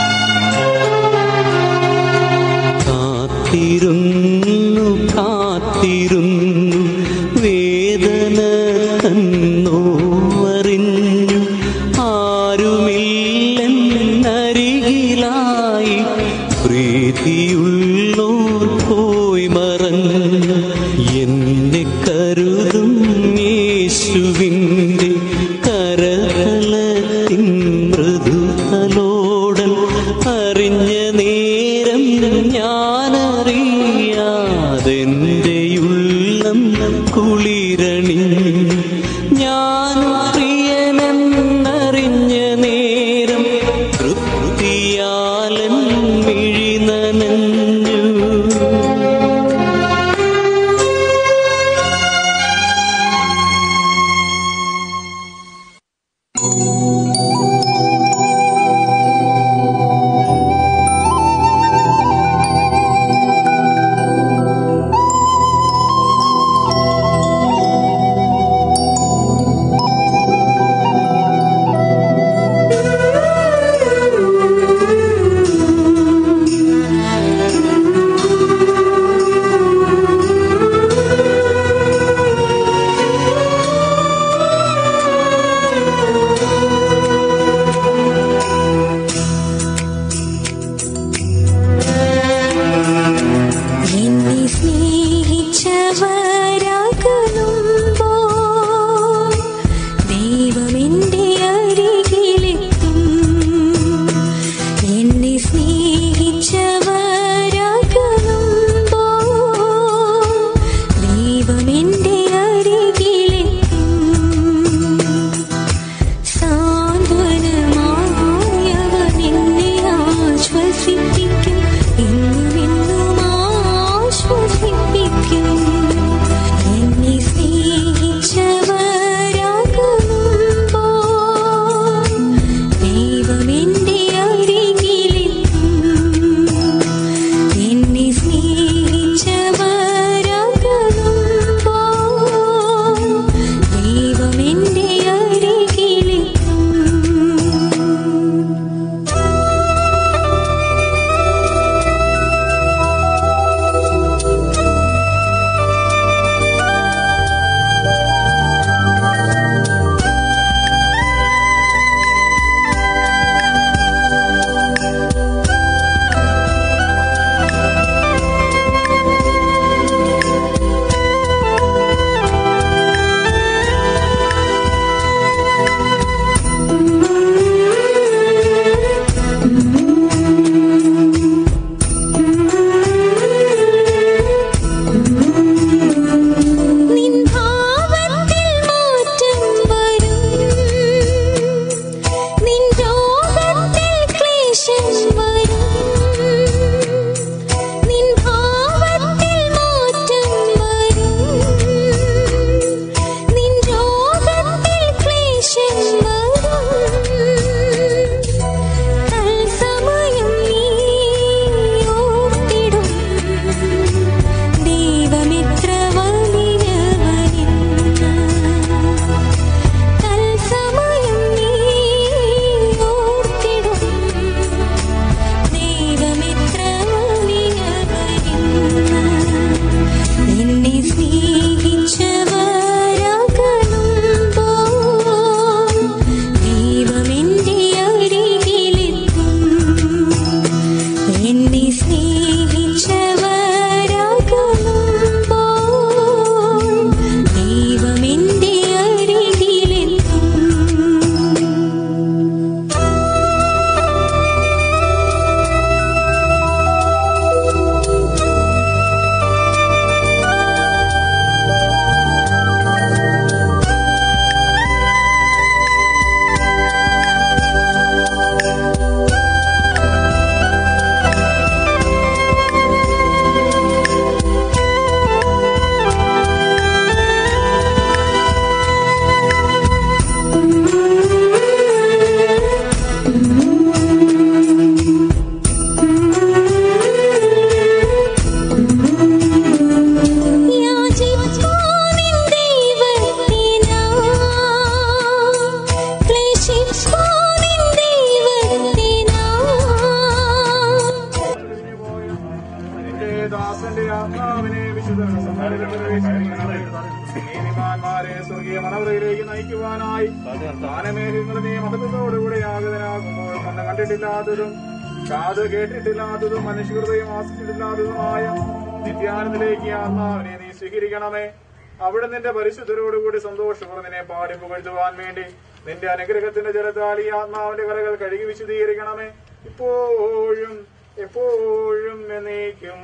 പൂർണ്ണതയിലേക്ക് നയിക്കുവാനായി ദാനമേഘങ്ങളെ നീ മഹത്വത്തോടുകൂടി ആഗതനാകുമ്പോൾ കണ്ണ് കണ്ടിട്ടില്ലാത്തതും കാത് കേട്ടിട്ടില്ലാത്തതും മനുഷ്യഹൃദയം ആസിച്ചിട്ടില്ലാത്തതുമായ നിത്യാനന്ദിലേക്ക് ഈ ആത്മാവിനെ നീ സ്വീകരിക്കണമേ അവിടെ നിന്റെ പരിശുദ്ധരോടുകൂടി സന്തോഷപൂർവ്വം നിന്നെ പാടി പുകഴ്ത്തുവാൻ വേണ്ടി നിന്റെ അനുഗ്രഹത്തിന്റെ ജലത്താൽ ഈ ആത്മാവിന്റെ കരകൾ കഴുകി വിശദീകരിക്കണമേ ഇപ്പോഴും എപ്പോഴും എന്നേക്കും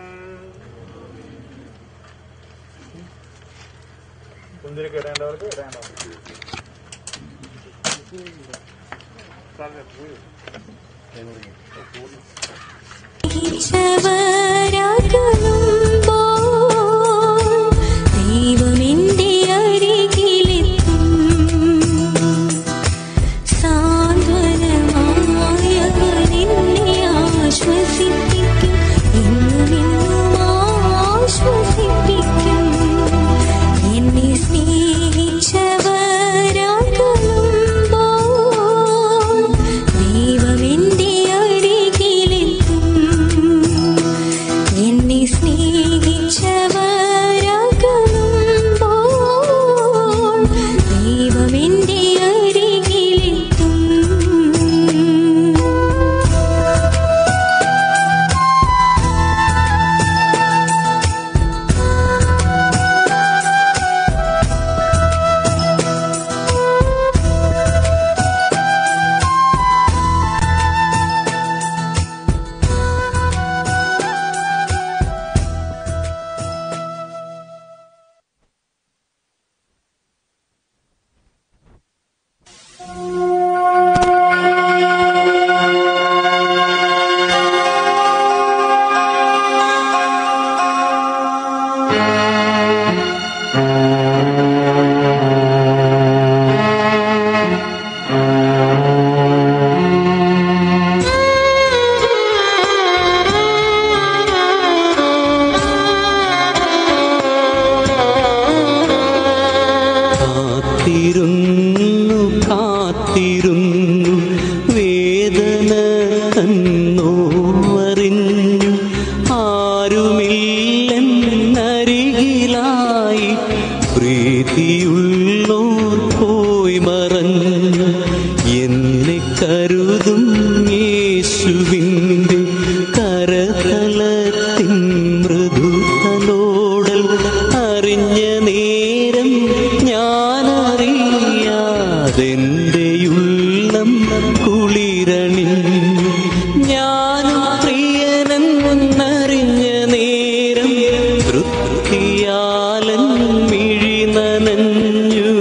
കുന്തിരിക്ക് ഇടേണ്ടവർക്ക് ഇടേണ്ടവർക്ക് ദൈവമെന്റെ അരികിലെത്തും സാന്ത്വനമായവനെന്നെ ആശ്വസിപ്പിക്കും എന്നുമെന്നും ആശ്വസിപ്പിക്കും എന്നെ സ്നേഹിച്ചവരാകുമ്പോൾ ദൈവമെന്റെ അരികിലെത്തും എന്നെ സ്നേഹിച്ചവരാകുമ്പോൾ ദൈവമെന്റെ അരികിലെത്തും കാത്തിരുന്നു കാത്തിരുന്നു വേദന തന്നോവറിഞ്ഞു ആരുമില്ലെന്നരികിലായി പ്രീതിയുള്ളോർ പോയി മറഞ്ഞു എന്നെ കരുതും യേശുവിൻ്റെ കരതലത്തിൻ മൃദുതലോടൽ അറിഞ്ഞ നേരം ഞാനറിയാതെന്റെ ഉള്ളം കുളിരണിഞ്ഞു ഞാനും പ്രിയനെന്നറിഞ്ഞ നേരം തൃപ്തിയാലൻ മിഴി നനഞ്ഞു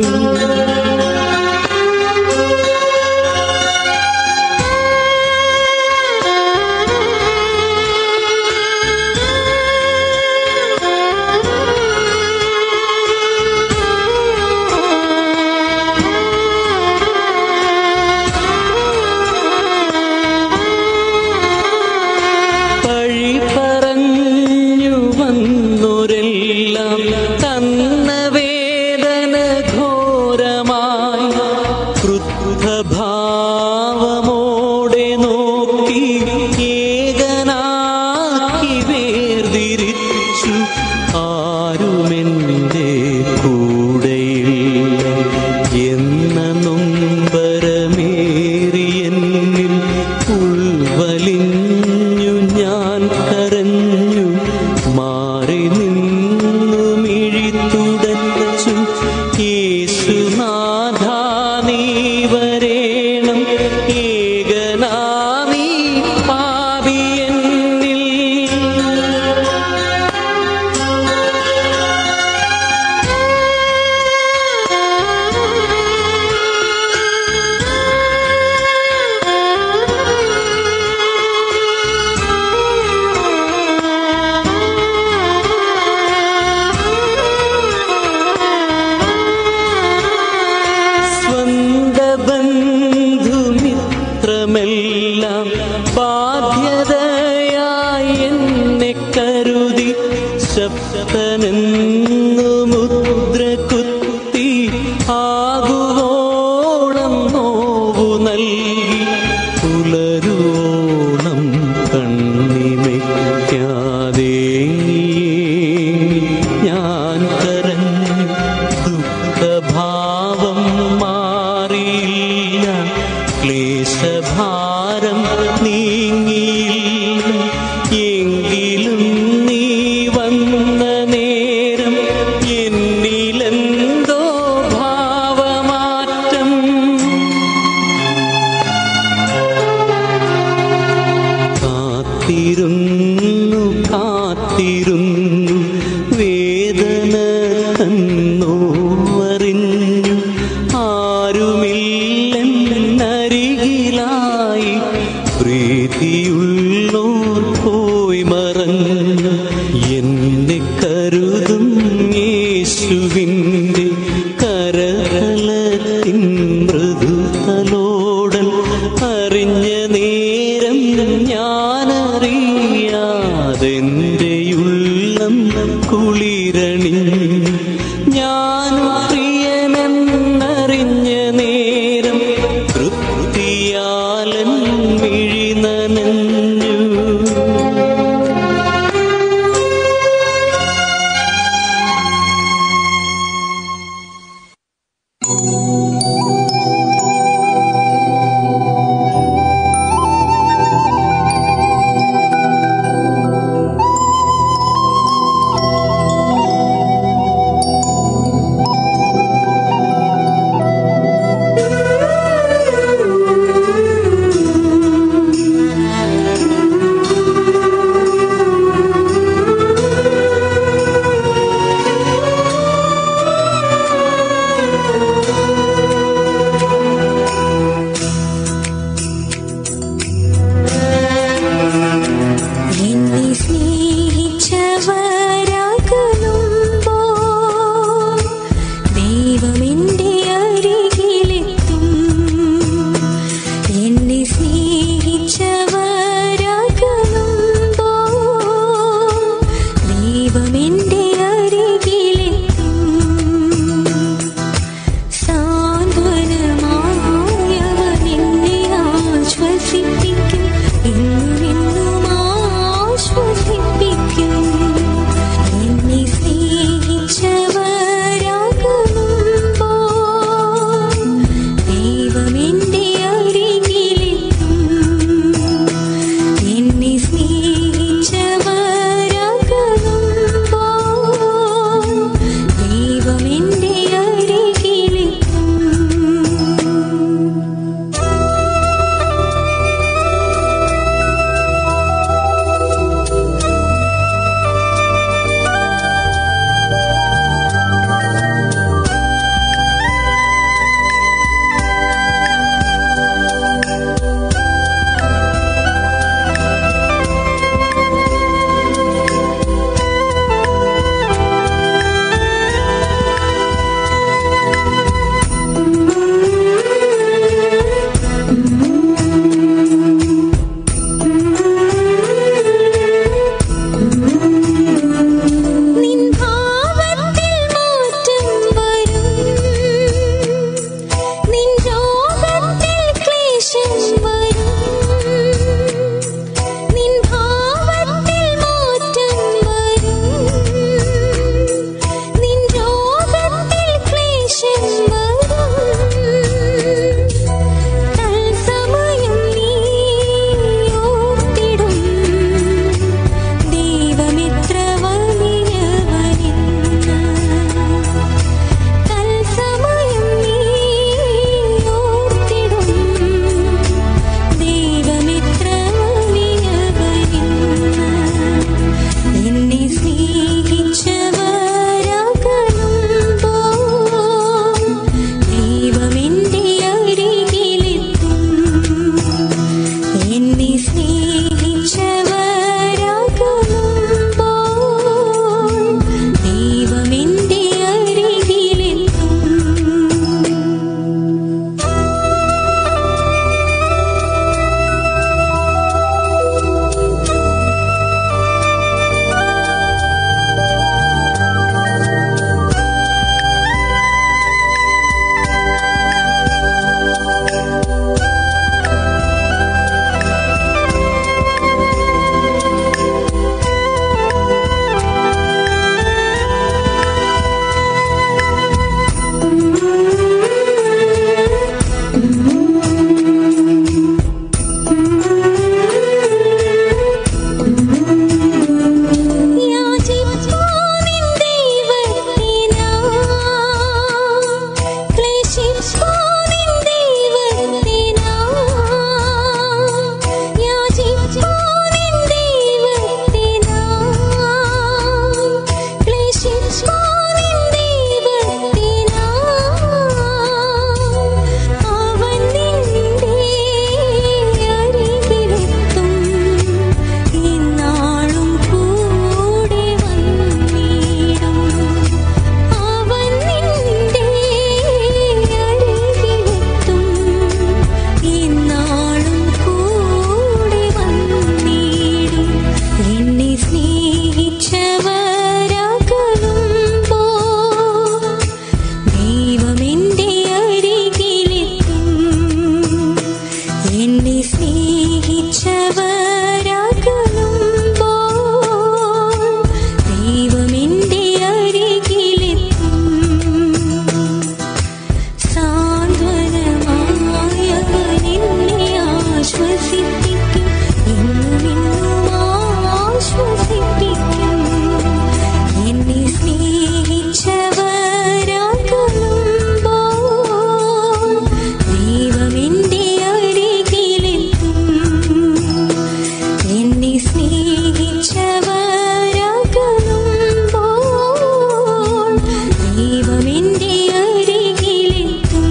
പഴി പറഞ്ഞു വന്നോരെല്ലാം തന്ന വേദന ഘോരമായി ക്രുദ്ധഭാവമോടെ നോക്കി ഏകനാക്കി വേർതിരിച്ചു ആരുമെന്റെ കൂടെയില്ല എന്ന നൊമ്പരമേറിയെന്നിൽ ഉൾവലിഞ്ഞു ഞാൻ കരഞ്ഞു മാറി നിന്നു മിഴിത്തുടച്ചു യേശുനാഥ നീ വരേണം ഏകനാ നീ പാപിയെന്നിൽ സ്വന്ത ബന്ധുമിത്രമെല്ലാം ബാധ്യതയായി എന്നെ കരുതി ശബ്ദനെന്നു മുദ്ര കുത്തി ആകുവോളം നോവു നൽകി പുലരുവോളം കണ്ണിമയ്ക്കാതെ ഞാൻ കരഞ്ഞു ദുഃഖഭാ ഭാരം നീങ്ങിയില്ല എങ്കിലും നീ വന്ന നേരം എന്നിലെന്തോ ഭാവമാറ്റം കാത്തിരുന്നു കാത്തിരുന്നു വേദന തന്നോ അറിഞ്ഞു ആരുമില്ലെന്നരികിലായി പ്രീതിയുള്ളോർ പോയി മറഞ്ഞു എന്നെ കരുതും യേശുവിൻ്റെ കരതലത്തിൻ മൃദുതലോടൽ അറിഞ്ഞ നേരം ഞാനറിയാതെൻ്റെ ഉള്ളം കുളിരണി ഞാൻ പ്രിയനെന്നറിഞ്ഞ നേരം തൃപ്തിയാലൻ മിഴി നനഞ്ഞു സ്നേഹിച്ചവരാകുമ്പോൾ ദൈവമെന്റെ അരികിലെത്തും സാന്ത്വനമായവനെന്നെ ആശ്വസിപ്പിക്കും എന്നുമെന്നും ആശ്വസിപ്പിക്കും എന്നെ സ്നേഹിച്ചവരാകുമ്പോൾ ദൈവമെന്റെ അരികിലെത്തും എന്നെ സ്നേഹിച്ചവരാകുമ്പോൾ ദൈവമെന്റെ അരികിലെത്തും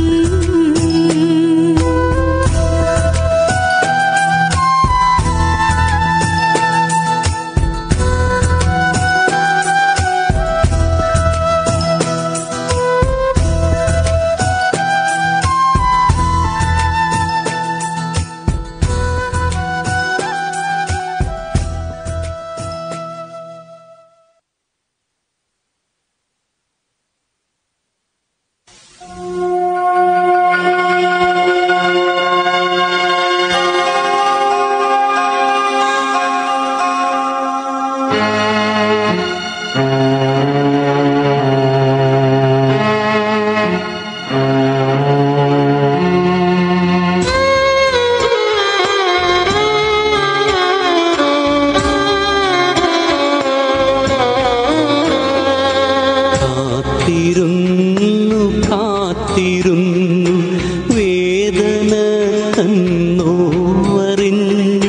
കാത്തിരുന്നു കാത്തിരുന്നു വേദന തന്നോവറിഞ്ഞു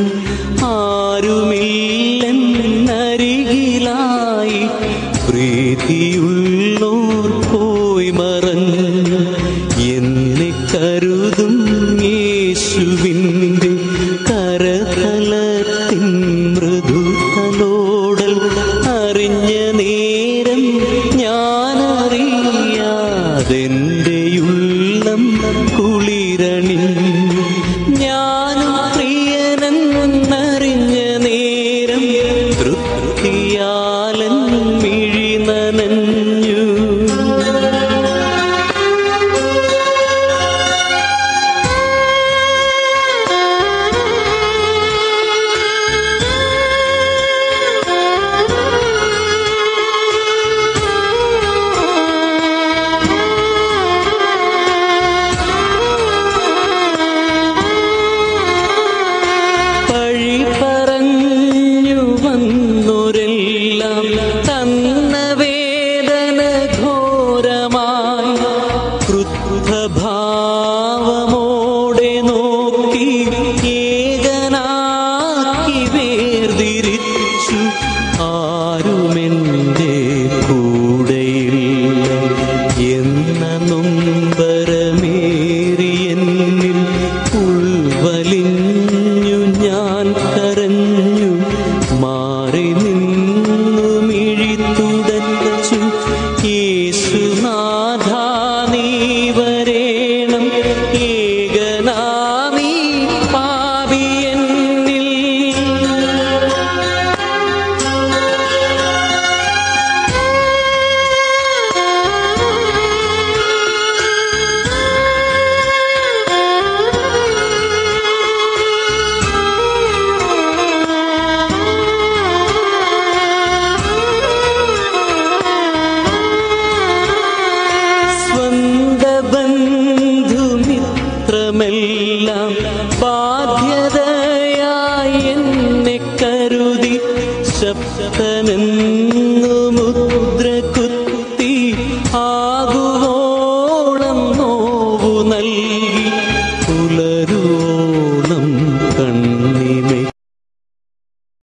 ആരുമില്ലെന്നരികിലായി പ്രീതിയുള്ളോർ പോയി മറഞ്ഞു എന്നെ കരുതും യേശുവിൻ്റെ കരതലത്തിൻ മൃദുതലോടൽ അറിഞ്ഞ നേരം ഞാനറിയാതെൻ്റെ ഉള്ളം കുളിരണിഞ്ഞു ഞാനും പ്രിയനെന്നറിഞ്ഞ നേരം തൃപ്തിയാലൻ മിഴി നനഞ്ഞു പഴി പറഞ്ഞു വന്നോരെല്ലാം തന്ന വേദന ഘോരമായി ക്രുദ്ധഭാവമോടെ നോക്കി ഏകനാക്കി വേർതിരിച്ചു ആരുമെൻ്റെ കൂടെയില്ല എന്ന നൊമ്പരമേറി എന്നിൽ ഉൾവലിഞ്ഞു ഞാൻ കരഞ്ഞു മാറി നിന്നു മിഴി തുടച്ചു യേശുനാഥ നീ വരേണം ഏകനാമീ പാപിയെന്നിൽ സ്വന്ത ബന്ധുമിത്രമെല്ലാം ബാധ്യതയായി എന്നെ കരുതി ശബ്ദനെന്നു മുദ്ര കുത്തി ആകുല